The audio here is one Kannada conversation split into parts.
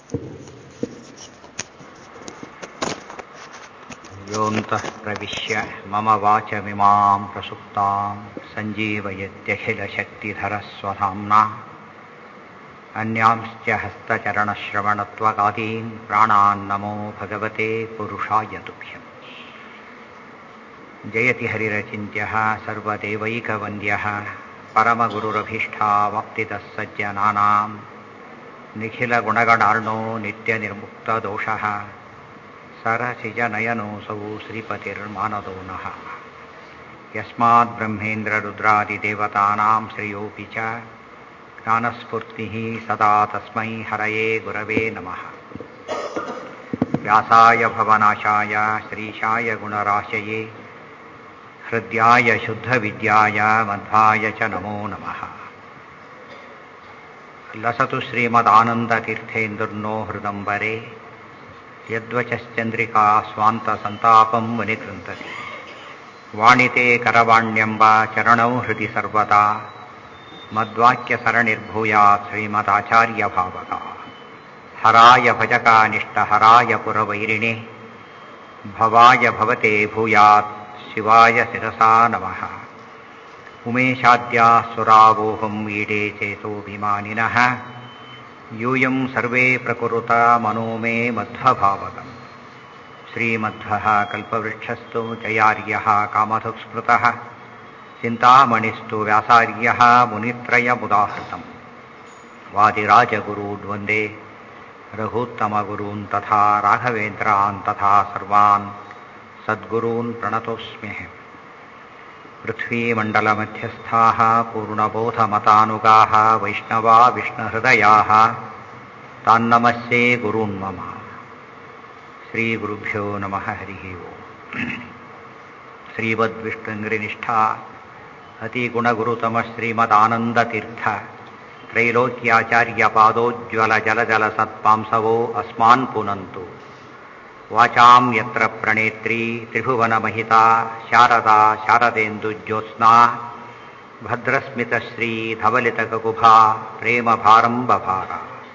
योऽन्तः प्रविश्य मम वाचमिमां प्रसुप्तां सञ्जीवयत्यखिलशक्तिधरस्वधाम्ना अन्यांश्च हस्तचरणश्रवणत्वगादीन् प्राणान्नमो भगवते पुरुषाय तुभ्यम् जयति हरिरचिन्त्यः सर्वदेवैकवन्द्यः परमगुरुरभीष्टावाप्तितः सज्जनानां निखिलगुणगणार्णो नित्यनिर्मुक्तदोषः सरसिजनयनोऽसौ श्रीपतिर्मानदो नः यस्माद्ब्रह्मेन्द्ररुद्रादिदेवतानां श्रियोऽपि च ज्ञानस्फूर्तिः सदा तस्मै हरये गुरवे नमः व्यासाय भवनाशाय श्रीशाय गुणराशये हृद्याय शुद्धविद्याय मध्वाय च नमो नमः लसतु श्रीमदानन्दतीर्थेन्दुर्नो हृदम्बरे यद्वचश्चन्द्रिका स्वान्तसन्तापं मुनिकृन्तति वाणिते करवाण्यम्ब चरणौ हृदि सर्वदा मद्वाक्यसरणिर्भूयात् श्रीमदाचार्यभावका हराय भजकानिष्टहराय पुरवैरिणे भवाय भवते भूयात् शिवाय शिरसा नमः उमेशाद्या सुरावोहं ईडे चेतोऽभिमानिनः यूयं सर्वे प्रकुरुता मनो मे मध्वभावकम् श्रीमध्वः कल्पवृक्षस्तु जयार्यः कामधुस्मृतः चिन्तामणिस्तु व्यासार्यः मुनित्रयमुदाहृतम् वादिराजगुरून् रघूत्तमगुरून् तथा राघवेन्द्रान् तथा सर्वान् सद्गुरून् प्रणतोऽस्म्यहम् पृथ्वीमण्डलमध्यस्थाः पूर्णबोधमतानुगाः वैष्णवा विष्णुहृदयाः तान्नमस्ये गुरून् मम श्रीगुरुभ्यो नमः हरिः ओम् श्रीवद्विष्णुङ्घ्रिनिष्ठा अतिगुणगुरुतमः श्रीमदानन्दतीर्थ त्रैलोक्याचार्यपादोज्ज्वलजलजलसत्पांसवो अस्मान् पुनन्तु वाचां यत्र प्रणेत्री त्रिभुवनमहिता शारदा शारदेन्दुज्योत्स्ना ಭದ್ರಸ್ಮಿತಶ್ರೀಧವಲಿತಕುಭಾ ಪ್ರೇಮ ಭಾರಂಬಭಾರ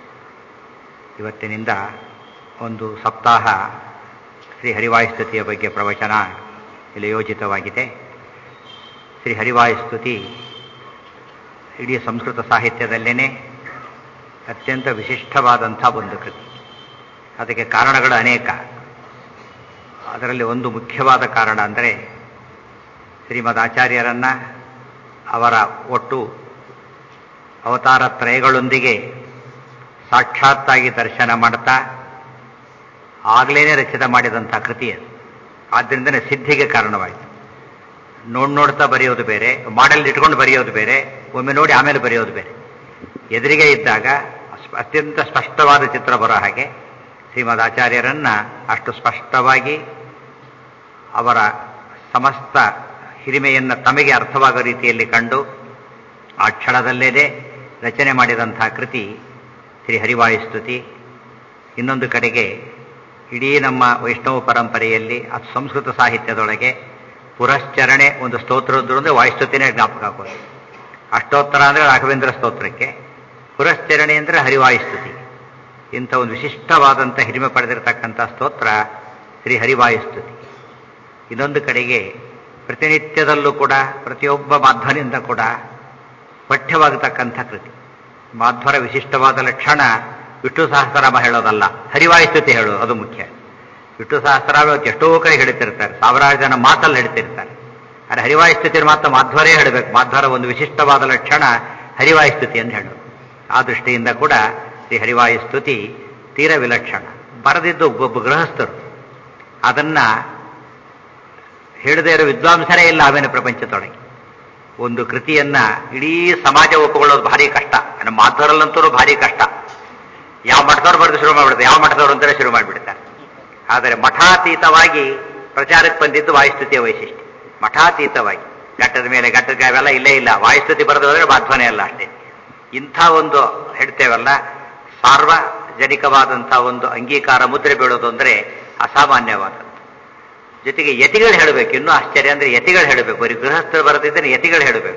ಇವತ್ತಿನಿಂದ ಒಂದು ಸಪ್ತಾಹ ಶ್ರೀ ಹರಿವಾಯುಸ್ತುತಿಯ ಬಗ್ಗೆ ಪ್ರವಚನ ಇಲ್ಲಿ ಯೋಜಿತವಾಗಿದೆ ಶ್ರೀ ಹರಿವಾಯುಸ್ತುತಿ ಇಡೀ ಸಂಸ್ಕೃತ ಸಾಹಿತ್ಯದಲ್ಲೇ ಅತ್ಯಂತ ವಿಶಿಷ್ಟವಾದಂಥ ಒಂದು ಕೃತಿ ಅದಕ್ಕೆ ಕಾರಣಗಳು ಅನೇಕ ಅದರಲ್ಲಿ ಒಂದು ಮುಖ್ಯವಾದ ಕಾರಣ ಅಂದರೆ ಶ್ರೀಮದ್ ಆಚಾರ್ಯರನ್ನ ಅವರ ಒಟ್ಟು ಅವತಾರ ತ್ರಯಗಳೊಂದಿಗೆ ಸಾಕ್ಷಾತ್ತಾಗಿ ದರ್ಶನ ಮಾಡ್ತಾ ಆಗಲೇ ರಚಿತ ಮಾಡಿದಂಥ ಕೃತಿ ಅದು ಆದ್ದರಿಂದನೇ ಸಿದ್ಧಿಗೆ ಕಾರಣವಾಯಿತು ನೋಡ್ ನೋಡ್ತಾ ಬರೆಯೋದು ಬೇರೆ ಮಾಡೆಲ್ ಇಟ್ಕೊಂಡು ಬರೆಯೋದು ಬೇರೆ ಒಮ್ಮೆ ನೋಡಿ ಆಮೇಲೆ ಬರೆಯೋದು ಬೇರೆ ಎದುರಿಗೆ ಇದ್ದಾಗ ಅತ್ಯಂತ ಸ್ಪಷ್ಟವಾದ ಚಿತ್ರ ಬರೋ ಹಾಗೆ ಶ್ರೀಮದ್ ಆಚಾರ್ಯರನ್ನ ಅಷ್ಟು ಸ್ಪಷ್ಟವಾಗಿ ಅವರ ಸಮಸ್ತ ಹಿರಿಮೆಯನ್ನು ತಮಗೆ ಅರ್ಥವಾಗೋ ರೀತಿಯಲ್ಲಿ ಕಂಡು ಆ ಕ್ಷಣದಲ್ಲೇನೆ ರಚನೆ ಮಾಡಿದಂಥ ಕೃತಿ ಶ್ರೀ ಹರಿವಾಯುಸ್ತುತಿ ಇನ್ನೊಂದು ಕಡೆಗೆ ಇಡೀ ನಮ್ಮ ವೈಷ್ಣವ ಪರಂಪರೆಯಲ್ಲಿ ಅದು ಸಂಸ್ಕೃತ ಸಾಹಿತ್ಯದೊಳಗೆ ಪುರಶ್ಚರಣೆ ಒಂದು ಸ್ತೋತ್ರದ್ದು ಅಂದರೆ ವಾಯುಸ್ತುತಿನೇ ಜ್ಞಾಪಕ ಹಾಕೋದು ಅಷ್ಟೋತ್ತರ ಅಂದರೆ ರಾಘವೇಂದ್ರ ಸ್ತೋತ್ರಕ್ಕೆ ಪುರಶ್ಚರಣೆ ಅಂದರೆ ಹರಿವಾಯುಸ್ತುತಿ ಇಂಥ ಒಂದು ವಿಶಿಷ್ಟವಾದಂಥ ಹಿರಿಮೆ ಪಡೆದಿರತಕ್ಕಂಥ ಸ್ತೋತ್ರ ಶ್ರೀ ಹರಿವಾಯುಸ್ತುತಿ ಇನ್ನೊಂದು ಕಡೆಗೆ ಪ್ರತಿನಿತ್ಯದಲ್ಲೂ ಕೂಡ ಪ್ರತಿಯೊಬ್ಬ ಮಾಧ್ವನಿಂದ ಕೂಡ ಪಠ್ಯವಾಗತಕ್ಕಂಥ ಕೃತಿ ಮಾಧ್ವರ ವಿಶಿಷ್ಟವಾದ ಲಕ್ಷಣ ವಿಷ್ಣು ಸಹಸ್ರನಾಮ ಹೇಳೋದಲ್ಲ ಹರಿವಾಯುಸ್ತುತಿ ಹೇಳೋದು ಅದು ಮುಖ್ಯ ವಿಷ್ಣು ಸಹಸ್ರನಾಮ ಎಷ್ಟೋ ಕಡೆ ಹೇಳ್ತಿರ್ತಾರೆ ಸಾವಿರಾರು ಜನ ಮಾತಲ್ಲಿ ಹೇಳ್ತಿರ್ತಾರೆ ಆದರೆ ಹರಿವಾಯುಸ್ತುತಿ ಮಾತ್ರ ಮಾಧ್ವರೇ ಹೇಳಬೇಕು ಮಾಧ್ವರ ಒಂದು ವಿಶಿಷ್ಟವಾದ ಲಕ್ಷಣ ಹರಿವಾಯುಸ್ತುತಿ ಅಂತ ಹೇಳೋದು ಆ ದೃಷ್ಟಿಯಿಂದ ಕೂಡ ಶ್ರೀ ಹರಿವಾಯುಸ್ತುತಿ ತೀರ ವಿಲಕ್ಷಣ ಬರೆದಿದ್ದು ಒಬ್ಬೊಬ್ಬ ಗೃಹಸ್ಥರು ಅದನ್ನ ಹೇಳದೇ ಇರೋ ವಿದ್ವಾಂಸರೇ ಇಲ್ಲ ಆಮೇಲೆ ಪ್ರಪಂಚದೊಳಗೆ ಒಂದು ಕೃತಿಯನ್ನ ಇಡೀ ಸಮಾಜ ಒಪ್ಪಿಕೊಳ್ಳೋದು ಭಾರಿ ಕಷ್ಟ ನಮ್ಮ ಮಾತವರಲ್ಲಂತೂ ಭಾರಿ ಕಷ್ಟ ಯಾವ ಮಠದವ್ರು ಬರೆದು ಶುರು ಮಾಡಿಬಿಡ್ತಾರೆ ಯಾವ ಮಠದವ್ರು ಅಂತಾನೆ ಶುರು ಮಾಡಿಬಿಡ್ತಾರೆ ಆದರೆ ಮಠಾತೀತವಾಗಿ ಪ್ರಚಾರಕ್ಕೆ ಬಂದಿದ್ದು ವಾಯುಸ್ತುತಿಯ ವೈಶಿಷ್ಟ್ಯ ಮಠಾತೀತವಾಗಿ ಘಟ್ಟದ ಮೇಲೆ ಘಟ್ಟದ ಅವೆಲ್ಲ ಇಲ್ಲೇ ಇಲ್ಲ ವಾಯುಸ್ತುತಿ ಬರೆದು ಹೋದ್ರೆ ಮಾಧ್ವನೇ ಅಲ್ಲ ಅಷ್ಟೇ ಇಂಥ ಒಂದು ಹೇಳ್ತೇವಲ್ಲ ಸಾರ್ವಜನಿಕವಾದಂಥ ಒಂದು ಅಂಗೀಕಾರ ಮುದ್ರೆ ಬೀಳೋದು ಅಂದರೆ ಅಸಾಮಾನ್ಯವಾದದ್ದು ಜೊತೆಗೆ ಯತಿಗಳು ಹೇಳಬೇಕು ಇನ್ನೂ ಆಶ್ಚರ್ಯ ಅಂದ್ರೆ ಯತಿಗಳು ಹೇಳಬೇಕು ಬರೀ ಗೃಹಸ್ಥರು ಬರೆದಿದ್ದರೆ ಯತಿಗಳು ಹೇಳಬೇಕು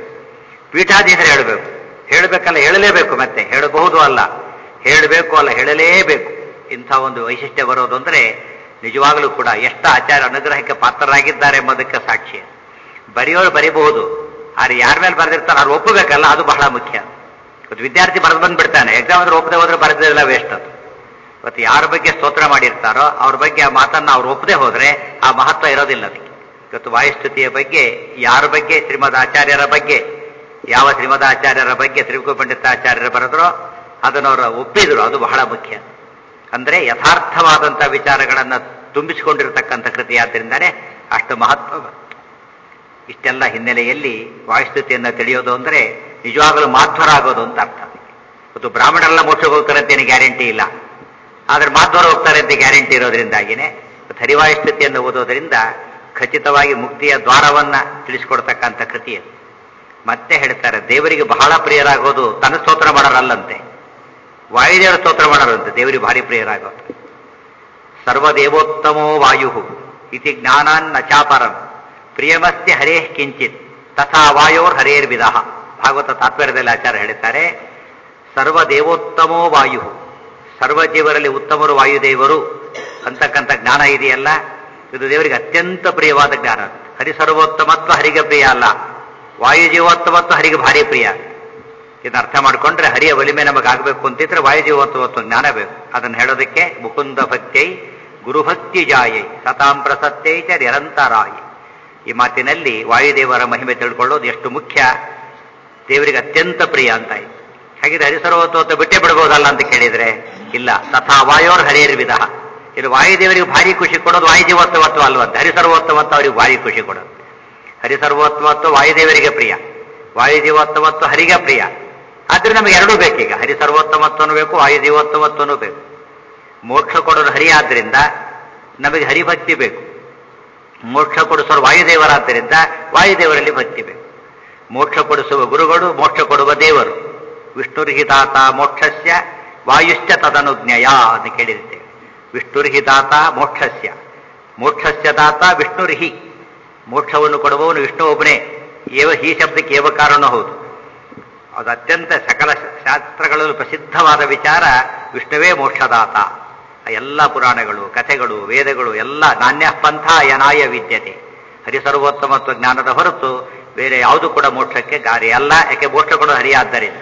ಪೀಠಾಧೀಶರು ಹೇಳಬೇಕು ಹೇಳಬೇಕಲ್ಲ ಹೇಳಲೇಬೇಕು ಮತ್ತೆ ಹೇಳಬಹುದು ಅಲ್ಲ ಹೇಳಬೇಕು ಅಲ್ಲ ಹೇಳಲೇಬೇಕು ಇಂಥ ಒಂದು ವೈಶಿಷ್ಟ್ಯ ಬರೋದು ಅಂದ್ರೆ ನಿಜವಾಗಲೂ ಕೂಡ ಎಷ್ಟು ಆಚಾರ ಅನುಗ್ರಹಕ್ಕೆ ಪಾತ್ರರಾಗಿದ್ದಾರೆ ಎಂಬುದಕ್ಕೆ ಸಾಕ್ಷಿ ಬರೆಯೋರು ಬರೀಬಹುದು ಆದ್ರೆ ಯಾರ ಮೇಲೆ ಬರೆದಿರ್ತಾರೆ ಅವ್ರು ಒಪ್ಪಬೇಕಲ್ಲ ಅದು ಬಹಳ ಮುಖ್ಯ ಇವತ್ತು ವಿದ್ಯಾರ್ಥಿ ಬರೆದು ಬಂದ್ಬಿಡ್ತಾನೆ ಎಕ್ಸಾಮ್ ಆದ್ರೆ ಒಪ್ಪದೆ ಹೋದ್ರೆ ಬರೆದಿಲ್ಲ ವೇಸ್ಟ್ ಅದು ಇವತ್ತು ಯಾರ ಬಗ್ಗೆ ಸ್ತೋತ್ರ ಮಾಡಿರ್ತಾರೋ ಅವ್ರ ಬಗ್ಗೆ ಆ ಮಾತನ್ನ ಅವ್ರು ಒಪ್ಪದೆ ಹೋದ್ರೆ ಆ ಮಹತ್ವ ಇರೋದಿಲ್ಲ ಅದಕ್ಕೆ ಇವತ್ತು ವಾಯುಸ್ತುತಿಯ ಬಗ್ಗೆ ಯಾರ ಬಗ್ಗೆ ಶ್ರೀಮದ್ ಆಚಾರ್ಯರ ಬಗ್ಗೆ ಯಾವ ಶ್ರೀಮದ್ ಆಚಾರ್ಯರ ಬಗ್ಗೆ ತ್ರಿವಿಕು ಪಂಡಿತಾಚಾರ್ಯರು ಬರೆದ್ರೋ ಅದನ್ನು ಅವರು ಒಪ್ಪಿದ್ರು ಅದು ಬಹಳ ಮುಖ್ಯ ಅಂದ್ರೆ ಯಥಾರ್ಥವಾದಂಥ ವಿಚಾರಗಳನ್ನ ತುಂಬಿಸಿಕೊಂಡಿರತಕ್ಕಂಥ ಕೃತಿ ಆದ್ದರಿಂದಾನೇ ಅಷ್ಟು ಮಹತ್ವ ಇಷ್ಟೆಲ್ಲ ಹಿನ್ನೆಲೆಯಲ್ಲಿ ವಾಯುಸ್ತುತಿಯನ್ನು ತಿಳಿಯೋದು ಅಂದ್ರೆ ನಿಜವಾಗಲೂ ಮಾಧ್ವರ ಆಗೋದು ಅಂತ ಅರ್ಥ ಇವತ್ತು ಬ್ರಾಹ್ಮಣರೆಲ್ಲ ಮೋಕ್ಷಕ್ಕೆ ಹೋಗ್ತಾರೆ ಅಂತೇನು ಗ್ಯಾರಂಟಿ ಇಲ್ಲ ಆದ್ರೆ ಮಾಧ್ವರ ಹೋಗ್ತಾರೆ ಅಂತ ಗ್ಯಾರಂಟಿ ಇರೋದ್ರಿಂದಾಗಿನೇ ಹರಿವಾಯುಸ್ತುತಿಯನ್ನು ಓದೋದ್ರಿಂದ ಖಚಿತವಾಗಿ ಮುಕ್ತಿಯ ದ್ವಾರವನ್ನ ತಿಳಿಸ್ಕೊಡ್ತಕ್ಕಂಥ ಕೃತಿ ಅದು ಮತ್ತೆ ಹೇಳ್ತಾರೆ ದೇವರಿಗೆ ಬಹಳ ಪ್ರಿಯರಾಗೋದು ತನ್ನ ಸ್ತೋತ್ರ ಮಾಡೋರಲ್ಲಂತೆ ವಾಯುದೇವರ ಸ್ತೋತ್ರ ಮಾಡೋರಂತೆ ದೇವರಿಗೆ ಭಾರಿ ಪ್ರಿಯರಾಗೋದು ಸರ್ವದೇವೋತ್ತಮೋ ವಾಯು ಇತಿ ಜ್ಞಾನಾನ್ನ ಚಾಪರಂ ಪ್ರಿಯಮಸ್ತಿ ಹರೇ ಕಿಂಚಿತ್ ತಥಾ ವಾಯೋರ್ ಹರೇರ್ ವಿಧ ಭಾಗವತ ತಾತ್ಪರ್ಯದಲ್ಲಿ ಆಚಾರ್ಯ ಹೇಳ್ತಾರೆ ಸರ್ವದೇವೋತ್ತಮೋ ವಾಯು ಸರ್ವ ಜೀವರಲ್ಲಿ ಉತ್ತಮರು ವಾಯುದೇವರು ಅಂತಕ್ಕಂಥ ಜ್ಞಾನ ಇದೆಯಲ್ಲ ಇದು ದೇವರಿಗೆ ಅತ್ಯಂತ ಪ್ರಿಯವಾದ ಜ್ಞಾನ ಹರಿ ಸರ್ವೋತ್ತಮತ್ವ ಹರಿಗೆ ಪ್ರಿಯ ಅಲ್ಲ ವಾಯುಜೀವೋತ್ತಮತ್ವ ಹರಿಗೆ ಭಾರಿ ಪ್ರಿಯ ಇದನ್ನ ಅರ್ಥ ಮಾಡಿಕೊಂಡ್ರೆ ಹರಿಯ ಒಲಿಮೆ ನಮಗೆ ಆಗಬೇಕು ಅಂತಿದ್ರೆ ವಾಯುಜೀವೋತ್ತಮತ್ವ ಜ್ಞಾನ ಬೇಕು ಅದನ್ನು ಹೇಳೋದಕ್ಕೆ ಮುಕುಂದ ಭಕ್ತಿಯೈ ಗುರುಭಕ್ತಿ ಜಾಯೈ ಸತಾಂ ಪ್ರಸತ್ಯೈ ಚ ನಿರಂತರಾಯ ಈ ಮಾತಿನಲ್ಲಿ ವಾಯುದೇವರ ಮಹಿಮೆ ತಿಳ್ಕೊಳ್ಳೋದು ಎಷ್ಟು ಮುಖ್ಯ ದೇವರಿಗೆ ಅತ್ಯಂತ ಪ್ರಿಯ ಅಂತ ಆಯ್ತು ಹಾಗಿದ್ರೆ ಹರಿಸರ್ವತ್ವ ಬಿಟ್ಟೇ ಬಿಡ್ಬೋದಲ್ಲ ಅಂತ ಕೇಳಿದ್ರೆ ಇಲ್ಲ ತಥಾ ವಾಯೋರ್ ಹರಿಯರ್ ವಿಧ ಇದು ವಾಯುದೇವರಿಗೆ ಭಾರಿ ಖುಷಿ ಕೊಡೋದು ವಾಯುಜೀವೋತ್ತಮತ್ವ ಅಲ್ವಂತ ಹರಿಸರ್ವೋತ್ತಮತ್ವ ಅವರಿಗೆ ಭಾರಿ ಖುಷಿ ಕೊಡೋದು ಹರಿಸರ್ವೋತ್ತಮತ್ವ ವಾಯುದೇವರಿಗೆ ಪ್ರಿಯ ವಾಯುಜೀವೋತ್ತಮತ್ವ ಹರಿಗೆ ಪ್ರಿಯ ಆದ್ರೆ ನಮಗೆ ಎರಡೂ ಬೇಕೀಗ ಹರಿಸರ್ವೋತ್ತಮತ್ವನೂ ಬೇಕು ವಾಯುಜೀವೋತ್ತಮತ್ವನೂ ಬೇಕು ಮೋಕ್ಷ ಕೊಡೋದು ಹರಿ ಆದ್ರಿಂದ ನಮಗೆ ಹರಿಭಕ್ತಿ ಬೇಕು ಮೋಕ್ಷ ಕೊಡಿಸುವ ವಾಯುದೇವರಾದ್ದರಿಂದ ವಾಯುದೇವರಲ್ಲಿ ಭಕ್ತಿ ಬೇಕು ಮೋಕ್ಷ ಕೊಡಿಸುವ ಗುರುಗಳು ಮೋಕ್ಷ ಕೊಡುವ ದೇವರು ವಿಷ್ಣುರ್ಹಿತಾತ ಮೋಕ್ಷಸ್ಯ ವಾಯುಶ್ಚ ತದನುಜ್ಞಯ ಅಂತ ಕೇಳಿರ್ತೇವೆ ವಿಷ್ಣುರ್ಹಿತಾತ ಮೋಕ್ಷಸ್ಯ ಮೋಕ್ಷಸ್ಯ ದಾತ ವಿಷ್ಣುರ್ಹಿ ಮೋಕ್ಷವನ್ನು ಕೊಡುವವನು ವಿಷ್ಣು ಒಬ್ಬನೇ ಏವ ಹಿ ಶಬ್ದಕ್ಕೆ ಏವ ಕಾರಣ ಹೌದು ಅದು ಅತ್ಯಂತ ಸಕಲ ಶಾಸ್ತ್ರಗಳಲ್ಲೂ ಪ್ರಸಿದ್ಧವಾದ ವಿಚಾರ ವಿಷ್ಣುವೇ ಮೋಕ್ಷದಾತ ಎಲ್ಲ ಪುರಾಣಗಳು ಕಥೆಗಳು ವೇದಗಳು ಎಲ್ಲ ನಾಣ್ಯ ಪಂಥ ಯನಾಯ ವಿದ್ಯತೆ ಹರಿಸರ್ವೋತ್ತಮತ್ವ ಜ್ಞಾನದ ಹೊರತು ಬೇರೆ ಯಾವುದು ಕೂಡ ಮೋಕ್ಷಕ್ಕೆ ಗಾರಿ ಅಲ್ಲ ಯಾಕೆ ಮೋಕ್ಷ ಕೊಡೋದು ಹರಿಯಾದ್ದರಿಂದ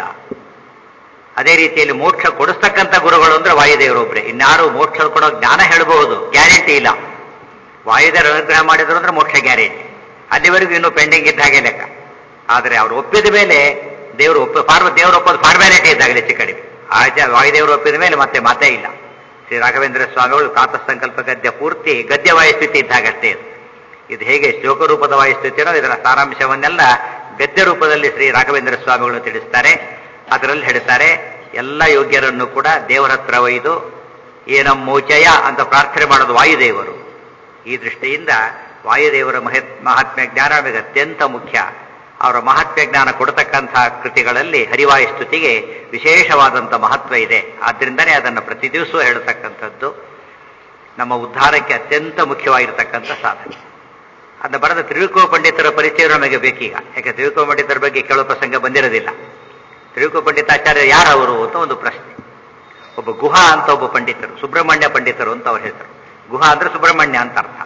ಅದೇ ರೀತಿಯಲ್ಲಿ ಮೋಕ್ಷ ಕೊಡಿಸ್ತಕ್ಕಂಥ ಗುರುಗಳು ಅಂದ್ರೆ ವಾಯುದೇವರೊಬ್ರೆ ಇನ್ಯಾರು ಮೋಕ್ಷ ಕೊಡೋ ಜ್ಞಾನ ಹೇಳಬಹುದು ಗ್ಯಾರಂಟಿ ಇಲ್ಲ ವಾಯುದೇವರು ಅನುಗ್ರಹ ಮಾಡಿದ್ರು ಅಂದ್ರೆ ಮೋಕ್ಷ ಗ್ಯಾರಂಟಿ ಅಲ್ಲಿವರೆಗೂ ಇನ್ನೂ ಪೆಂಡಿಂಗ್ ಇದ್ದ ಹಾಗೆ ಲೆಕ್ಕ ಆದರೆ ಅವರು ಒಪ್ಪಿದ ಮೇಲೆ ದೇವರು ಒಪ್ಪ ಫಾರ್ಮ ದೇವರು ಒಪ್ಪೋದು ಫಾರ್ಮ್ಯಾಲಿಟಿ ಇದ್ದಾಗಲೇ ಹೆಚ್ಚು ಕಡಿಮೆ ಆಚೆ ವಾಯುದೇವರು ಒಪ್ಪಿದ ಮೇಲೆ ಮತ್ತೆ ಮಾತೇ ಇಲ್ಲ ಶ್ರೀ ರಾಘವೇಂದ್ರ ಸ್ವಾಮಿಗಳು ಪ್ರಾತಃ ಸಂಕಲ್ಪ ಗದ್ಯ ಪೂರ್ತಿ ಗದ್ಯ ವಾಯುಸ್ಥಿತಿ ಇದ್ದಾಗಷ್ಟೇ ಇದು ಇದು ಹೇಗೆ ಶ್ಲೋಕ ರೂಪದ ವಾಯುಸ್ಥಿತಿನೋ ಇದರ ಸಾರಾಂಶವನ್ನೆಲ್ಲ ಗದ್ಯ ರೂಪದಲ್ಲಿ ಶ್ರೀ ರಾಘವೇಂದ್ರ ಸ್ವಾಮಿಗಳು ತಿಳಿಸ್ತಾರೆ ಅದರಲ್ಲಿ ಹೇಳ್ತಾರೆ ಎಲ್ಲ ಯೋಗ್ಯರನ್ನು ಕೂಡ ದೇವರ ಹತ್ರ ಒಯ್ದು ಏನಂ ಮೋಚಯ ಅಂತ ಪ್ರಾರ್ಥನೆ ಮಾಡೋದು ವಾಯುದೇವರು ಈ ದೃಷ್ಟಿಯಿಂದ ವಾಯುದೇವರ ಮಹತ್ ಮಹಾತ್ಮ್ಯ ಜ್ಞಾನ ನಮಗೆ ಅತ್ಯಂತ ಮುಖ್ಯ ಅವರ ಮಹಾತ್ಮ್ಯ ಜ್ಞಾನ ಕೊಡತಕ್ಕಂತಹ ಕೃತಿಗಳಲ್ಲಿ ಹರಿವಾಯುಸ್ತುತಿಗೆ ವಿಶೇಷವಾದಂಥ ಮಹತ್ವ ಇದೆ ಆದ್ದರಿಂದನೇ ಅದನ್ನು ಪ್ರತಿ ದಿವಸ ಹೇಳತಕ್ಕಂಥದ್ದು ನಮ್ಮ ಉದ್ಧಾರಕ್ಕೆ ಅತ್ಯಂತ ಮುಖ್ಯವಾಗಿರ್ತಕ್ಕಂಥ ಸಾಧನೆ ಅದನ್ನ ಬರೆದ ತ್ರಿವಿಕೋ ಪಂಡಿತರ ಪರಿಚಯ ನಮಗೆ ಬೇಕೀಗ ಯಾಕೆ ತ್ರಿವಿಕೋ ಪಂಡಿತರ ಬಗ್ಗೆ ಕೇಳೋ ಪ್ರಸಂಗ ಬಂದಿರೋದಿಲ್ಲ ತ್ರಿವಿಕೋ ಪಂಡಿತಾಚಾರ್ಯ ಯಾರವರು ಅಂತ ಒಂದು ಪ್ರಶ್ನೆ ಒಬ್ಬ ಗುಹಾ ಅಂತ ಒಬ್ಬ ಪಂಡಿತರು ಸುಬ್ರಹ್ಮಣ್ಯ ಪಂಡಿತರು ಅಂತ ಅವ್ರ ಹೆಸರು ಗುಹಾ ಅಂದ್ರೆ ಸುಬ್ರಹ್ಮಣ್ಯ ಅಂತ ಅರ್ಥ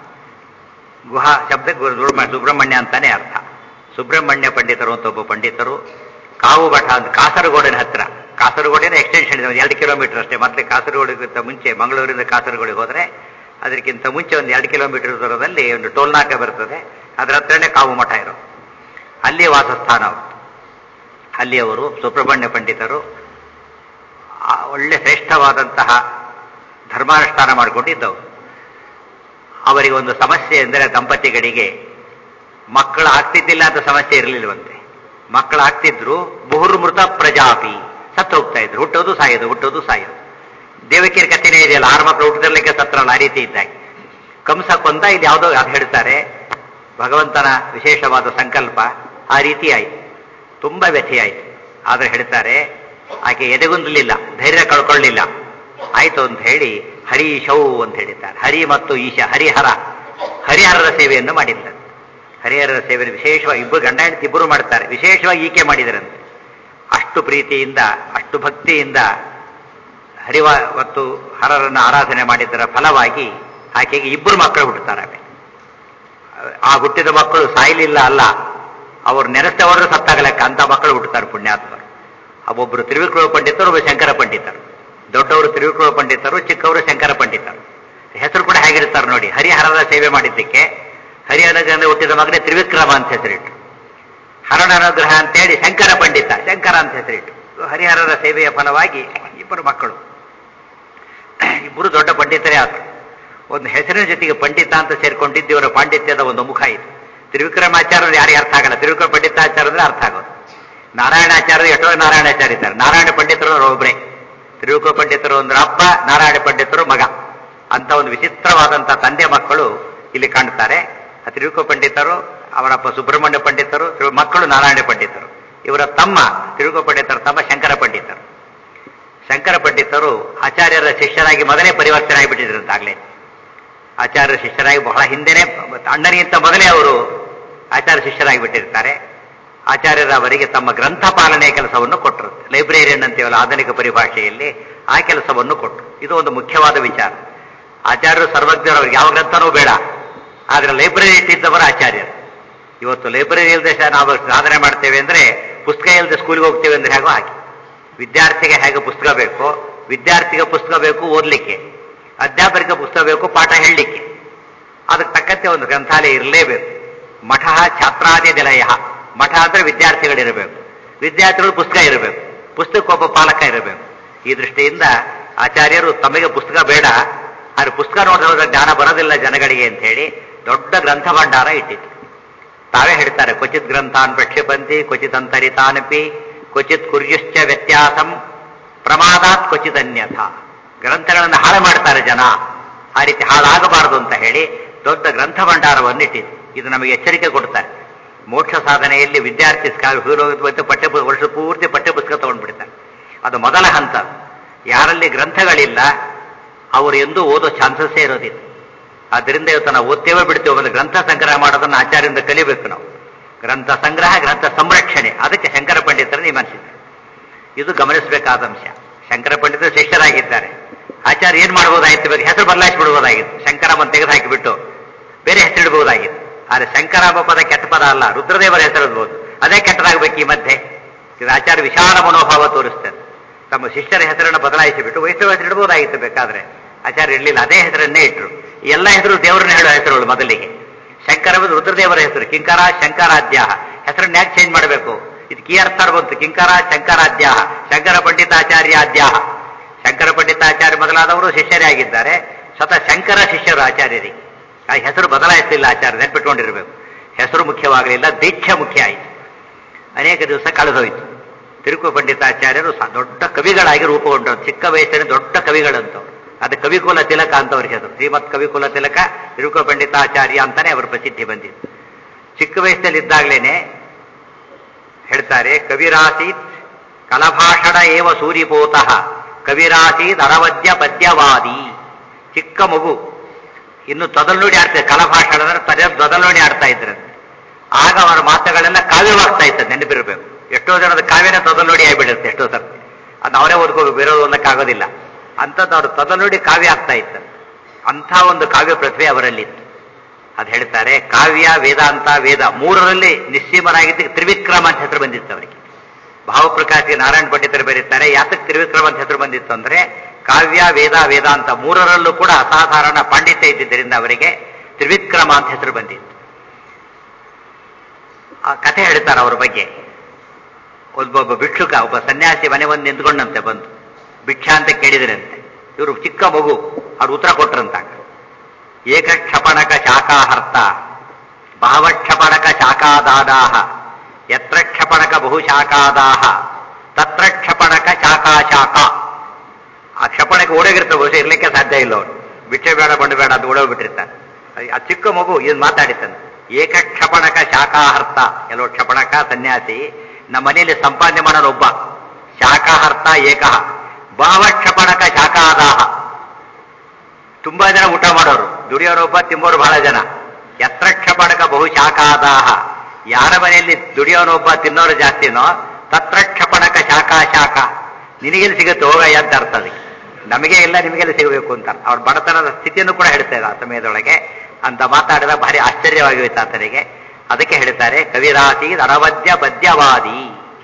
ಗುಹಾ ಶಬ್ದಕ್ಕೆ ಸುಬ್ರಹ್ಮಣ್ಯ ಅಂತಾನೆ ಅರ್ಥ ಸುಬ್ರಹ್ಮಣ್ಯ ಪಂಡಿತರು ಅಂತ ಒಬ್ಬ ಪಂಡಿತರು ಕಾವು ಮಠ ಅಂತ ಕಾಸರಗೋಡಿನ ಹತ್ರ ಕಾಸರಗೋಡಿನ ಎಕ್ಸ್ಟೆನ್ಷನ್ ಇದೆ ಒಂದು ಎರಡು ಕಿಲೋಮೀಟರ್ ಅಷ್ಟೇ ಮತ್ತೆ ಕಾಸರಗೋಡಿಗಿಂತ ಮುಂಚೆ ಮಂಗಳೂರಿಂದ ಕಾಸರಗೋಡಿಗೆ ಹೋದ್ರೆ ಅದಕ್ಕಿಂತ ಮುಂಚೆ ಒಂದು ಎರಡು ಕಿಲೋಮೀಟರ್ ದೂರದಲ್ಲಿ ಒಂದು ಟೋಲ್ನಾಕ ಬರ್ತದೆ ಅದರ ಹತ್ರನೇ ಕಾವು ಮಠ ಇರೋದು ಅಲ್ಲಿ ವಾಸಸ್ಥಾನ ಅವರು ಅಲ್ಲಿ ಅವರು ಸುಬ್ರಹ್ಮಣ್ಯ ಪಂಡಿತರು ಒಳ್ಳೆ ಶ್ರೇಷ್ಠವಾದಂತಹ ಧರ್ಮಾನುಷ್ಠಾನ ಮಾಡಿಕೊಂಡಿದ್ದವರು ಅವರಿಗೆ ಒಂದು ಸಮಸ್ಯೆ ಎಂದರೆ ದಂಪತಿಗಳಿಗೆ ಮಕ್ಕಳು ಆಗ್ತಿದ್ದಿಲ್ಲ ಅಂತ ಸಮಸ್ಯೆ ಇರಲಿಲ್ಲವಂತೆ ಮಕ್ಕಳು ಆಗ್ತಿದ್ರು ಬಹುರ್ಮೃತ ಪ್ರಜಾಪಿ ಸತ್ತು ಹೋಗ್ತಾ ಇದ್ರು ಹುಟ್ಟೋದು ಸಾಯೋದು ಹುಟ್ಟೋದು ಸಾಯೋದು ದೇವಕಿಯರ ಕಥೆನೇ ಇದೆಯಲ್ಲ ಆರು ಮಕ್ಕಳು ಹುಟ್ಟಿದರ್ಲಿಕ್ಕೆ ಸತ್ರಲ್ಲ ಆ ರೀತಿ ಇದ್ದಾಗಿ ಕಂಸ ಕೊಂದ ಇಲ್ಲಿ ಯಾವುದೋ ಅದು ಹೇಳ್ತಾರೆ ಭಗವಂತನ ವಿಶೇಷವಾದ ಸಂಕಲ್ಪ ಆ ರೀತಿ ಆಯ್ತು ತುಂಬಾ ವ್ಯಥೆಯಾಯ್ತು ಆದ್ರೆ ಹೇಳ್ತಾರೆ ಆಕೆ ಎದೆಗುಂದಲಿಲ್ಲ ಧೈರ್ಯ ಕಳ್ಕೊಳ್ಳಿಲ್ಲ ಆಯ್ತು ಅಂತ ಹೇಳಿ ಹರೀಶೌ ಅಂತ ಹೇಳಿದ್ದಾರೆ ಹರಿ ಮತ್ತು ಈಶ ಹರಿಹರ ಹರಿಹರರ ಸೇವೆಯನ್ನು ಮಾಡಿದ್ದಾರೆ ಹರಿಹರರ ಸೇವೆಯನ್ನು ವಿಶೇಷವಾಗಿ ಇಬ್ಬರು ಗಂಡ ಹೆಂಡತಿ ಇಬ್ಬರು ಮಾಡ್ತಾರೆ ವಿಶೇಷವಾಗಿ ಈಕೆ ಮಾಡಿದರಂತೆ ಅಷ್ಟು ಪ್ರೀತಿಯಿಂದ ಅಷ್ಟು ಭಕ್ತಿಯಿಂದ ಹರಿವ ಮತ್ತು ಹರರನ್ನು ಆರಾಧನೆ ಮಾಡಿದ್ದರ ಫಲವಾಗಿ ಆಕೆಗೆ ಇಬ್ಬರು ಮಕ್ಕಳು ಹುಟ್ಟುತ್ತಾರೆ ಆಮೇಲೆ ಆ ಹುಟ್ಟಿದ ಮಕ್ಕಳು ಸಾಯಲಿಲ್ಲ ಅಲ್ಲ ಅವ್ರು ನೆನೆಸ್ತವರು ಸತ್ತಾಗ ಲೆಕ್ಕ ಅಂತ ಮಕ್ಕಳು ಹುಟ್ಟುತ್ತಾರೆ ಪುಣ್ಯಾತ್ಮರು ಒಬ್ಬರು ತಿರುವಿಕ್ರೋಳ ಪಂಡಿತರು ಒಬ್ಬರು ಶಂಕರ ಪಂಡಿತರು ದೊಡ್ಡವರು ತಿರುವಿಕ್ರೋಳ ಪಂಡಿತರು ಚಿಕ್ಕವರು ಶಂಕರ ಪಂಡಿತರು ಹೆಸರು ಕೂಡ ಹೇಗಿರ್ತಾರೆ ನೋಡಿ ಹರಿಹರದ ಸೇವೆ ಮಾಡಿದ್ದಕ್ಕೆ ಹರಿಹರದಿಂದ ಹುಟ್ಟಿದ ಮಗನೇ ತ್ರಿವಿಕ್ರಮ ಅಂತ ಹೆಸರಿಟ್ಟು ಹರಣ ಅನುಗ್ರಹ ಅಂತೇಳಿ ಶಂಕರ ಪಂಡಿತ ಶಂಕರ ಅಂತ ಹೆಸರಿಟ್ಟು ಹರಿಹರರ ಸೇವೆಯ ಫಲವಾಗಿ ಇಬ್ಬರು ಮಕ್ಕಳು ಇಬ್ಬರು ದೊಡ್ಡ ಪಂಡಿತರೇ ಆದರು ಒಂದು ಹೆಸರಿನ ಜೊತೆಗೆ ಪಂಡಿತ ಅಂತ ಸೇರ್ಕೊಂಡಿದ್ದು ಇವರ ಪಾಂಡಿತ್ಯದ ಒಂದು ಮುಖ ಇದು ತ್ರಿವಿಕ್ರಮಾಚಾರ್ಯರು ಯಾರಿಗೆ ಅರ್ಥ ಆಗಲ್ಲ ತ್ರಿವಿಕ್ರಮ ಪಂಡಿತಾಚಾರ್ಯ ಅಂದ್ರೆ ಅರ್ಥ ಆಗೋದು ನಾರಾಯಣಾಚಾರ್ಯರು ಎಷ್ಟೋ ನಾರಾಯಣಾಚಾರ್ಯ ಇದ್ದಾರೆ ನಾರಾಯಣ ಪಂಡಿತರು ಒಬ್ಬರೇ ತ್ರಿವಿಕ್ರಮ ಪಂಡಿತರು ಅಂದ್ರೆ ಅಪ್ಪ ನಾರಾಯಣ ಪಂಡಿತರು ಮಗ ಅಂತ ಒಂದು ವಿಚಿತ್ರವಾದಂತಹ ತಂದೆ ಮಕ್ಕಳು ಇಲ್ಲಿ ಕಾಣುತ್ತಾರೆ ಆ ತ್ರಿವಿಕ್ರಮ ಪಂಡಿತರು ಅವರಪ್ಪ ಸುಬ್ರಹ್ಮಣ್ಯ ಪಂಡಿತರು ಮಕ್ಕಳು ನಾರಾಯಣ ಪಂಡಿತರು ಇವರ ತಮ್ಮ ತ್ರಿವಿಕ್ರಮ ಪಂಡಿತರ ತಮ್ಮ ಶಂಕರ ಪಂಡಿತರು ಶಂಕರ ಪಂಡಿತರು ಆಚಾರ್ಯರ ಶಿಷ್ಯರಾಗಿ ಮೊದಲೇ ಪರಿವರ್ತನೆ ಆಗಿಬಿಟ್ಟಿದ್ರಂತಾಗಲೇ ಆಚಾರ್ಯ ಶಿಷ್ಯರಾಗಿ ಬಹಳ ಹಿಂದೆನೆ ಅಣ್ಣನಿಗಿಂತ ಮೊದಲೇ ಅವರು ಆಚಾರ್ಯ ಶಿಷ್ಯರಾಗಿ ಬಿಟ್ಟಿರ್ತಾರೆ ಆಚಾರ್ಯರ ಅವರಿಗೆ ತಮ್ಮ ಗ್ರಂಥ ಪಾಲನೆಯ ಕೆಲಸವನ್ನು ಕೊಟ್ಟರು ಲೈಬ್ರರಿಯನ್ ಅಂತೀವಲ್ಲ ಆಧುನಿಕ ಪರಿಭಾಷೆಯಲ್ಲಿ ಆ ಕೆಲಸವನ್ನು ಕೊಟ್ಟರು ಇದು ಒಂದು ಮುಖ್ಯವಾದ ವಿಚಾರ ಆಚಾರ್ಯರು ಸರ್ವಜ್ಞರು ಅವ್ರಿಗೆ ಯಾವ ಗ್ರಂಥನೂ ಬೇಡ ಆದರೆ ಲೈಬ್ರರಿ ಇಟ್ಟಿದ್ದವರ ಆಚಾರ್ಯರು ಇವತ್ತು ಲೈಬ್ರರಿ ಇಲ್ಲದೆ ನಾವು ಸಾಧನೆ ಮಾಡ್ತೇವೆ ಅಂದ್ರೆ ಪುಸ್ತಕ ಇಲ್ಲದೆ ಸ್ಕೂಲ್ಗೆ ಹೋಗ್ತೇವೆ ಅಂದ್ರೆ ಹೇಗೋ ಹಾಗೆ ವಿದ್ಯಾರ್ಥಿಗೆ ಹೇಗೆ ಪುಸ್ತಕ ಬೇಕು ವಿದ್ಯಾರ್ಥಿಗೆ ಪುಸ್ತಕ ಬೇಕು ಓದಲಿಕ್ಕೆ ಅಧ್ಯಾಪಕರಿಗೆ ಪುಸ್ತಕ ಬೇಕು ಪಾಠ ಹೇಳಲಿಕ್ಕೆ ಅದಕ್ಕೆ ತಕ್ಕಂತೆ ಒಂದು ಗ್ರಂಥಾಲಯ ಇರಲೇಬೇಕು ಮಠ ಛಾತ್ರಾದಿ ನಿಲಯ ಮಠ ಅಂದ್ರೆ ವಿದ್ಯಾರ್ಥಿಗಳಿರಬೇಕು ವಿದ್ಯಾರ್ಥಿಗಳು ಪುಸ್ತಕ ಇರಬೇಕು ಪುಸ್ತಕಕ್ಕೊಬ್ಬ ಪಾಲಕ ಇರಬೇಕು ಈ ದೃಷ್ಟಿಯಿಂದ ಆಚಾರ್ಯರು ತಮಗೆ ಪುಸ್ತಕ ಬೇಡ ಆದ್ರೆ ಪುಸ್ತಕ ನೋಡಿದ್ರೆ ಜ್ಞಾನ ಬರೋದಿಲ್ಲ ಜನಗಳಿಗೆ ಅಂತ ಹೇಳಿ ದೊಡ್ಡ ಗ್ರಂಥ ಭಂಡಾರ ಇಟ್ಟಿತ್ತು ತಾವೇ ಹೇಳ್ತಾರೆ ಕ್ವಚಿತ್ ಗ್ರಂಥಾನ್ ಪ್ರಕ್ಷಿಪಂತಿ ಕ್ವಚಿತ್ ಅಂತರಿತಾನಪಿ ಕ್ವಚಿತ್ ಕುರ್ಯುಶ್ಚ ವ್ಯತ್ಯಾಸಂ ಪ್ರಮಾದಾತ್ ಕ್ವಚಿತ್ ಅನ್ಯಥ ಗ್ರಂಥಗಳನ್ನು ಹಾಳು ಮಾಡ್ತಾರೆ ಜನ ಆ ರೀತಿ ಹಾಳಾಗಬಾರದು ಅಂತ ಹೇಳಿ ದೊಡ್ಡ ಗ್ರಂಥ ಭಂಡಾರವನ್ನು ಇಟ್ಟಿದೆ ಇದು ನಮಗೆ ಎಚ್ಚರಿಕೆ ಕೊಡ್ತಾರೆ ಮೋಕ್ಷ ಸಾಧನೆಯಲ್ಲಿ ವಿದ್ಯಾರ್ಥಿ ಮತ್ತು ಪಠ್ಯ ವರ್ಷ ಪೂರ್ತಿ ಪಠ್ಯ ಪುಸ್ತಕ ತಗೊಂಡ್ಬಿಡ್ತಾರೆ ಅದು ಮೊದಲ ಹಂತ ಯಾರಲ್ಲಿ ಗ್ರಂಥಗಳಿಲ್ಲ ಅವರು ಎಂದೂ ಓದೋ ಚಾನ್ಸಸ್ಸೇ ಇರೋದಿಲ್ಲ ಆದ್ದರಿಂದ ಇವತ್ತು ನಾವು ಓದ್ತೇವೆ ಬಿಡ್ತೇವೆ ಒಂದು ಗ್ರಂಥ ಸಂಗ್ರಹ ಮಾಡೋದನ್ನು ಆಚಾರ್ಯದಿಂದ ಕಲಿಬೇಕು ನಾವು ಗ್ರಂಥ ಸಂಗ್ರಹ ಗ್ರಂಥ ಸಂರಕ್ಷಣೆ ಅದಕ್ಕೆ ಶಂಕರ ಪಂಡಿತರು ನಿಯಮಿಸಿದ್ದಾರೆ ಇದು ಗಮನಿಸಬೇಕಾದ ಅಂಶ ಶಂಕರ ಪಂಡಿತರು ಶಿಷ್ಯರಾಗಿದ್ದಾರೆ ಆಚಾರ್ಯ ಏನ್ ಮಾಡ್ಬೋದಾಗಿತ್ತು ಬೇಕು ಹೆಸರು ಬದಲಾಯಿಸಿಬಿಡ್ಬೋದಾಗಿತ್ತು ಶಂಕರಮ್ಮನ್ ತೆಗೆದು ಹಾಕಿಬಿಟ್ಟು ಬೇರೆ ಹೆಸರು ಇಡಬಹುದಾಗಿತ್ತು ಆದ್ರೆ ಶಂಕರ ಎಂಬ ಪದ ಕೆಟ್ಟ ಪದ ಅಲ್ಲ ರುದ್ರದೇವರ ಹೆಸರು ಇರ್ಬೋದು ಅದೇ ಕೆಟ್ಟದಾಗಬೇಕು ಈ ಮಧ್ಯೆ ಇದು ಆಚಾರ್ಯ ವಿಶಾಲ ಮನೋಭಾವ ತೋರಿಸ್ತದೆ ತಮ್ಮ ಶಿಷ್ಯರ ಹೆಸರನ್ನು ಬದಲಾಯಿಸಿಬಿಟ್ಟು ವೈಷ್ಣವ ಹೆಸರು ಇಡಬಹುದಾಗಿತ್ತು ಬೇಕಾದ್ರೆ ಆಚಾರ್ಯ ಇರಲಿಲ್ಲ ಅದೇ ಹೆಸರನ್ನೇ ಇಟ್ಟರು ಎಲ್ಲ ಹೆಸರು ದೇವರನ್ನ ಹೇಳೋ ಹೆಸರುಗಳು ಮೊದಲಿಗೆ ಶಂಕರ ರುದ್ರದೇವರ ಹೆಸರು ಕಿಂಕರ ಶಂಕರಾದ್ಯ ಹೆಸರನ್ನ ಯಾಕೆ ಚೇಂಜ್ ಮಾಡಬೇಕು ಇದು ಕೀ ಅರ್ಥ ಬಂತು ಕಿಂಕರ ಶಂಕರಾದ್ಯ ಶಂಕರ ಪಂಡಿತಾಚಾರ್ಯಾದ್ಯ ಶಂಕರ ಪಂಡಿತಾಚಾರ್ಯ ಮೊದಲಾದವರು ಶಿಷ್ಯರೇ ಆಗಿದ್ದಾರೆ ಸ್ವತಃ ಶಂಕರ ಶಿಷ್ಯರು ಆಚಾರ್ಯರಿಗೆ ಆ ಹೆಸರು ಬದಲಾಯಿಸಲಿಲ್ಲ ಆಚಾರ್ಯ ನೆನ್ಪಿಟ್ಕೊಂಡಿರ್ಬೇಕು ಹೆಸರು ಮುಖ್ಯವಾಗಲಿಲ್ಲ ದೀಕ್ಷೆ ಮುಖ್ಯ ಆಯಿತು ಅನೇಕ ದಿವಸ ಕಳೆದೋಯ್ತು ತಿರುಕು ಪಂಡಿತಾಚಾರ್ಯರು ದೊಡ್ಡ ಕವಿಗಳಾಗಿ ರೂಪುಗೊಂಡರು ಚಿಕ್ಕ ವಯಸ್ಸಿನ ದೊಡ್ಡ ಕವಿಗಳಂತವ್ರು ಅದು ಕವಿಕುಲ ತಿಲಕ ಅಂತ ಅವ್ರಿಗೆ ಹೆಸರು ಶ್ರೀಮತ್ ಕವಿಕುಲ ತಿಲಕ ತಿರುಕು ಪಂಡಿತಾಚಾರ್ಯ ಅಂತಾನೆ ಅವರ ಪ್ರಸಿದ್ಧಿ ಬಂದಿತ್ತು ಚಿಕ್ಕ ವಯಸ್ಸಲ್ಲಿದ್ದಾಗಲೇನೆ ಹೇಳ್ತಾರೆ ಕವಿರಾಸೀತ್ ಕಲಭಾಷಣ ಏವ ಸೂರಿಪೋತಃ ಕವಿರಾಸೀತ್ ಅರವದ್ಯ ಪದ್ಯವಾದಿ ಚಿಕ್ಕ ಮಗು ಇನ್ನು ತೊದಲ್ನುಡಿ ಆಡ್ತಾರೆ ಕಲಭಾಷಣ ಅಂದ್ರೆ ತದ ತೊದಲ್ನುಡಿ ಆಡ್ತಾ ಇದ್ರಂತೆ ಆಗ ಅವರ ಮಾತುಗಳೆಲ್ಲ ಕಾವ್ಯವಾಗ್ತಾ ಇತ್ತು ನೆನಪಿರಬೇಕು ಎಷ್ಟೋ ಜನದ ಕಾವ್ಯನ ತೊದಲ್ನುಡಿ ಆಗಿಬಿಡುತ್ತೆ ಎಷ್ಟೋ ಸರ್ತಿ ಅದು ಅವರೇ ಓದ್ಕೋಬೇಕು ಬೇರೆ ಓದಕ್ಕಾಗೋದಿಲ್ಲ ಅಂಥದ್ದು ಅವ್ರ ತೊದಲ್ನುಡಿ ಕಾವ್ಯ ಆಗ್ತಾ ಇತ್ತು ಅಂಥ ಒಂದು ಕಾವ್ಯ ಪ್ರತಿಭೆ ಅವರಲ್ಲಿತ್ತು ಅದು ಹೇಳ್ತಾರೆ ಕಾವ್ಯ ವೇದಾಂತ ವೇದ ಮೂರರಲ್ಲಿ ನಿಶ್ಚೀಮರಾಗಿದ್ದು ತ್ರಿವಿಕ್ರಮ ಅಂತ ಹೆಸರು ಬಂದಿತ್ತು ಅವರಿಗೆ ಭಾವಪ್ರಕಾಶಿ ನಾರಾಯಣ ಪಂಡಿತರು ಬರೀತಾರೆ ಯಾತಕ್ಕೆ ತ್ರಿವಿಕ್ರಮ ಅಂತ ಹೆಸರು ಬಂದಿತ್ತು ಅಂದ್ರೆ ಕಾವ್ಯ ವೇದ ವೇದಾಂತ ಮೂರರಲ್ಲೂ ಕೂಡ ಅಸಾಧಾರಣ ಪಾಂಡಿತ್ಯ ಇದ್ದಿದ್ದರಿಂದ ಅವರಿಗೆ ತ್ರಿವಿಕ್ರಮ ಅಂತ ಹೆಸರು ಬಂದಿತ್ತು ಆ ಕಥೆ ಹೇಳ್ತಾರೆ ಅವ್ರ ಬಗ್ಗೆ ಒಬ್ಬೊಬ್ಬ ಭಿಕ್ಷುಕ ಒಬ್ಬ ಸನ್ಯಾಸಿ ಮನೆ ಬಂದು ನಿಂತ್ಕೊಂಡಂತೆ ಬಂದು ಭಿಕ್ಷಾ ಅಂತ ಕೇಳಿದ್ರಂತೆ ಇವರು ಚಿಕ್ಕ ಮಗು ಅವ್ರು ಉತ್ತರ ಕೊಟ್ರಂತ ಏಕಕ್ಷಪಣಕ ಶಾಖಾಹರ್ತ ಭಾವಕ್ಷಪಣಕ ಶಾಖಾದಾದಾಹ ಯತ್ರ ಕ್ಷಪಣಕ ಬಹುಶಾಖಾದಾಹ ತತ್ರ ಕ್ಷಪಣಕ ಶಾಖಾ ಶಾಖ ಆ ಕ್ಷಪಣಕ್ಕೆ ಓಡೋಗಿರ್ತಾರೆ ಬಹುಶಃ ಇರ್ಲಿಕ್ಕೆ ಸಾಧ್ಯ ಇಲ್ಲ ಅವರು ಬಿಟ್ಟೆ ಬೇಡ ಬಂಡು ಬೇಡ ಅಂತ ಓಡೋಗ್ಬಿಟ್ಟಿರ್ತಾರೆ ಆ ಚಿಕ್ಕ ಮಗು ಇದು ಮಾತಾಡಿತಾನೆ ಏಕಕ್ಷಪಣಕ ಶಾಖಾಹರ್ತ ಎಲ್ಲೋ ಕ್ಷಪಣಕ ಸನ್ಯಾಸಿ ನಮ್ಮ ಮನೆಯಲ್ಲಿ ಸಂಪಾದನೆ ಮಾಡೋನು ಒಬ್ಬ ಶಾಖಾಹರ್ತ ಏಕಃ ಭಾವಕ್ಷಪಣಕ ಶಾಖಾದಾಹ ತುಂಬಾ ಜನ ಊಟ ಮಾಡೋರು ದುಡಿಯೋರೊಬ್ಬ ತಿಂಬೋರು ಬಹಳ ಜನ ಎತ್ರ ಕ್ಷಪಣಕ ಬಹುಶಾಖಾದಾಹ ಯಾರ ಮನೆಯಲ್ಲಿ ದುಡಿಯೋನೊಬ್ಬ ತಿನ್ನೋರು ಜಾಸ್ತಿನೋ ತತ್ರ ಕ್ಷಪಣಕ ಶಾಖಾ ಶಾಖ ನಿನಗೆಲ್ಲಿ ಸಿಗುತ್ತೆ ಹೋಗ ಅಂತ ಅರ್ಥ ಅದಕ್ಕೆ ನಮಗೆ ಇಲ್ಲ ನಿಮಗೆಲ್ಲ ಸಿಗಬೇಕು ಅಂತ ಅವ್ರ ಬಡತನದ ಸ್ಥಿತಿಯನ್ನು ಕೂಡ ಹೇಳ್ತಾರೆ ಆ ಸಮಯದೊಳಗೆ ಅಂತ ಮಾತಾಡಿದ ಭಾರಿ ಆಶ್ಚರ್ಯವಾಗಿ ಹೋಯ್ತು ಆತನಿಗೆ ಅದಕ್ಕೆ ಹೇಳ್ತಾರೆ ಕವಿರಾಸಿ ಅನವದ್ಯ ಪದ್ಯವಾದಿ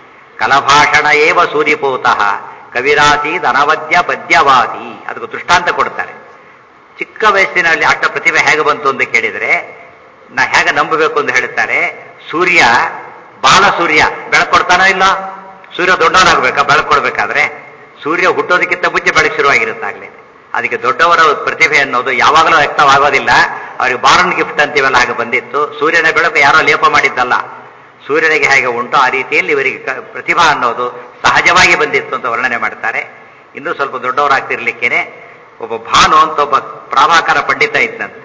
ಕಲಭಾಷಣ ಏವ ಸೂರಿಪೋತಃ ಕವಿರಾಸಿ ಅನವದ್ಯ ಪದ್ಯವಾದಿ ಅದಕ್ಕೆ ದೃಷ್ಟಾಂತ ಕೊಡ್ತಾರೆ ಚಿಕ್ಕ ವಯಸ್ಸಿನಲ್ಲಿ ಅಷ್ಟ ಪ್ರತಿಭೆ ಹೇಗೆ ಬಂತು ಅಂತ ಕೇಳಿದರೆ ನಾ ಹೇಗೆ ನಂಬಬೇಕು ಅಂತ ಹೇಳ್ತಾರೆ ಸೂರ್ಯ ಬಾಲ ಸೂರ್ಯ ಬೆಳಕು ಕೊಡ್ತಾನೋ ಇಲ್ಲ ಸೂರ್ಯ ದೊಡ್ಡವನಾಗಬೇಕಾ ಬೆಳಕು ಕೊಡ್ಬೇಕಾದ್ರೆ ಸೂರ್ಯ ಹುಟ್ಟೋದಕ್ಕಿಂತ ಮುಂಚೆ ಬೆಳಕು ಶುರುವಾಗಿರುತ್ತಾಗಲೇ ಅದಕ್ಕೆ ದೊಡ್ಡವರ ಪ್ರತಿಭೆ ಅನ್ನೋದು ಯಾವಾಗಲೂ ವ್ಯಕ್ತವಾಗೋದಿಲ್ಲ ಅವರಿಗೆ ಬಾರನ್ ಗಿಫ್ಟ್ ಅಂತೀವಲ್ಲ ಹಾಗೆ ಬಂದಿತ್ತು ಸೂರ್ಯನ ಬೆಳಕು ಯಾರೋ ಲೇಪ ಮಾಡಿದ್ದಲ್ಲ ಸೂರ್ಯನಿಗೆ ಹೇಗೆ ಉಂಟೋ ಆ ರೀತಿಯಲ್ಲಿ ಇವರಿಗೆ ಕ- ಪ್ರತಿಭಾ ಅನ್ನೋದು ಸಹಜವಾಗಿ ಬಂದಿತ್ತು ಅಂತ ವರ್ಣನೆ ಮಾಡ್ತಾರೆ ಇನ್ನೂ ಸ್ವಲ್ಪ ದೊಡ್ಡವರಾಗ್ತಿರ್ಲಿಕ್ಕೇನೆ ಒಬ್ಬ ಭಾನು ಅಂತ ಒಬ್ಬ ಪ್ರಾಭಾಕರ ಪಂಡಿತ ಇದ್ದಂತೆ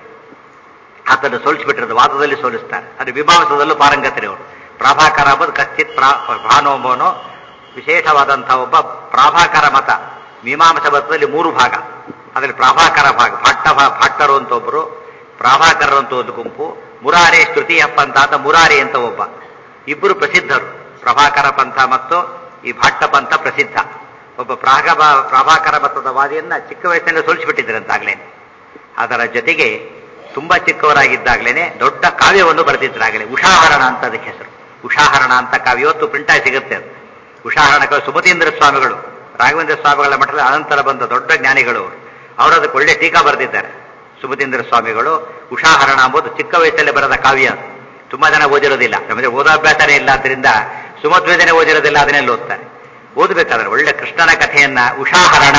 ಆತನ್ನು ಸೋಲಿಸಿಬಿಟ್ಟಿರೋದು ವಾದದಲ್ಲಿ ಸೋಲಿಸ್ತಾರೆ ಅದು ಮೀಮಾಂಸದಲ್ಲೂ ಪಾರಂಗತರಿ ಅವರು ಪ್ರಾಭಾಕರ ಅಂಬುದು ಕಚ್ಚಿತ್ ಪ್ರಾ ಭಾನು ಎಂಬವನು ವಿಶೇಷವಾದಂತಹ ಒಬ್ಬ ಪ್ರಾಭಾಕರ ಮತ ಮೀಮಾಂಸ ಮತದಲ್ಲಿ ಮೂರು ಭಾಗ ಅದರಲ್ಲಿ ಪ್ರಾಭಾಕರ ಭಾಗ ಭಾಟ್ಟ ಭಾ- ಭಾಟ್ಟರು ಅಂತ ಒಬ್ಬರು ಪ್ರಾಭಾಕರರು ಅಂತ ಒಂದು ಗುಂಪು ಮುರಾರೆ ಸ್ತುತಿಯ ಪಂಥ ಅಂತ ಮುರಾರಿ ಅಂತ ಒಬ್ಬ ಇಬ್ಬರು ಪ್ರಸಿದ್ಧರು ಪ್ರಭಾಕರ ಪಂಥ ಮತ್ತು ಈ ಭಾಟ್ಟ ಪಂಥ ಪ್ರಸಿದ್ಧ ಒಬ್ಬ ಪ್ರಾಗ ಪ್ರಾಭಾಕರ ಮತದ ವಾದಿಯನ್ನ ಚಿಕ್ಕ ವಯಸ್ಸಿನಲ್ಲಿ ಸೋಲಿಸಿಬಿಟ್ಟಿದ್ದರಂತಾಗ್ಲೇನೆ ಅದರ ಜೊತೆಗೆ ತುಂಬಾ ಚಿಕ್ಕವರಾಗಿದ್ದಾಗ್ಲೇನೆ ದೊಡ್ಡ ಕಾವ್ಯವನ್ನು ಬರೆದಿದ್ದರಾಗಲೇ ಉಷಾಹರಣ ಅಂತ ಅದಕ್ಕೆ ಹೆಸರು ಉಷಾಹರಣ ಅಂತ ಕಾವ್ಯ ಇವತ್ತು ಪ್ರಿಂಟ್ ಆಗಿ ಸಿಗುತ್ತೆ ಅದು ಉಷಾಹರಣ ಕಾವ್ಯ ಸುಮತೀಂದ್ರ ಸ್ವಾಮಿಗಳು ರಾಘವೇಂದ್ರ ಸ್ವಾಮಿಗಳ ಮಠದ ಅನಂತರ ಬಂದ ದೊಡ್ಡ ಜ್ಞಾನಿಗಳು ಅವರು ಅವರು ಅದಕ್ಕೆ ಒಳ್ಳೆ ಟೀಕಾ ಬರೆದಿದ್ದಾರೆ ಸುಮತೀಂದ್ರ ಸ್ವಾಮಿಗಳು ಉಷಾಹರಣ ಎಂಬುದು ಚಿಕ್ಕ ವಯಸ್ಸಲ್ಲೇ ಬರೆದ ಕಾವ್ಯ ಅದು. ತುಂಬಾ ಜನ ಓದಿರೋದಿಲ್ಲ ನಮಗೆ ಓದಾಭ್ಯಾಸನೇ ಇಲ್ಲ ಅದರಿಂದ ಸುಮಧ್ವೇದನೆ ಓದಿರೋದಿಲ್ಲ ಅದನ್ನೆಲ್ಲ ಓದ್ತಾರೆ ಓದಬೇಕಾದ್ರೆ ಒಳ್ಳೆ ಕೃಷ್ಣನ ಕಥೆಯನ್ನ ಉಷಾಹರಣ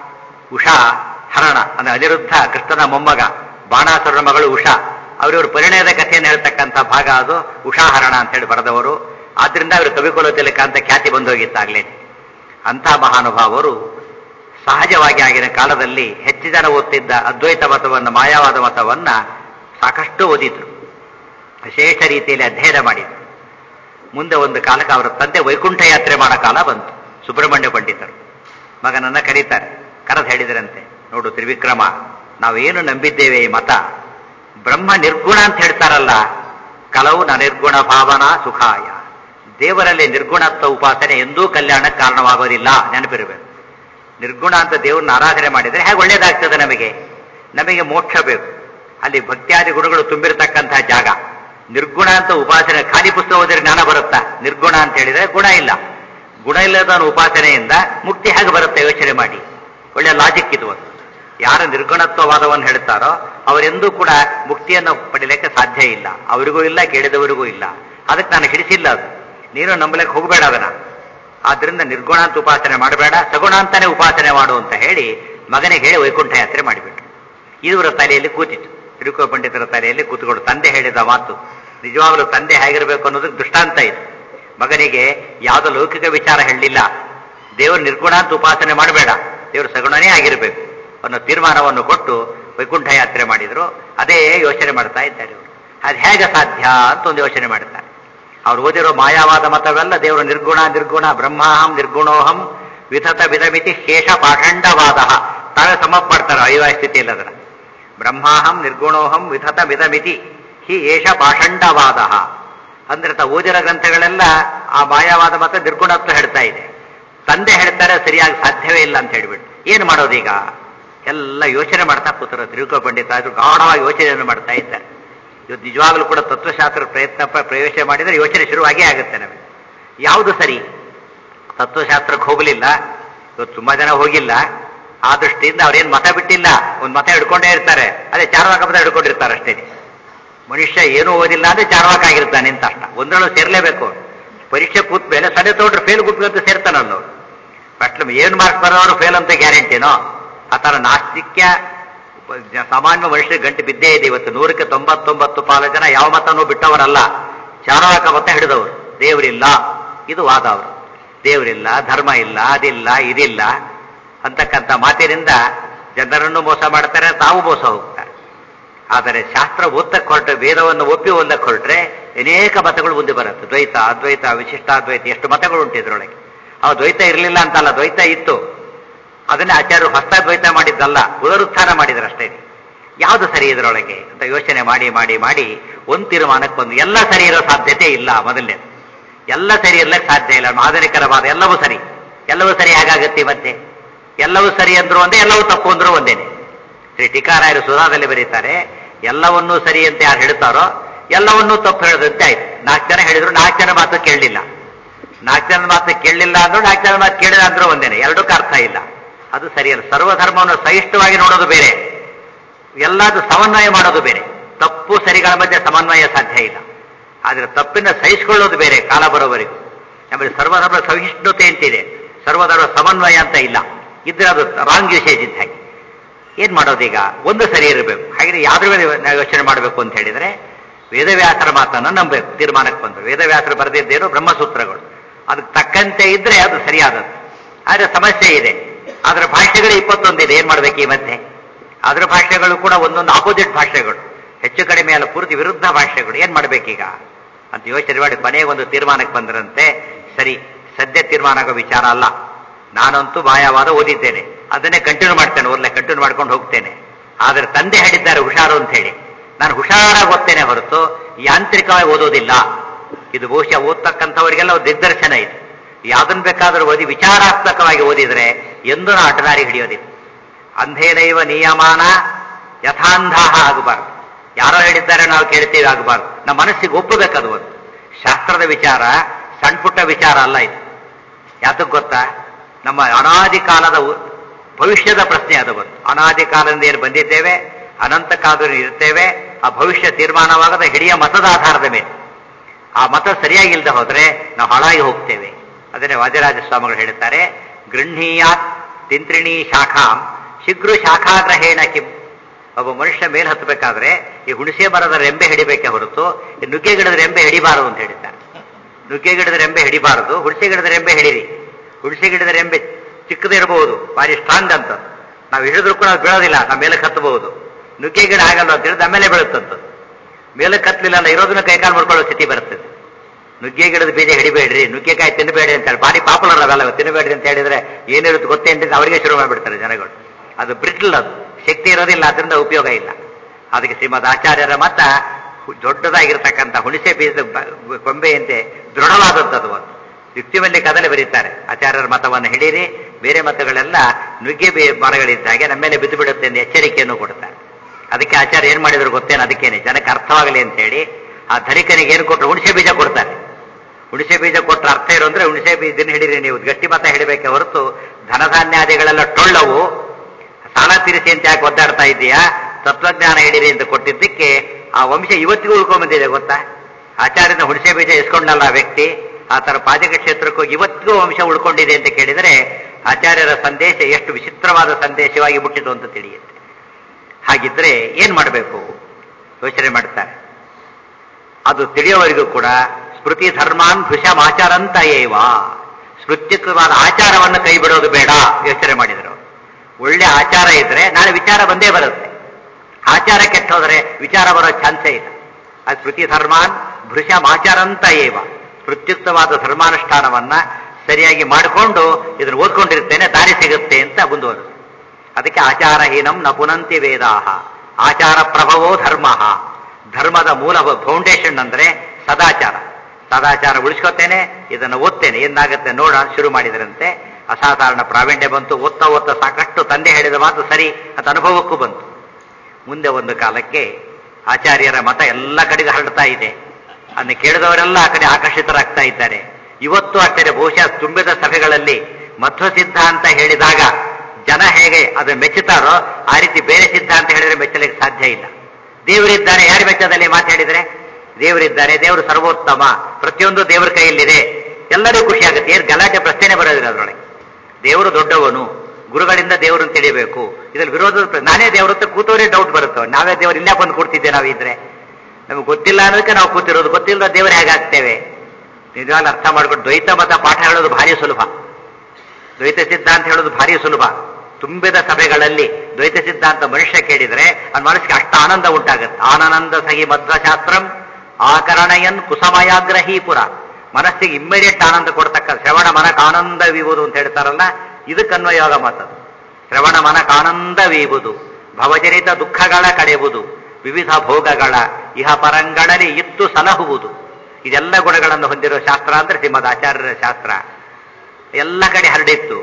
ಉಷಾ ಹರಣ ಅಂದ್ರೆ ಅನಿರುದ್ಧ ಕೃಷ್ಣನ ಮೊಮ್ಮಗ ಬಾಣಾಸುರನ ಮಗಳು ಉಷಾ ಅವರಿವರು ಪರಿಣಯದ ಕಥೆಯನ್ನು ಹೇಳ್ತಕ್ಕಂಥ ಭಾಗ ಅದು ಉಷಾಹರಣ ಅಂತ ಹೇಳಿ ಬರೆದವರು ಆದ್ರಿಂದ ಅವರು ಕವಿಕುಲ ತಿಲಕ ಅಂತ ಖ್ಯಾತಿ ಬಂದೋಗಿತ್ತಾಗ್ಲೇ ಅಂಥ ಮಹಾನುಭಾವರು ಸಹಜವಾಗಿ ಆಗಿನ ಕಾಲದಲ್ಲಿ ಹೆಚ್ಚು ಜನ ಓದ್ತಿದ್ದ ಅದ್ವೈತ ಮತವನ್ನು ಮಾಯಾವಾದ ಮತವನ್ನ ಸಾಕಷ್ಟು ಓದಿದ್ರು ವಿಶೇಷ ರೀತಿಯಲ್ಲಿ ಅಧ್ಯಯನ ಮಾಡಿದ್ರು ಮುಂದೆ ಒಂದು ಕಾಲಕ್ಕೆ ಅವರ ತಂದೆ ವೈಕುಂಠ ಯಾತ್ರೆ ಮಾಡೋ ಕಾಲ ಬಂತು ಸುಬ್ರಹ್ಮಣ್ಯ ಪಂಡಿತರು ಮಗನನ್ನ ಕರೀತಾರೆ ಕರೆದು ಹೇಳಿದ್ರಂತೆ ನೋಡು ತ್ರಿವಿಕ್ರಮ ನಾವೇನು ನಂಬಿದ್ದೇವೆ ಈ ಮತ ಬ್ರಹ್ಮ ನಿರ್ಗುಣ ಅಂತ ಹೇಳ್ತಾರಲ್ಲ ಕಲವು ನ ನಿರ್ಗುಣ ಭಾವನಾ ಸುಖಾಯ ದೇವರಲ್ಲಿ ನಿರ್ಗುಣತ್ವ ಉಪಾಸನೆ ಎಂದೂ ಕಲ್ಯಾಣಕ್ಕೆ ಕಾರಣವಾಗೋದಿಲ್ಲ ನೆನಪಿರಬೇಕು ನಿರ್ಗುಣ ಅಂತ ದೇವ್ರನ್ನ ಆರಾಧನೆ ಮಾಡಿದರೆ ಹೇಗೆ ಒಳ್ಳೇದಾಗ್ತದೆ ನಮಗೆ ನಮಗೆ ಮೋಕ್ಷ ಬೇಕು ಅಲ್ಲಿ ಭಕ್ತಿಯಾದಿ ಗುಣಗಳು ತುಂಬಿರತಕ್ಕಂತಹ ಜಾಗ ನಿರ್ಗುಣ ಅಂತ ಉಪಾಸನೆ ಖಾಲಿ ಪುಸ್ತಕ ಓದಿದ್ರೆ ಜ್ಞಾನ ಬರುತ್ತಾ ನಿರ್ಗುಣ ಅಂತ ಹೇಳಿದ್ರೆ ಗುಣ ಇಲ್ಲ ಗುಣ ಇಲ್ಲದ ಉಪಾಸನೆಯಿಂದ ಮುಕ್ತಿ ಹೇಗೆ ಬರುತ್ತೆ ಯೋಚನೆ ಮಾಡಿ ಒಳ್ಳೆ ಲಾಜಿಕ್ ಇದು ಒಂದು ಯಾರು ನಿರ್ಗುಣತ್ವವಾದವನ್ನು ಹೇಳ್ತಾರೋ ಅವರೆಂದೂ ಕೂಡ ಮುಕ್ತಿಯನ್ನು ಪಡಿಲಿಕ್ಕೆ ಸಾಧ್ಯ ಇಲ್ಲ ಅವರಿಗೂ ಇಲ್ಲ ಕೇಳಿದವರಿಗೂ ಇಲ್ಲ ಅದಕ್ಕೆ ನಾನು ಹಿಡಿಸಿಲ್ಲ ಅದು ನೀನು ನಂಬಲಿಕ್ಕೆ ಹೋಗಬೇಡ ಅದನ್ನ ಆದ್ರಿಂದ ನಿರ್ಗುಣ ಅಂತ ಉಪಾಸನೆ ಮಾಡಬೇಡ ಸಗುಣ ಅಂತಾನೆ ಉಪಾಸನೆ ಮಾಡು ಅಂತ ಹೇಳಿ ಮಗನಿಗೆ ಹೇಳಿ ವೈಕುಂಠ ಯಾತ್ರೆ ಮಾಡಿಬಿಟ್ರು ಇವರ ತಲೆಯಲ್ಲಿ ಕೂತಿತ್ತು ತಿರುಕೋ ಪಂಡಿತರ ತಲೆಯಲ್ಲಿ ಕೂತ್ಕೊಂಡು ತಂದೆ ಹೇಳಿದ ಮಾತು ನಿಜವಾಗಲೂ ತಂದೆ ಹೇಗಿರಬೇಕು ಅನ್ನೋದಕ್ಕೆ ದೃಷ್ಟಾಂತ ಇದು ಮಗನಿಗೆ ಯಾವುದೋ ಲೌಕಿಕ ವಿಚಾರ ಹೇಳಲಿಲ್ಲ ದೇವರು ನಿರ್ಗುಣ ಅಂತ ಉಪಾಸನೆ ಮಾಡಬೇಡ ದೇವರು ಸಗುಣನೇ ಆಗಿರಬೇಕು ಅನ್ನೋ ತೀರ್ಮಾನವನ್ನು ಕೊಟ್ಟು ವೈಕುಂಠ ಯಾತ್ರೆ ಮಾಡಿದ್ರು ಅದೇ ಯೋಚನೆ ಮಾಡ್ತಾ ಇದ್ದಾರೆ ಅವರು ಅದು ಹೇಗೆ ಸಾಧ್ಯ ಅಂತ ಒಂದು ಯೋಚನೆ ಮಾಡ್ತಾರೆ ಅವ್ರು ಓದಿರೋ ಮಾಯಾವಾದ ಮತವೆಲ್ಲ ದೇವರು ನಿರ್ಗುಣ ನಿರ್ಗುಣ ಬ್ರಹ್ಮಾಹಂ ನಿರ್ಗುಣೋಹಂ ವಿಧತ ವಿಧಮಿತಿ ಶೇಷ ಪಾಖಂಡವಾದ ತಾವೇ ಸಮಪ್ ಮಾಡ್ತಾರೆ ಅಯ್ಯವಾಯ ಸ್ಥಿತಿಯಲ್ಲಿ ಅದರ ಬ್ರಹ್ಮಾಹಂ ನಿರ್ಗುಣೋಹಂ ವಿಧತ ವಿಧಮಿತಿ ಹಿ ಏಷ ಪಾಷಂಡವಾದ ಅಂದ್ರೆ ತ ಓದಿರೋ ಗ್ರಂಥಗಳೆಲ್ಲ ಆ ಮಾಯಾವಾದ ಮತ ನಿರ್ಗುಣತ್ವ ಹೇಳ್ತಾ ಇದೆ ತಂದೆ ಹೇಳ್ತಾರೆ ಸರಿಯಾಗಿ ಸಾಧ್ಯವೇ ಇಲ್ಲ ಅಂತ ಹೇಳ್ಬಿಟ್ಟು ಏನು ಮಾಡೋದೀಗ ಎಲ್ಲ ಯೋಚನೆ ಮಾಡ್ತಾ ಕೂತರು ತಿರುಕೋ ಪಂಡಿತ ಆದ್ರೂ ಗಾಢವಾಗಿ ಯೋಚನೆಯನ್ನು ಮಾಡ್ತಾ ಇದ್ದಾರೆ ಇವತ್ತು ನಿಜವಾಗ್ಲೂ ಕೂಡ ತತ್ವಶಾಸ್ತ್ರ ಪ್ರಯತ್ನ ಪ- ಪ್ರವೇಶ ಮಾಡಿದರೆ ಯೋಚನೆ ಶುರುವಾಗೇ ಆಗುತ್ತೆ ನಮಗೆ ಯಾವುದು ಸರಿ ತತ್ವಶಾಸ್ತ್ರಕ್ಕೆ ಹೋಗಲಿಲ್ಲ ಇವತ್ತು ತುಂಬಾ ಜನ ಹೋಗಿಲ್ಲ ಆ ದೃಷ್ಟಿಯಿಂದ ಅವ್ರೇನು ಮತ ಬಿಟ್ಟಿಲ್ಲ ಒಂದು ಮತ ಹಿಡ್ಕೊಂಡೇ ಇರ್ತಾರೆ ಅದೇ ಚಾರ್ವಾಕ ಮತ ಹಿಡ್ಕೊಂಡಿರ್ತಾರೆ ಅಷ್ಟೇ ಮನುಷ್ಯ ಏನೂ ಓದಿಲ್ಲ ಅಂದ್ರೆ ಚಾರ್ವಾಕ ಆಗಿರ್ತಾನೆ ಅಂತ ಅಷ್ಟ ಒಂದರೊಳಗೆ ಸೇರ್ಲೇಬೇಕು ಪರೀಕ್ಷೆ ಕೂತ್ ಮೇಲೆ ಸಡೆ ತಗೊಂಡ್ರೆ ಫೇಲ್ ಗುಂಪಿಗೆ ಅಂತ ಸೇರ್ತಾನಲ್ಲ ಅವ್ರು ಬಟ್ ಏನು ಮಾರ್ಕ್ಸ್ ಬರೋರು ಫೇಲ್ ಅಂತ ಗ್ಯಾರಂಟಿನೋ ಆ ಥರ ನಾಸ್ತಿಕ್ಯ ಜ- ಸಾಮಾನ್ಯ ಮನುಷ್ಯರಿಗೆ ಗಂಟೆ ಬಿದ್ದೇ ಇದೆ ಇವತ್ತು ನೂರಕ್ಕೆ ತೊಂಬತ್ತೊಂಬತ್ತು ಪಾಲು ಜನ ಯಾವ ಮತನೂ ಬಿಟ್ಟವರಲ್ಲ ಚಾರವಾಕ ಮತ ಹಿಡಿದವರು ದೇವರಿಲ್ಲ ಇದು ವಾದ ಅವರು ದೇವರಿಲ್ಲ ಧರ್ಮ ಇಲ್ಲ ಅದಿಲ್ಲ ಇದಿಲ್ಲ ಅಂತಕ್ಕಂಥ ಮಾತಿನಿಂದ ಜನರನ್ನು ಮೋಸ ಮಾಡ್ತಾರೆ ತಾವು ಮೋಸ ಹೋಗ್ತಾರೆ ಆದರೆ ಶಾಸ್ತ್ರ ಓದಕ್ಕೆ ಹೊರಟ್ರೆ ವೇದವನ್ನು ಒಪ್ಪಿ ಓದಕ್ಕೆ ಹೊರಟ್ರೆ ಅನೇಕ ಮತಗಳು ಮುಂದೆ ಬರುತ್ತೆ ದ್ವೈತ ಅದ್ವೈತ ವಿಶಿಷ್ಟಾದ್ವೈತ ಎಷ್ಟು ಮತಗಳು ಉಂಟು ಇದರೊಳಗೆ ಅವು ದ್ವೈತ ಇರಲಿಲ್ಲ ಅಂತಲ್ಲ ದ್ವೈತ ಇತ್ತು ಅದನ್ನೇ ಆಚಾರ್ಯರು ಹೊಸ ದ್ವೈತ ಮಾಡಿದ್ದಲ್ಲ ಪುನರುತ್ಥಾನ ಮಾಡಿದ್ರು ಅಷ್ಟೇ ಯಾವುದು ಸರಿ ಇದರೊಳಗೆ ಅಂತ ಯೋಚನೆ ಮಾಡಿ ಮಾಡಿ ಮಾಡಿ ಒಂದು ತೀರ್ಮಾನಕ್ಕೆ ಬಂದು ಎಲ್ಲ ಸರಿ ಇರೋ ಸಾಧ್ಯತೆ ಇಲ್ಲ ಮೊದಲನೇ ಎಲ್ಲ ಸರಿ ಇರ್ಲಿಕ್ಕೆ ಸಾಧ್ಯ ಇಲ್ಲ ಆಧುನಿಕರ ವಾದ ಎಲ್ಲವೂ ಸರಿ ಎಲ್ಲವೂ ಸರಿ ಹೇಗಾಗುತ್ತೆ ಮತ್ತೆ ಎಲ್ಲವೂ ಸರಿ ಅಂದ್ರು ಒಂದೇ ಎಲ್ಲವೂ ತಪ್ಪು ಅಂದ್ರು ಒಂದೇನೆ ಶ್ರೀ ಟೀಕಾರಾಯರು ಸುಧಾದಲ್ಲಿ ಬರೀತಾರೆ ಎಲ್ಲವನ್ನೂ ಸರಿ ಅಂತ ಯಾರು ಹೇಳ್ತಾರೋ ಎಲ್ಲವನ್ನೂ ತಪ್ಪು ಹೇಳದಂತೆ ಆಯ್ತು ನಾಲ್ಕು ಜನ ಹೇಳಿದ್ರು ನಾಲ್ಕು ಜನ ಮಾತು ಕೇಳಲಿಲ್ಲ ನಾಲ್ಕು ಜನ ಮಾತು ಕೇಳಲಿಲ್ಲ ಅಂದ್ರು ನಾಲ್ಕು ಜನ ಮಾತು ಕೇಳಿಲ್ಲ ಅಂದ್ರೂ ಒಂದೇನೆ ಎರಡಕ್ಕೂ ಅರ್ಥ ಇಲ್ಲ ಅದು ಸರಿಯಲ್ಲ ಸರ್ವಧರ್ಮವನ್ನು ಸಹಿಷ್ಣುವಾಗಿ ನೋಡೋದು ಬೇರೆ ಎಲ್ಲದೂ ಸಮನ್ವಯ ಮಾಡೋದು ಬೇರೆ ತಪ್ಪು ಸರಿಗಳ ಮಧ್ಯೆ ಸಮನ್ವಯ ಸಾಧ್ಯ ಇಲ್ಲ ಆದರೆ ತಪ್ಪಿನ ಸಹಿಸಿಕೊಳ್ಳೋದು ಬೇರೆ ಕಾಲ ಬರೋವರೆಗೂ ಆಮೇಲೆ ಸರ್ವಧರ್ಮ ಸಹಿಷ್ಣುತೆ ಅಂತಿದೆ ಸರ್ವಧರ್ಮ ಸಮನ್ವಯ ಅಂತ ಇಲ್ಲ ಇದ್ರೆ ಅದು ರಾಂಗ್ ಯೂಸೇಜ್ ಇದ್ದ ಹಾಗೆ ಏನ್ ಮಾಡೋದೀಗ ಒಂದು ಸರಿ ಇರಬೇಕು ಹಾಗೆ ಯಾವ್ದ್ರ ಮೇಲೆ ನಾವು ಯೋಚನೆ ಮಾಡಬೇಕು ಅಂತ ಹೇಳಿದ್ರೆ ವೇದವ್ಯಾಸರ ಮಾತನ್ನು ನಂಬಬೇಕು ತೀರ್ಮಾನಕ್ಕೆ ಬಂದು ವೇದವ್ಯಾಸರು ಬರೆದಿದ್ದೇನು ಬ್ರಹ್ಮಸೂತ್ರಗಳು ಅದಕ್ಕೆ ತಕ್ಕಂತೆ ಇದ್ರೆ ಅದು ಸರಿಯಾದದ್ದು ಆದ್ರೆ ಸಮಸ್ಯೆ ಇದೆ ಅದರ ಭಾಷೆಗಳು ಇಪ್ಪತ್ತೊಂದಿದೆ ಏನ್ ಮಾಡ್ಬೇಕು ಈ ಮಧ್ಯೆ ಅದರ ಭಾಷೆಗಳು ಕೂಡ ಒಂದೊಂದು ಆಪೋಸಿಟ್ ಭಾಷೆಗಳು ಹೆಚ್ಚು ಕಡಿಮೆ ಅಲ್ಲ ಪೂರ್ತಿ ವಿರುದ್ಧ ಭಾಷೆಗಳು ಏನ್ ಮಾಡ್ಬೇಕೀಗ ಅಂತ ಯೋಚನೆ ಮಾಡಿ ಕೊನೆಗೆ ಒಂದು ತೀರ್ಮಾನಕ್ಕೆ ಬಂದರಂತೆ ಸರಿ ಸದ್ಯ ತೀರ್ಮಾನ ಆಗೋ ವಿಚಾರ ಅಲ್ಲ ನಾನಂತೂ ಮಾಯವಾದ ಓದಿದ್ದೇನೆ ಅದನ್ನೇ ಕಂಟಿನ್ಯೂ ಮಾಡ್ತೇನೆ ಓದ್ಲೆ ಕಂಟಿನ್ಯೂ ಮಾಡ್ಕೊಂಡು ಹೋಗ್ತೇನೆ ಆದ್ರೆ ತಂದೆ ಹೇಳಿದ್ದಾರೆ ಹುಷಾರು ಅಂತ ಹೇಳಿ ನಾನು ಹುಷಾರಾಗಿ ಓದ್ತೇನೆ ಹೊರತು ಯಾಂತ್ರಿಕವಾಗಿ ಓದೋದಿಲ್ಲ ಇದು ಬಹುಶಃ ಓದ್ತಕ್ಕಂಥವರಿಗೆಲ್ಲ ಒಂದು ದಿಗ್ದರ್ಶನ ಇದೆ ಯಾವ್ದನ್ ಬೇಕಾದ್ರೂ ಓದಿ ವಿಚಾರಾತ್ಮಕವಾಗಿ ಓದಿದ್ರೆ ಎಂದೂ ನಾ ಅಟದಾರಿ ಹಿಡಿಯೋದಿಲ್ಲ ಅಂಧೇನೈವ ನಿಯಮಾನ ಯಥಾಂಧಾಹ ಆಗಬಾರ್ದು ಯಾರೋ ಹೇಳಿದ್ದಾರೆ ನಾವು ಕೇಳ್ತೇವೆ ಆಗಬಾರ್ದು ನಮ್ಮ ಮನಸ್ಸಿಗೆ ಒಪ್ಪಬೇಕದು ಒಂದು ಶಾಸ್ತ್ರದ ವಿಚಾರ ಸಣ್ಣ ಪುಟ್ಟ ವಿಚಾರ ಅಲ್ಲ ಇದು ಯಾತಕ್ಕೆ ಗೊತ್ತಾ ನಮ್ಮ ಅನಾದಿ ಕಾಲದ ಉ- ಭವಿಷ್ಯದ ಪ್ರಶ್ನೆ ಅದು ಬಂತು ಅನಾದಿ ಕಾಲದಿಂದ ಏನು ಬಂದಿದ್ದೇವೆ ಅನಂತ ಕಾಲದಲ್ಲಿ ಇರ್ತೇವೆ ಆ ಭವಿಷ್ಯ ತೀರ್ಮಾನವಾಗದ ಹಿಡಿಯ ಮತದ ಆಧಾರದ ಮೇಲೆ ಆ ಮತ ಸರಿಯಾಗಿಲ್ಲದೆ ಹೋದ್ರೆ ನಾವು ಹಾಳಾಗಿ ಹೋಗ್ತೇವೆ ಅದನ್ನೇ ವಾದಿರಾಜ ಸ್ವಾಮಿಗಳು ಹೇಳುತ್ತಾರೆ ಗೃಹೀಯಾತ್ ತಿಂತ್ರಿಣಿ ಶಾಖಾಂ ಶೀಘ್ರ ಶಾಖಾಗ್ರಹೇಣ ಕಿಂ ಒಬ್ಬ ಮನುಷ್ಯ ಮೇಲೆ ಹತ್ತಬೇಕಾದ್ರೆ ಈ ಹುಣಸೆ ಮರದ ರೆಂಬೆ ಹಿಡಿಬೇಕೆ ಹೊರತು ಈ ನುಗ್ಗೆ ಗಿಡದ ರೆಂಬೆ ಹಿಡಿಬಾರದು ಅಂತ ಹೇಳಿದ್ದಾರೆ ನುಗ್ಗೆ ಗಿಡದ ರೆಂಬೆ ಹಿಡಿಬಾರದು ಹುಣಸೆ ಗಿಡದ ರೆಂಬೆ ಹಿಡಿರಿ ಹುಣಸೆ ಗಿಡದ ರೆಂಬೆ ಚಿಕ್ಕದಿರಬಹುದು ಭಾರಿ ಸ್ಟ್ರಾಂಗ್ ಅಂತ ನಾವು ಹಿಡಿದ್ರು ಕೂಡ ಅದು ಬೀಳೋದಿಲ್ಲ ನಾವು ಮೇಲಕ್ಕೆ ಹತ್ತಬಹುದು ನುಗ್ಗೆ ಗಿಡ ಆಗಲ್ಲ ಅಂತ ಹೇಳಿದ್ರೆ ಆಮೇಲೆ ಬೀಳುತ್ತಂತ ಮೇಲಕ್ಕೆ ಹತ್ತಲಿಲ್ಲ ಅಲ್ಲ ಇರೋದನ್ನ ಕೈಕಾಲು ಮಾಡ್ಕೊಳ್ಳೋ ಸ್ಥಿತಿ ಬರ್ತದೆ ನುಗ್ಗೆ ಗಿಡದ ಬೀಜ ಹಿಡಿಬೇಡ್ರಿ ನುಗ್ಗೆಕಾಯಿ ತಿನ್ನಬೇಡಿ ಅಂತ ಹೇಳಿ ಭಾರಿ ಪಾಪುಲರ್ ಅವೆಲ್ಲ ತಿನ್ನಬೇಡ್ರಿ ಅಂತ ಹೇಳಿದ್ರೆ ಏನಿರುತ್ತೆ ಗೊತ್ತೇ ಅಂತ ಅವರಿಗೆ ಶುರು ಮಾಡಿಬಿಡ್ತಾರೆ ಜನಗಳು ಅದು ಬ್ರಿಟ್ಲ್ ಅದು ಶಕ್ತಿ ಇರೋದಿಲ್ಲ ಅದರಿಂದ ಉಪಯೋಗ ಇಲ್ಲ ಅದಕ್ಕೆ ಶ್ರೀಮದ್ ಆಚಾರ್ಯರ ಮತ ಹು- ದೊಡ್ಡದಾಗಿರ್ತಕ್ಕಂಥ ಹುಣಸೆ ಬೀಜದ ಬ- ಕೊಂಬೆಯಂತೆ ದೃಢವಾದದ್ದು ಅದು ಒಂದು ಯುಕ್ತಿಮಲ್ಲಿ ಕದಲೆ ಬರೀತಾರೆ ಆಚಾರ್ಯರ ಮತವನ್ನು ಹಿಡೀರಿ ಬೇರೆ ಮತಗಳೆಲ್ಲ ನುಗ್ಗೆ ಬೇ- ಮರಗಳಿದ್ದಾಗೆ ನಮ್ಮ ಮೇಲೆ ಬಿದ್ದು ಬಿಡುತ್ತೆ ಎಂದು ಎಚ್ಚರಿಕೆಯನ್ನು ಕೊಡ್ತಾರೆ ಅದಕ್ಕೆ ಆಚಾರ್ಯ ಏನ್ ಮಾಡಿದ್ರು ಗೊತ್ತೇನು ಅದಕ್ಕೇನೆ ಜನಕ್ಕೆ ಅರ್ಥವಾಗಲಿ ಅಂತ ಹೇಳಿ ಆ ಧನಿಕನಿಗೆ ಏನು ಕೊಟ್ಟರು ಹುಣಸೆ ಬೀಜ ಕೊಡ್ತಾರೆ ಹುಣಸೆ ಬೀಜ ಕೊಟ್ಟರೆ ಅರ್ಥ ಇರೋ ಅಂದ್ರೆ ಹುಣಸೆ ಬೀಜನ ಹಿಡೀರಿ ನೀವು ಗಟ್ಟಿ ಮತ ಹಿಡಿಬೇಕೆ ಹೊರತು ಧನಧಾನ್ಯಾದಿಗಳೆಲ್ಲ ಟೊಳ್ಳವು ಸಾಲ ತೀರಿಸಿ ಅಂತ ಯಾಕೆ ಒದ್ದಾಡ್ತಾ ಇದೆಯಾ ತತ್ವಜ್ಞಾನ ಹಿಡೀರಿ ಅಂತ ಕೊಟ್ಟಿದ್ದಕ್ಕೆ ಆ ವಂಶ ಇವತ್ತಿಗೂ ಉಳ್ಕೊಂಡ್ ಬಂದಿದೆ ಗೊತ್ತಾ ಆಚಾರ್ಯನ ಹುಣಸೆ ಬೀಜ ಇಸ್ಕೊಂಡಲ್ಲ ಆ ವ್ಯಕ್ತಿ ಆ ತರ ಪಾಜಕ ಕ್ಷೇತ್ರಕ್ಕೂ ಇವತ್ತಿಗೂ ವಂಶ ಉಳ್ಕೊಂಡಿದೆ ಅಂತ ಕೇಳಿದರೆ ಆಚಾರ್ಯರ ಸಂದೇಶ ಎಷ್ಟು ವಿಚಿತ್ರವಾದ ಸಂದೇಶವಾಗಿ ಬಿಟ್ಟಿತು ಅಂತ ತಿಳಿಯುತ್ತೆ ಹಾಗಿದ್ರೆ ಏನ್ ಮಾಡಬೇಕು ಯೋಚನೆ ಮಾಡ್ತಾರೆ ಅದು ತಿಳಿಯೋವರೆಗೂ ಕೂಡ ಸ್ಮೃತಿ ಧರ್ಮಾನ್ ಭೃಷಮಾಚಾರಂತ ಏವ ಸ್ಮೃತ್ಯುಕ್ತವಾದ ಆಚಾರವನ್ನು ಕೈ ಬಿಡೋದು ಬೇಡ ಯೋಚನೆ ಮಾಡಿದರು ಒಳ್ಳೆ ಆಚಾರ ಇದ್ರೆ ನಾಳೆ ವಿಚಾರ ಬಂದೇ ಬರುತ್ತೆ ಆಚಾರ ಕೆಟ್ಟೋದ್ರೆ ವಿಚಾರ ಬರೋ ಚಾನ್ಸೇ ಇಲ್ಲ ಅದು ಸ್ಮೃತಿ ಧರ್ಮಾನ್ ಭೃಷಮಾಚಾರಂತ ಏವ ಸ್ಮೃತ್ಯುಕ್ತವಾದ ಧರ್ಮಾನುಷ್ಠಾನವನ್ನ ಸರಿಯಾಗಿ ಮಾಡಿಕೊಂಡು ಇದನ್ನು ಓದ್ಕೊಂಡಿರ್ತೇನೆ ದಾರಿ ಸಿಗುತ್ತೆ ಅಂತ ಮುಂದುವರೆದು ಅದಕ್ಕೆ ಆಚಾರಹೀನಂ ನ ಪುನಂತಿ ವೇದಾಹ ಆಚಾರ ಪ್ರಭವೋ ಧರ್ಮ ಧರ್ಮದ ಮೂಲ ಫೌಂಡೇಶನ್ ಅಂದ್ರೆ ಸದಾಚಾರ ಸದಾಚಾರ ಉಳಿಸ್ಕೊತೇನೆ ಇದನ್ನು ಓದ್ತೇನೆ ಏನಾಗುತ್ತೆ ನೋಡ ಶುರು ಮಾಡಿದ್ರಂತೆ ಅಸಾಧಾರಣ ಪ್ರಾವೀಣ್ಯ ಬಂತು ಓದ್ತಾ ಓದ್ತಾ ಸಾಕಷ್ಟು ತಂದೆ ಹೇಳಿದ ಮಾತು ಸರಿ ಅಂತ ಅನುಭವಕ್ಕೂ ಬಂತು ಮುಂದೆ ಒಂದು ಕಾಲಕ್ಕೆ ಆಚಾರ್ಯರ ಮತ ಎಲ್ಲ ಕಡೆಗೂ ಹರಡ್ತಾ ಇದೆ ಅದನ್ನು ಕೇಳಿದವರೆಲ್ಲ ಆ ಕಡೆ ಆಕರ್ಷಿತರಾಗ್ತಾ ಇದ್ದಾರೆ ಇವತ್ತು ಅಷ್ಟೇ ಬಹುಶಃ ತುಂಬಿದ ಸಭೆಗಳಲ್ಲಿ ಮಧ್ವ ಸಿದ್ಧಾಂತ ಹೇಳಿದಾಗ ಜನ ಹೇಗೆ ಅದನ್ನು ಮೆಚ್ಚುತ್ತಾರೋ ಆ ರೀತಿ ಬೇರೆ ಸಿದ್ಧಾಂತ ಹೇಳಿದ್ರೆ ಮೆಚ್ಚಲಿಕ್ಕೆ ಸಾಧ್ಯ ಇಲ್ಲ ದೇವರಿದ್ದಾರೆ ಯಾರ ಮೆಚ್ಚದಲ್ಲಿ ಮಾತಾಡಿದ್ರೆ ದೇವರಿದ್ದಾರೆ ದೇವರು ಸರ್ವೋತ್ತಮ ಪ್ರತಿಯೊಂದು ದೇವರ ಕೈಯಲ್ಲಿದೆ ಎಲ್ಲರಿಗೂ ಖುಷಿ ಆಗುತ್ತೆ ಏನು ಗಲಾಟೆ ಪ್ರಶ್ನೆ ಬರೋದಿಲ್ಲ ಅದರೊಳಗೆ ದೇವರು ದೊಡ್ಡವನು ಗುರುಗಳಿಂದ ದೇವರನ್ನು ತಿಳಿಬೇಕು ಇದ್ರಲ್ಲಿ ವಿರೋಧದ ಪ್ರ- ನಾನೇ ದೇವ್ರ ಹತ್ರ ಕೂತವರೇ ಡೌಟ್ ಬರುತ್ತೆ ನಾವೇ ದೇವರು ಇಲ್ಲೇ ಬಂದು ಕೂಡ್ತಿದ್ದೆ ನಾವಿದ್ರೆ ನಮಗೆ ಗೊತ್ತಿಲ್ಲ ಅನ್ನೋದಕ್ಕೆ ನಾವು ಕೂತಿರೋದು ಗೊತ್ತಿಲ್ಲದ ದೇವರು ಹೇಗಾಗ್ತೇವೆ ನಿಜವಾಗ್ಲೂ ಅರ್ಥ ಮಾಡ್ಕೊಂಡು ದ್ವೈತ ಮತ ಪಾಠ ಹೇಳೋದು ಭಾರಿ ಸುಲಭ ದ್ವೈತ ಸಿದ್ಧಾಂತ ಹೇಳೋದು ಭಾರಿ ಸುಲಭ ತುಂಬಿದ ಸಭೆಗಳಲ್ಲಿ ದ್ವೈತ ಸಿದ್ಧಾಂತ ಮನುಷ್ಯ ಕೇಳಿದ್ರೆ ಅವನ ಮನಸ್ಸಿಗೆ ಅಷ್ಟ ಆನಂದ ಉಂಟಾಗುತ್ತೆ ಆನಂದ ಸಹಿ ಮಧ್ವಶಾಸ್ತ್ರಂ ಆಕರಣಯನ್ ಕುಸಮಯಾಗ್ರಹೀಪುರ ಮನಸ್ಸಿಗೆ ಇಮ್ಮಿಡಿಯೇಟ್ ಆನಂದ ಕೊಡ್ತಕ್ಕ ಶ್ರವಣ ಮನಕ್ಕೆ ಆನಂದವಿಯುವುದು ಅಂತ ಹೇಳ್ತಾರಲ್ಲ ಇದಕ್ಕನ್ವಯೋಗ ಮಾತದು ಶ್ರವಣ ಮನಕ್ಕೆ ಆನಂದವೀವುದು ಭವಜನಿತ ದುಃಖಗಳ ಕಳೆಯುವುದು ವಿವಿಧ ಭೋಗಗಳ ಇಹ ಪರಂಗಳಲ್ಲಿ ಇತ್ತು ಸಲಹುವುದು ಇದೆಲ್ಲ ಗುಣಗಳನ್ನು ಹೊಂದಿರೋ ಶಾಸ್ತ್ರ ಅಂದ್ರೆ ಶ್ರೀಮದ್ ಆಚಾರ್ಯರ ಶಾಸ್ತ್ರ ಎಲ್ಲ ಕಡೆ ಹರಡಿತ್ತು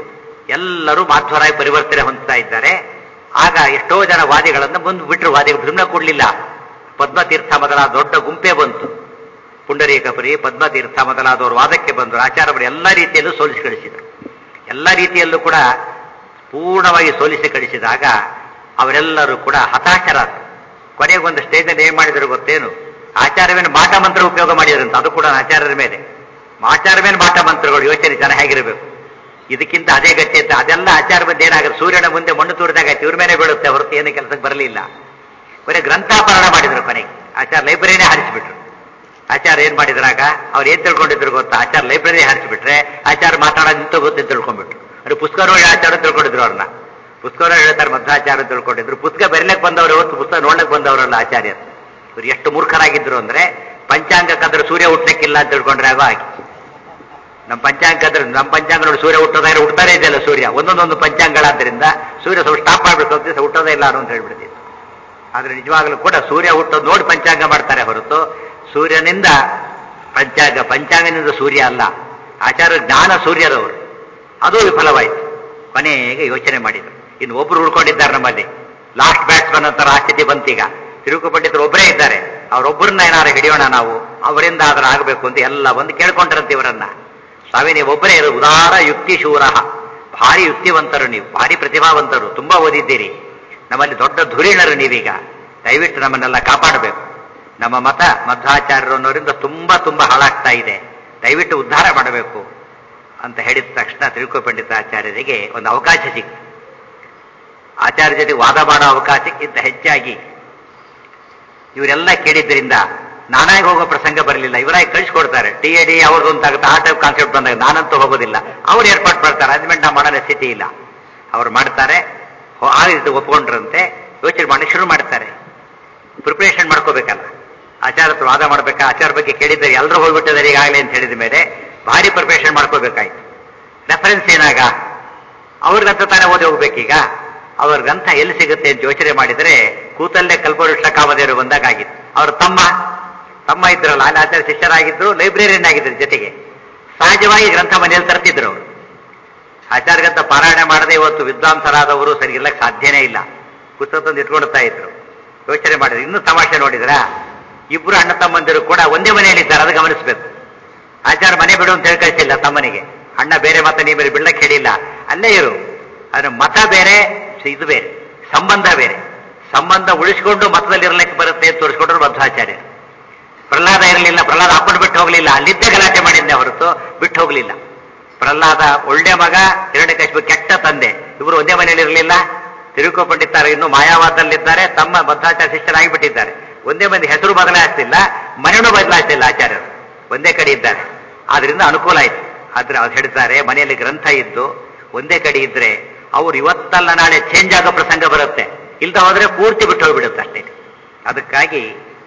ಎಲ್ಲರೂ ಮಾಧ್ವರಾಗಿ ಪರಿವರ್ತನೆ ಹೊಂದ್ತಾ ಇದ್ದಾರೆ ಆಗ ಎಷ್ಟೋ ಜನ ವಾದಿಗಳನ್ನು ಮುಂದೆ ಬಿಟ್ಟರು ವಾದಿಗಳು ಭ್ರಮ ಕೊಡಲಿಲ್ಲ ಪದ್ಮತೀರ್ಥ ಮೊದಲಾದ ದೊಡ್ಡ ಗುಂಪೇ ಬಂತು ಪುಂಡರೀಕಪುರಿ ಪದ್ಮತೀರ್ಥ ಮೊದಲಾದವರು ವಾದಕ್ಕೆ ಬಂದರು ಆಚಾರ್ಯವರು ಎಲ್ಲ ರೀತಿಯಲ್ಲೂ ಸೋಲಿಸಿ ಕಳಿಸಿದರು ಎಲ್ಲ ರೀತಿಯಲ್ಲೂ ಕೂಡ ಪೂರ್ಣವಾಗಿ ಸೋಲಿಸಿ ಕಳಿಸಿದಾಗ ಅವರೆಲ್ಲರೂ ಕೂಡ ಹತಾಶರಾದರು ಕೊನೆಗೊಂದು ಸ್ಟೇಜಲ್ಲಿ ಏನ್ ಮಾಡಿದ್ರು ಗೊತ್ತೇನು ಆಚಾರ್ಯವೇನು ಮಾಟ ಮಂತ್ರ ಉಪಯೋಗ ಮಾಡಿದ್ರಂತ ಅದು ಕೂಡ ಆಚಾರ್ಯರ ಮೇಲೆ ಆಚಾರ್ಯವೇನು ಮಾಟ ಮಂತ್ರಗಳು ಯೋಚನೆ ಜನ ಹೇಗಿರಬೇಕು ಇದಕ್ಕಿಂತ ಅದೇ ಗಟ್ಟಿ ಅಂತ ಅದೆಲ್ಲ ಆಚಾರ ಬಂದು ಏನಾಗುತ್ತೆ ಸೂರ್ಯನ ಮುಂದೆ ಮಣ್ಣು ತೂರಿದಾಗ ಇವ್ರ ಮೇಲೆ ಬೀಳುತ್ತೆ ಹೊರತು ಏನು ಕೆಲಸಕ್ಕೆ ಬರಲಿಲ್ಲ ಕೊನೆ ಗ್ರಂಥಾಪರಣ ಮಾಡಿದ್ರು ಕೊನೆಗೆ ಆಚಾರ ಲೈಬ್ರರಿನೇ ಹಾರಿಸಿಬಿಟ್ರು ಆಚಾರ ಏನ್ ಮಾಡಿದ್ರಾಗ ಅವ್ರು ಏನ್ ತಿಳ್ಕೊಂಡಿದ್ರು ಗೊತ್ತಾ ಆಚಾರ ಲೈಬ್ರರಿ ಹಾರಿಸಿಬಿಟ್ರೆ ಆಚಾರ ಮಾತಾಡೋದು ನಿಂತು ಗೊತ್ತು ತಿಳ್ಕೊಂಡ್ಬಿಟ್ರು ಅವ್ರು ಪುಸ್ತಕ ನೋಡಿ ಆಚಾರ ತಿಳ್ಕೊಂಡಿದ್ರು ಅವ್ರನ್ನ ಪುಸ್ತಕ ಹೇಳ್ತಾರೆ ಮಧ್ವಾಚಾರ್ಯ ತಿಳ್ಕೊಂಡಿದ್ರು ಪುಸ್ತಕ ಬರೀಲಕ್ಕೆ ಬಂದವರು ಹೊತ್ತು ಪುಸ್ತಕ ನೋಡ್ಲಕ್ಕೆ ಬಂದವರಲ್ಲ ಆಚಾರ್ಯರು ಇವ್ರು ಎಷ್ಟು ಮೂರ್ಖರಾಗಿದ್ರು ಅಂದ್ರೆ ಪಂಚಾಂಗ ಕದ್ರೆ ಸೂರ್ಯ ಹುಟ್ಟಕ್ಕಿಲ್ಲ ಅಂತ ತಿಳ್ಕೊಂಡ್ರೆ ಆಗೋ ಹಾಕಿ ನಮ್ಮ ಪಂಚಾಂಗ ಕದ್ರೆ ನಮ್ಮ ಪಂಚಾಂಗ ನೋಡಿ ಸೂರ್ಯ ಹುಟ್ಟೋದಾದ್ರೆ ಹುಡ್ತಾನೆ ಇದೆಯಲ್ಲ ಸೂರ್ಯ ಒಂದೊಂದೊಂದು ಪಂಚಾಂಗಗಳಾದ್ರಿಂದ ಸೂರ್ಯ ಸ್ವಲ್ಪ ಸ್ಟಾಪ್ ಮಾಡ್ಬಿಟ್ಟು ಅಂತ ದಿವಸ ಹುಟ್ಟೋದೇ ಇಲ್ಲ ಅಂತ ಹೇಳ್ಬಿಡ್ತೀವಿ ಆದ್ರೆ ನಿಜವಾಗ್ಲೂ ಕೂಡ ಸೂರ್ಯ ಹುಟ್ಟೋದು ನೋಡಿ ಪಂಚಾಂಗ ಮಾಡ್ತಾರೆ ಹೊರತು ಸೂರ್ಯನಿಂದ ಪಂಚಾಂಗ ಪಂಚಾಂಗನಿಂದ ಸೂರ್ಯ ಅಲ್ಲ ಆಚಾರ್ಯ ಜ್ಞಾನ ಸೂರ್ಯರವರು ಅದು ವಿಫಲವಾಯಿತು ಕೊನೆಗೆ ಯೋಚನೆ ಮಾಡಿದರು ಇನ್ನು ಒಬ್ರು ಉಳ್ಕೊಂಡಿದ್ದಾರೆ ನಮ್ಮಲ್ಲಿ ಲಾಸ್ಟ್ ಬ್ಯಾಟ್ಸ್ಮನ್ ಅಂತಾರ ಆ ಸ್ಥಿತಿ ಬಂತೀಗ ತಿರುಕು ಪಂಡಿತರು ಒಬ್ಬರೇ ಇದ್ದಾರೆ ಅವರೊಬ್ಬರನ್ನ ಏನಾರು ಹಿಡಿಯೋಣ ನಾವು ಅವರಿಂದ ಆದ್ರೆ ಆಗಬೇಕು ಅಂತ ಎಲ್ಲ ಬಂದು ಕೇಳ್ಕೊಂಡ್ರಂತೆ ಇವರನ್ನ ಸ್ವಾಮಿ ನೀವು ಒಬ್ಬರೇ ಇರು ಉದಾರ ಯುಕ್ತಿ ಶೂರ ಭಾರಿ ಯುಕ್ತಿವಂತರು ನೀವು ಭಾರಿ ಪ್ರತಿಭಾವಂತರು ತುಂಬಾ ಓದಿದ್ದೀರಿ ನಮ್ಮಲ್ಲಿ ದೊಡ್ಡ ಧುರೀಣರು ನೀವೀಗ ದಯವಿಟ್ಟು ನಮ್ಮನ್ನೆಲ್ಲ ಕಾಪಾಡಬೇಕು ನಮ್ಮ ಮತ ಮಧ್ವಾಚಾರ್ಯರು ಅನ್ನೋರಿಂದ ತುಂಬಾ ತುಂಬಾ ಹಾಳಾಗ್ತಾ ಇದೆ ದಯವಿಟ್ಟು ಉದ್ಧಾರ ಮಾಡಬೇಕು ಅಂತ ಹೇಳಿದ ತಕ್ಷಣ ತಿರುಕು ಪಂಡಿತಾಚಾರ್ಯರಿಗೆ ಒಂದು ಅವಕಾಶ ಸಿಕ್ತು ಆಚಾರ್ಯ ಜೊತೆ ವಾದ ಮಾಡೋ ಅವಕಾಶಕ್ಕಿಂತ ಹೆಚ್ಚಾಗಿ ಇವರೆಲ್ಲ ಕೇಳಿದ್ರಿಂದ ನಾನಾಗಿ ಹೋಗೋ ಪ್ರಸಂಗ ಬರಲಿಲ್ಲ ಇವರಾಗಿ ಕಳಿಸ್ಕೊಡ್ತಾರೆ ಟಿ ಎ ಡಿ ಅವ್ರದ್ದು ಅಂತ ಆಗುತ್ತೆ ಆ ಟೈಪ್ ಕಾನ್ಸೆಪ್ಟ್ ಬಂದಾಗ ನಾನಂತೂ ಹೋಗೋದಿಲ್ಲ ಅವ್ರು ಏರ್ಪಾಡು ಮಾಡ್ತಾರೆ ಅದ್ಮೇಲೆ ನಾವು ಮಾಡೋ ಸ್ಥಿತಿ ಇಲ್ಲ ಅವ್ರು ಮಾಡ್ತಾರೆ ಹೋ- ಆ ರೀತಿ ಒಪ್ಕೊಂಡ್ರಂತೆ ಯೋಚನೆ ಮಾಡಿ ಶುರು ಮಾಡ್ತಾರೆ ಪ್ರಿಪರೇಷನ್ ಮಾಡ್ಕೋಬೇಕಲ್ಲ ಆಚಾರ ಹತ್ರ ವಾದ ಮಾಡ್ಬೇಕಾ ಆಚಾರ ಬಗ್ಗೆ ಕೇಳಿದ್ದಾರೆ ಎಲ್ಲರೂ ಹೋಗ್ಬಿಟ್ಟಿದ್ದಾರೆ ಈಗಾಗಲೇ ಅಂತ ಹೇಳಿದ ಮೇಲೆ ಭಾರಿ ಪ್ರಿಪರೇಷನ್ ಮಾಡ್ಕೋಬೇಕಾಯ್ತು ರೆಫರೆನ್ಸ್ ಏನಾಗ ಅವ್ರಿಗಂತ ತಾನೇ ಓದಿ ಹೋಗ್ಬೇಕೀಗ ಅವ್ರ ಗ್ರಂಥ ಎಲ್ಲಿ ಸಿಗುತ್ತೆ ಅಂತ ಯೋಚನೆ ಮಾಡಿದರೆ ಕೂತಲ್ಲೇ ಕಲ್ಪವೃಕ್ಷ ಕಾಮದೇವರು ಬಂದಾಗ ಆಗಿತ್ತು ಅವ್ರ ತಮ್ಮ ತಮ್ಮ ಇದ್ರಲ್ಲ ಅಲ್ಲಿ ಆಚಾರ್ಯ ಶಿಷ್ಯರಾಗಿದ್ರು ಲೈಬ್ರರಿಯನ್ ಆಗಿದ್ರು ಜೊತೆಗೆ ಸಹಜವಾಗಿ ಗ್ರಂಥ ಮನೆಯಲ್ಲಿ ತರ್ತಿದ್ರು ಅವರು ಆಚಾರ್ಯಗಂತ ಪಾರಾಯಣ ಮಾಡದೆ ಇವತ್ತು ವಿದ್ವಾಂಸರಾದವರು ಸರಿ ಇರ್ಲಕ್ಕೆ ಸಾಧ್ಯನೇ ಇಲ್ಲ ಪುಸ್ತಕ ತಂದು ಇಟ್ಕೊಳ್ತಾ ಇದ್ರು ಯೋಚನೆ ಮಾಡಿದ್ರು ಇನ್ನೂ ತಮಾಷೆ ನೋಡಿದ್ರ ಇಬ್ರು ಅಣ್ಣ ತಮ್ಮಂದಿರು ಕೂಡ ಒಂದೇ ಮನೆಯಲ್ಲಿದ್ದಾರೆ ಅದು ಗಮನಿಸಬೇಕು ಆಚಾರ ಮನೆ ಬಿಡು ಅಂತ ಹೇಳಿ ಕಳಿಸಿಲ್ಲ ತಮ್ಮನಿಗೆ ಅಣ್ಣ ಬೇರೆ ಮತ ನೀ ಬೇರೆ ಬಿಡ್ಲಕ್ಕೆ ಹೇಳಿಲ್ಲ ಅಲ್ಲೇ ಇರು ಆದ್ರೆ ಮತ ಬೇರೆ ಇದು ಬೇರೆ ಸಂಬಂಧ ಬೇರೆ ಸಂಬಂಧ ಉಳಿಸ್ಕೊಂಡು ಮತದಲ್ಲಿ ಇರ್ಲಿಕ್ಕೆ ಬರುತ್ತೆ ಅಂತ ತೋರಿಸ್ಕೊಂಡ್ರು ಮಧ್ವಾಚಾರ್ಯರು ಪ್ರಹ್ಲಾದ ಇರಲಿಲ್ಲ ಪ್ರಹ್ಲಾದ ಅಪ್ಪನ ಬಿಟ್ಟು ಹೋಗ್ಲಿಲ್ಲ ಅಲ್ಲಿದ್ದೇ ಗಲಾಟೆ ಮಾಡಿದ್ದೆ ಹೊರತು ಬಿಟ್ಟು ಹೋಗ್ಲಿಲ್ಲ ಪ್ರಹ್ಲಾದ ಒಳ್ಳೆ ಮಗ ಹಿರಣ್ಯಕಶಿಪು ಕೆಟ್ಟ ತಂದೆ ಇವರು ಒಂದೇ ಮನೆಯಲ್ಲಿ ಇರಲಿಲ್ಲ ತಿರುಕೋ ಪಂಡಿತಾರೆ ಇನ್ನು ಮಾಯಾವಾದಲ್ಲಿದ್ದಾರೆ ತಮ್ಮ ಮಧ್ವಾಚಾರ್ಯ ಶಿಷ್ಯರಾಗಿಬಿಟ್ಟಿದ್ದಾರೆ ಒಂದೇ ಮಂದಿ ಹೆಸರು ಬದಲಾಯಿಸ್ತಿಲ್ಲ ಮನೆಯೂ ಬದಲಾಯಿಸ್ತಿಲ್ಲ ಆಚಾರ್ಯರು ಒಂದೇ ಕಡೆ ಇದ್ದಾರೆ ಆದ್ರಿಂದ ಅನುಕೂಲ ಆಯ್ತು ಆದ್ರೆ ಅವ್ರು ಹೇಳ್ತಾರೆ ಮನೆಯಲ್ಲಿ ಗ್ರಂಥ ಇದ್ದು ಒಂದೇ ಕಡೆ ಇದ್ರೆ ಅವ್ರು ಇವತ್ತಲ್ಲ ನಾಳೆ ಚೇಂಜ್ ಆಗೋ ಪ್ರಸಂಗ ಬರುತ್ತೆ ಇಲ್ದ ಹೋದ್ರೆ ಪೂರ್ತಿ ಬಿಟ್ಟು ಹೋಗ್ಬಿಡುತ್ತೆ ಅಷ್ಟೇ ಅದಕ್ಕಾಗಿ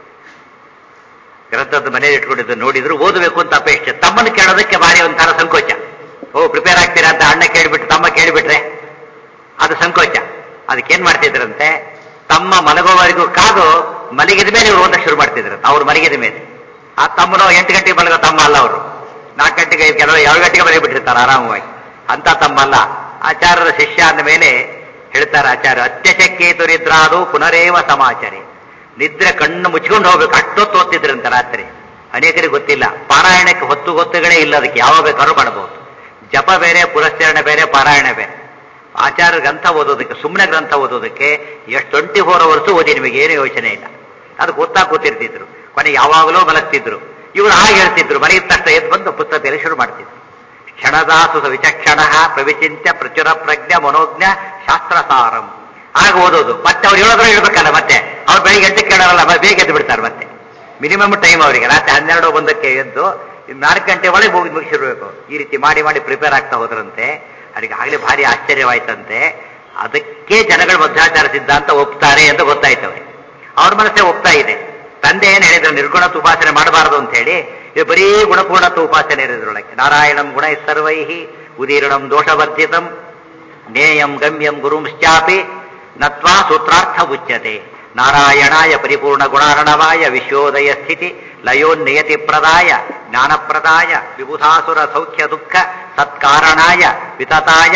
ಗ್ರಂಥದ ಮನೇಲಿ ಇಟ್ಕೊಂಡಿದ್ದು ನೋಡಿದ್ರು ಓದಬೇಕು ಅಂತ ಅಪೇಕ್ಷೆ ತಮ್ಮನ್ನು ಕೇಳೋದಕ್ಕೆ ಭಾರಿ ಒಂಥರ ಸಂಕೋಚ ಓ ಪ್ರಿಪೇರ್ ಆಗ್ತೀರಾ ಅಂತ ಅಣ್ಣ ಕೇಳಿಬಿಟ್ಟು ತಮ್ಮ ಕೇಳಿಬಿಟ್ರೆ ಅದು ಸಂಕೋಚ ಅದಕ್ಕೇನ್ ಮಾಡ್ತಿದ್ರಂತೆ ತಮ್ಮ ಮಲಗೋವರೆಗೂ ಕಾದು ಮಲಗಿದ ಮೇಲೆ ಇವರು ಓದಕ್ಕೆ ಶುರು ಮಾಡ್ತಿದ್ರಂತೆ ಅವ್ರು ಮಲಗಿದ ಮೇಲೆ ಆ ತಮ್ಮನು ಎಂಟು ಗಂಟೆಗೆ ಮಲಗೋ ತಮ್ಮ ಅಲ್ಲ ಅವರು ನಾಲ್ಕು ಗಂಟೆಗೆ ಕೆಲವರು ಏಳು ಗಂಟೆಗೆ ಮಲಗಿ ಬಿಟ್ಟಿರ್ತಾರೆ ಆರಾಮವಾಗಿ ಅಂತ ತಮ್ಮ ಅಲ್ಲ ಆಚಾರ್ಯರ ಶಿಷ್ಯ ಅಂದ ಮೇಲೆ ಹೇಳ್ತಾರೆ ಆಚಾರ್ಯ ಅತ್ಯಶಕ್ಕೇತು ನಿದ್ರಾದು ಪುನರೇವ ಸಮಾಚಾರಿ ನಿದ್ರೆ ಕಣ್ಣು ಮುಚ್ಕೊಂಡು ಹೋಗ್ಬೇಕು ಅಷ್ಟೊತ್ತು ಓದ್ತಿದ್ರಂತೆ ರಾತ್ರಿ ಅನೇಕರಿಗೆ ಗೊತ್ತಿಲ್ಲ ಪಾರಾಯಣಕ್ಕೆ ಹೊತ್ತು ಗೊತ್ತುಗಳೇ ಇಲ್ಲ ಅದಕ್ಕೆ ಯಾವ ಬೇಕಾದ್ರೂ ಮಾಡಬಹುದು ಜಪ ಬೇರೆ ಪುರಸ್ಕರಣೆ ಬೇರೆ ಪಾರಾಯಣ ಬೇರೆ ಆಚಾರ್ಯ ಗ್ರಂಥ ಓದೋದಕ್ಕೆ ಸುಮ್ಮನೆ ಗ್ರಂಥ ಓದೋದಕ್ಕೆ ಎಷ್ಟು ಟ್ವೆಂಟಿ ಫೋರ್ ಅವರ್ಸ್ ಓದಿ ನಿಮಗೆ ಏನು ಯೋಚನೆ ಇಲ್ಲ ಅದಕ್ಕೆ ಓದ್ತಾ ಕೂತಿರ್ತಿದ್ರು ಕೊನೆ ಯಾವಾಗಲೂ ಮಲಗ್ತಿದ್ರು ಇವರು ಹಾಗೆ ಹೇಳ್ತಿದ್ರು ಮನೆಗಿದ ತಕ್ಷಣ ಎದ್ದು ಬಂದು ಪುಸ್ತಕ ಬೇರೆ ಶುರು ಮಾಡ್ತಿದ್ರು ಕ್ಷಣದಾಸು ವಿಚಕ್ಷಣ ಪ್ರವಿಚಿಂತ್ಯ ಪ್ರಚುರ ಪ್ರಜ್ಞ ಮನೋಜ್ಞ ಶಾಸ್ತ್ರಸಾರಂ ಆಗ ಓದೋದು ಮತ್ತೆ ಅವ್ರು ಹೇಳೋದ್ರ ಹೇಳ್ಬೇಕಲ್ಲ ಮತ್ತೆ ಅವ್ರು ಬೆಳಿಗ್ಗೆ ಎಂಟಕ್ಕೆ ಕೇಳೋರಲ್ಲ ಮ- ಬೇಗ ಎದ್ದು ಬಿಡ್ತಾರೆ ಮತ್ತೆ ಮಿನಿಮಮ್ ಟೈಮ್ ಅವರಿಗೆ ರಾತ್ರಿ ಹನ್ನೆರಡು ಒಂದಕ್ಕೆ ಎದ್ದು ಇನ್ನು ನಾಲ್ಕು ಗಂಟೆ ಒಳಗೆ ಹೋಗಿ ಮುಗಿಸಿರ್ಬೇಕು ಈ ರೀತಿ ಮಾಡಿ ಮಾಡಿ ಪ್ರಿಪೇರ್ ಆಗ್ತಾ ಹೋದ್ರಂತೆ ಅವರಿಗೆ ಆಗಲೇ ಭಾರಿ ಆಶ್ಚರ್ಯವಾಯ್ತಂತೆ ಅದಕ್ಕೆ ಜನಗಳು ಮಧ್ವಾಚಾರ ಸಿದ್ಧಾಂತ ಒಪ್ತಾರೆ ಅಂತ ಗೊತ್ತಾಯ್ತು ಅವ್ರಿಗೆ ಅವ್ರ ಮನಸ್ಸೇ ಒಪ್ತಾ ಇದೆ ತಂದೆ ಏನ್ ಹೇಳಿದ್ರು ನಿರ್ಗುಣ ಉಪಾಸನೆ ಮಾಡಬಾರದು ಅಂತ ಹೇಳಿ ಇದು ಬರೀ ಗುಣಪೂರ್ಣತ್ವ ಉಪಾಸನೆ ಇರೋದ್ರೊಳಗೆ ನಾರಾಯಣಂ ಗುಣ ಸರ್ವೈಹಿ ಉದೀರ್ಣಂ ದೋಷವರ್ಜಿತಂ ನೇಯಂ ಗಮ್ಯಂ ಗುರುಂಶ್ಚಾಪಿ ನತ್ವಾ ಸೂತ್ರಾರ್ಥ ಉಚ್ಯತೆ ನಾರಾಯಣಾಯ ಪರಿಪೂರ್ಣ ಗುಣಾರ್ಣವಾಯ ವಿಶ್ವೋದಯ ಸ್ಥಿತಿ ಲಯೋನ್ನಿಯತಿ ಪ್ರದಾಯ ಜ್ಞಾನಪ್ರದಾಯ ವಿಬುಧಾಸುರ ಸೌಖ್ಯ ದುಃಖ ಸತ್ಕಾರಣಾಯ ವಿತತಾಯ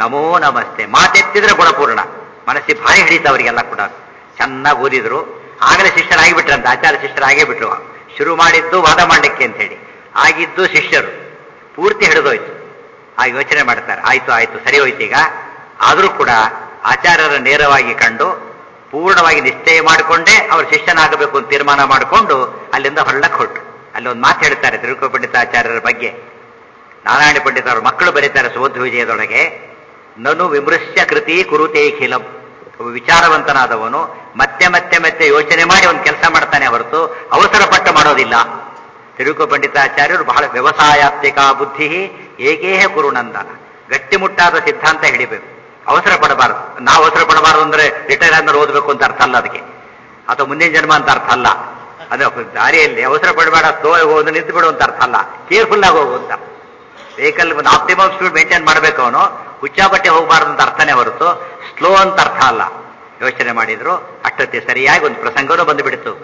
ನಮೋ ನಮಸ್ತೆ ಮಾತೆತ್ತಿದ್ರೆ ಗುಣಪೂರ್ಣ ಮನಸ್ಸಿ ಭಾರಿ ಹಿಡಿತ ಅವರಿಗೆಲ್ಲ ಕೂಡ ಚೆನ್ನಾಗಿ ಓದಿದ್ರು ಆಗಲೇ ಶಿಷ್ಯರಾಗಿಬಿಟ್ರಂತ ಆಚಾರ್ಯ ಶಿಷ್ಯರಾಗೇ ಬಿಟ್ರು ಶುರು ಮಾಡಿದ್ದು ವಾದ ಮಾಡಲಿಕ್ಕೆ ಅಂತ ಹೇಳಿ ಆಗಿದ್ದು ಶಿಷ್ಯರು ಪೂರ್ತಿ ಹಿಡಿದೋಯ್ತು ಆ ಯೋಚನೆ ಮಾಡ್ತಾರೆ ಆಯ್ತು ಆಯ್ತು ಸರಿ ಹೋಯ್ತು ಈಗ ಆದರೂ ಕೂಡ ಆಚಾರ್ಯರ ನೇರವಾಗಿ ಕಂಡು ಪೂರ್ಣವಾಗಿ ನಿಶ್ಚಯ ಮಾಡಿಕೊಂಡೇ ಅವ್ರ ಶಿಷ್ಯನಾಗಬೇಕು ಅಂತ ತೀರ್ಮಾನ ಮಾಡಿಕೊಂಡು ಅಲ್ಲಿಂದ ಹೊರಳಕ್ಕೆ ಹೊರಟು ಅಲ್ಲಿ ಒಂದು ಮಾತು ಹೇಳ್ತಾರೆ ತಿರುಕು ಪಂಡಿತಾಚಾರ್ಯರ ಬಗ್ಗೆ ನಾರಾಯಣ ಪಂಡಿತರು ಮಕ್ಕಳು ಬರೀತಾರೆ ಸೋಧ ವಿಜಯದೊಳಗೆ ನನು ವಿಮೃಶ್ಯ ಕೃತಿ ಕುರುತೆ ಖಿಲಂ ಒಬ್ಬ ವಿಚಾರವಂತನಾದವನು ಮತ್ತೆ ಮತ್ತೆ ಮತ್ತೆ ಯೋಚನೆ ಮಾಡಿ ಒಂದು ಕೆಲಸ ಮಾಡ್ತಾನೆ ಹೊರತು ಅವಸರ ಪಟ್ಟು ಮಾಡೋದಿಲ್ಲ ತಿರುಕು ಪಂಡಿತಾಚಾರ್ಯರು ಬಹಳ ವ್ಯವಸಾಯಾತ್ಮಿಕ ಬುದ್ಧಿ ಏಕೇಹ ಕುರುನಂದನ ಗಟ್ಟಿಮುಟ್ಟಾದ ಸಿದ್ಧಾಂತ ಹಿಡಿಬೇಕು ಅವಸರ ಪಡಬಾರದು ನಾವು ಅವಸರ ಪಡಬಾರದು ಅಂದ್ರೆ ರಿಟೈರ್ ಆದ್ಮೇಲೆ ಓದಬೇಕು ಅಂತ ಅರ್ಥ ಅಲ್ಲ ಅದಕ್ಕೆ ಅಥವಾ ಮುಂದಿನ ಜನ್ಮ ಅಂತ ಅರ್ಥ ಅಲ್ಲ ಅದು ದಾರಿಯಲ್ಲಿ ಅವಸರ ಪಡಬೇಡ ಸ್ಲೋ ಹೋಗಿ ನಿಂತು ಬಿಡು ಅಂತ ಅರ್ಥ ಅಲ್ಲ ಕೇರ್ಫುಲ್ ಆಗಿ ಹೋಗು ಅಂತ ವೆಹಿಕಲ್ ಒಂದು ಆಪ್ಟಿಮಮ್ ಸ್ಪೀಡ್ ಮೇಂಟೈನ್ ಮಾಡಬೇಕು ಅವನು ಹುಚ್ಚಾಬಟ್ಟೆ ಹೋಗಬಾರ್ದು ಅಂತ ಅರ್ಥನೇ ಹೊರತು ಸ್ಲೋ ಅಂತ ಅರ್ಥ ಅಲ್ಲ ಯೋಚನೆ ಮಾಡಿದ್ರು ಅಷ್ಟೊತ್ತಿ ಸರಿಯಾಗಿ ಒಂದು ಪ್ರಸಂಗನೂ ಬಂದುಬಿಡ್ತು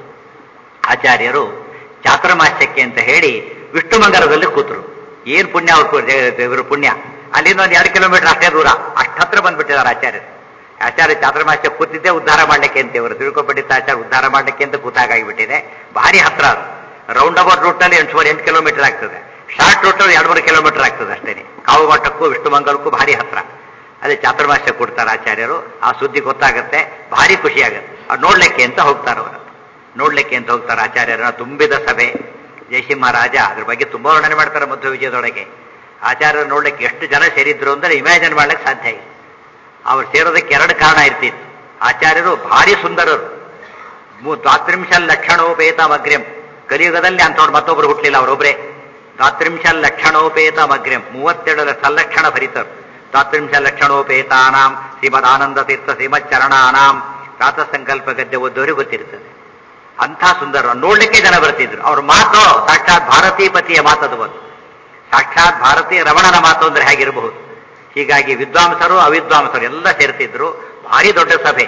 ಆಚಾರ್ಯರು ಚಾತುರ್ಮಾಸ್ಯಕ್ಕೆ ಅಂತ ಹೇಳಿ ವಿಷ್ಣು ಮಂಗಲದಲ್ಲಿ ಕೂತರು ಏನ್ ಪುಣ್ಯ ಅವ್ರು ಇವರು ಪುಣ್ಯ ಅಲ್ಲಿಂದ ಒಂದು ಎರಡು ಕಿಲೋಮೀಟರ್ ಅಷ್ಟೇ ದೂರ ಅಷ್ಟತ್ರ ಬಂದ್ಬಿಟ್ಟಿದ್ದಾರೆ ಆಚಾರ್ಯರು ಆಚಾರ್ಯ ಚಾತುರ್ಮಾಸ್ಯ ಕೂತಿದ್ದೇ ಉದ್ಧಾರ ಮಾಡ್ಲಿಕ್ಕೆ ಅಂತ ಇವರು ತಿಳ್ಕೊಬಿಟ್ಟಿದ್ದ ಆಚಾರ್ಯ ಉದ್ಧಾರ ಮಾಡ್ಲಿಕ್ಕೆ ಅಂತ ಕೂತಾಗಿಬಿಟ್ಟಿದೆ ಭಾರಿ ಹತ್ರ ಅದು ರೌಂಡ್ ಅಬೌಟ್ ರೂಟಲ್ಲಿ ಎಂಟು ಸುಮಾರು ಎಂಟು ಕಿಲೋಮೀಟರ್ ಆಗ್ತದೆ ಶಾರ್ಟ್ ರೂಟಲ್ಲಿ ಎರಡು ಮೂರು ಕಿಲೋಮೀಟರ್ ಆಗ್ತದೆ ಅಷ್ಟೇನೆ ಕಾವು ಮಠಕ್ಕೂ ವಿಷ್ಣು ಮಂಗಲಕ್ಕೂ ಭಾರಿ ಹತ್ರ ಅದೇ ಚಾತುರ್ಮಾಸ್ಯ ಕೊಡ್ತಾರೆ ಆಚಾರ್ಯರು ಆ ಸುದ್ದಿ ಗೊತ್ತಾಗುತ್ತೆ ಭಾರಿ ಖುಷಿ ಆಗುತ್ತೆ ಅವ್ರು ನೋಡ್ಲಿಕ್ಕೆ ಅಂತ ಹೋಗ್ತಾರೆ ಅವರು ನೋಡ್ಲಿಕ್ಕೆ ಅಂತ ಹೋಗ್ತಾರೆ ಆಚಾರ್ಯರ ತುಂಬಿದ ಸಭೆ ಜಯಸಿಂಹರಾಜ ಅದ್ರ ಬಗ್ಗೆ ತುಂಬಾ ವರ್ಣನೆ ಮಾಡ್ತಾರೆ ಮಧ್ವ ವಿಜಯದೊಳಗೆ ಆಚಾರ್ಯರು ನೋಡ್ಲಿಕ್ಕೆ ಎಷ್ಟು ಜನ ಸೇರಿದ್ರು ಅಂದ್ರೆ ಇಮ್ಯಾಜಿನ್ ಮಾಡ್ಲಿಕ್ಕೆ ಸಾಧ್ಯ ಇಲ್ಲ ಅವ್ರು ಸೇರೋದಕ್ಕೆ ಎರಡು ಕಾರಣ ಇರ್ತಿತ್ತು ಆಚಾರ್ಯರು ಭಾರಿ ಸುಂದರರು ದ್ವಾತ್ರಿಂಶ ಲಕ್ಷಣೋಪೇತ ಮಗ್ರ್ಯಂ ಕಲಿಯುಗದಲ್ಲಿ ಅಂಥವ್ರು ಮತ್ತೊಬ್ರು ಹುಟ್ಟಲಿಲ್ಲ ಅವರೊಬ್ಬರೇ ದ್ವಾತ್ರಿಂಶ ಲಕ್ಷಣೋಪೇತ ಮಗ್ರ್ಯಂ ಮೂವತ್ತೆರಡು ಸಲ್ಲಕ್ಷಣ ಭರಿತರು ದ್ವಾತ್ರಿಂಶ ಲಕ್ಷಣೋಪೇತಾನಾಂ ಶ್ರೀಮದಾನಂದ ತೀರ್ಥ ಶ್ರೀಮಚ್ಚರಣಾನಾಂ ಸಂಕಲ್ಪ ಗದ್ದೆ ಓದೋರಿಗೆ ಗೊತ್ತಿರ್ತದೆ ಅಂಥ ಸುಂದರ ನೋಡ್ಲಿಕ್ಕೆ ಜನ ಬರ್ತಿದ್ರು ಅವ್ರ ಮಾತು ಸಾಕ್ಷಾತ್ ಭಾರತೀಪತಿಯ ಮಾತದು ಒಂದು ಸಾಕ್ಷಾತ್ ಭಾರತೀಯ ರಮಣನ ಮಾತು ಅಂದ್ರೆ ಹೇಗಿರಬಹುದು ಹೀಗಾಗಿ ವಿದ್ವಾಂಸರು ಅವಿದ್ವಾಂಸರು ಎಲ್ಲ ಸೇರ್ತಿದ್ರು ಭಾರಿ ದೊಡ್ಡ ಸಭೆ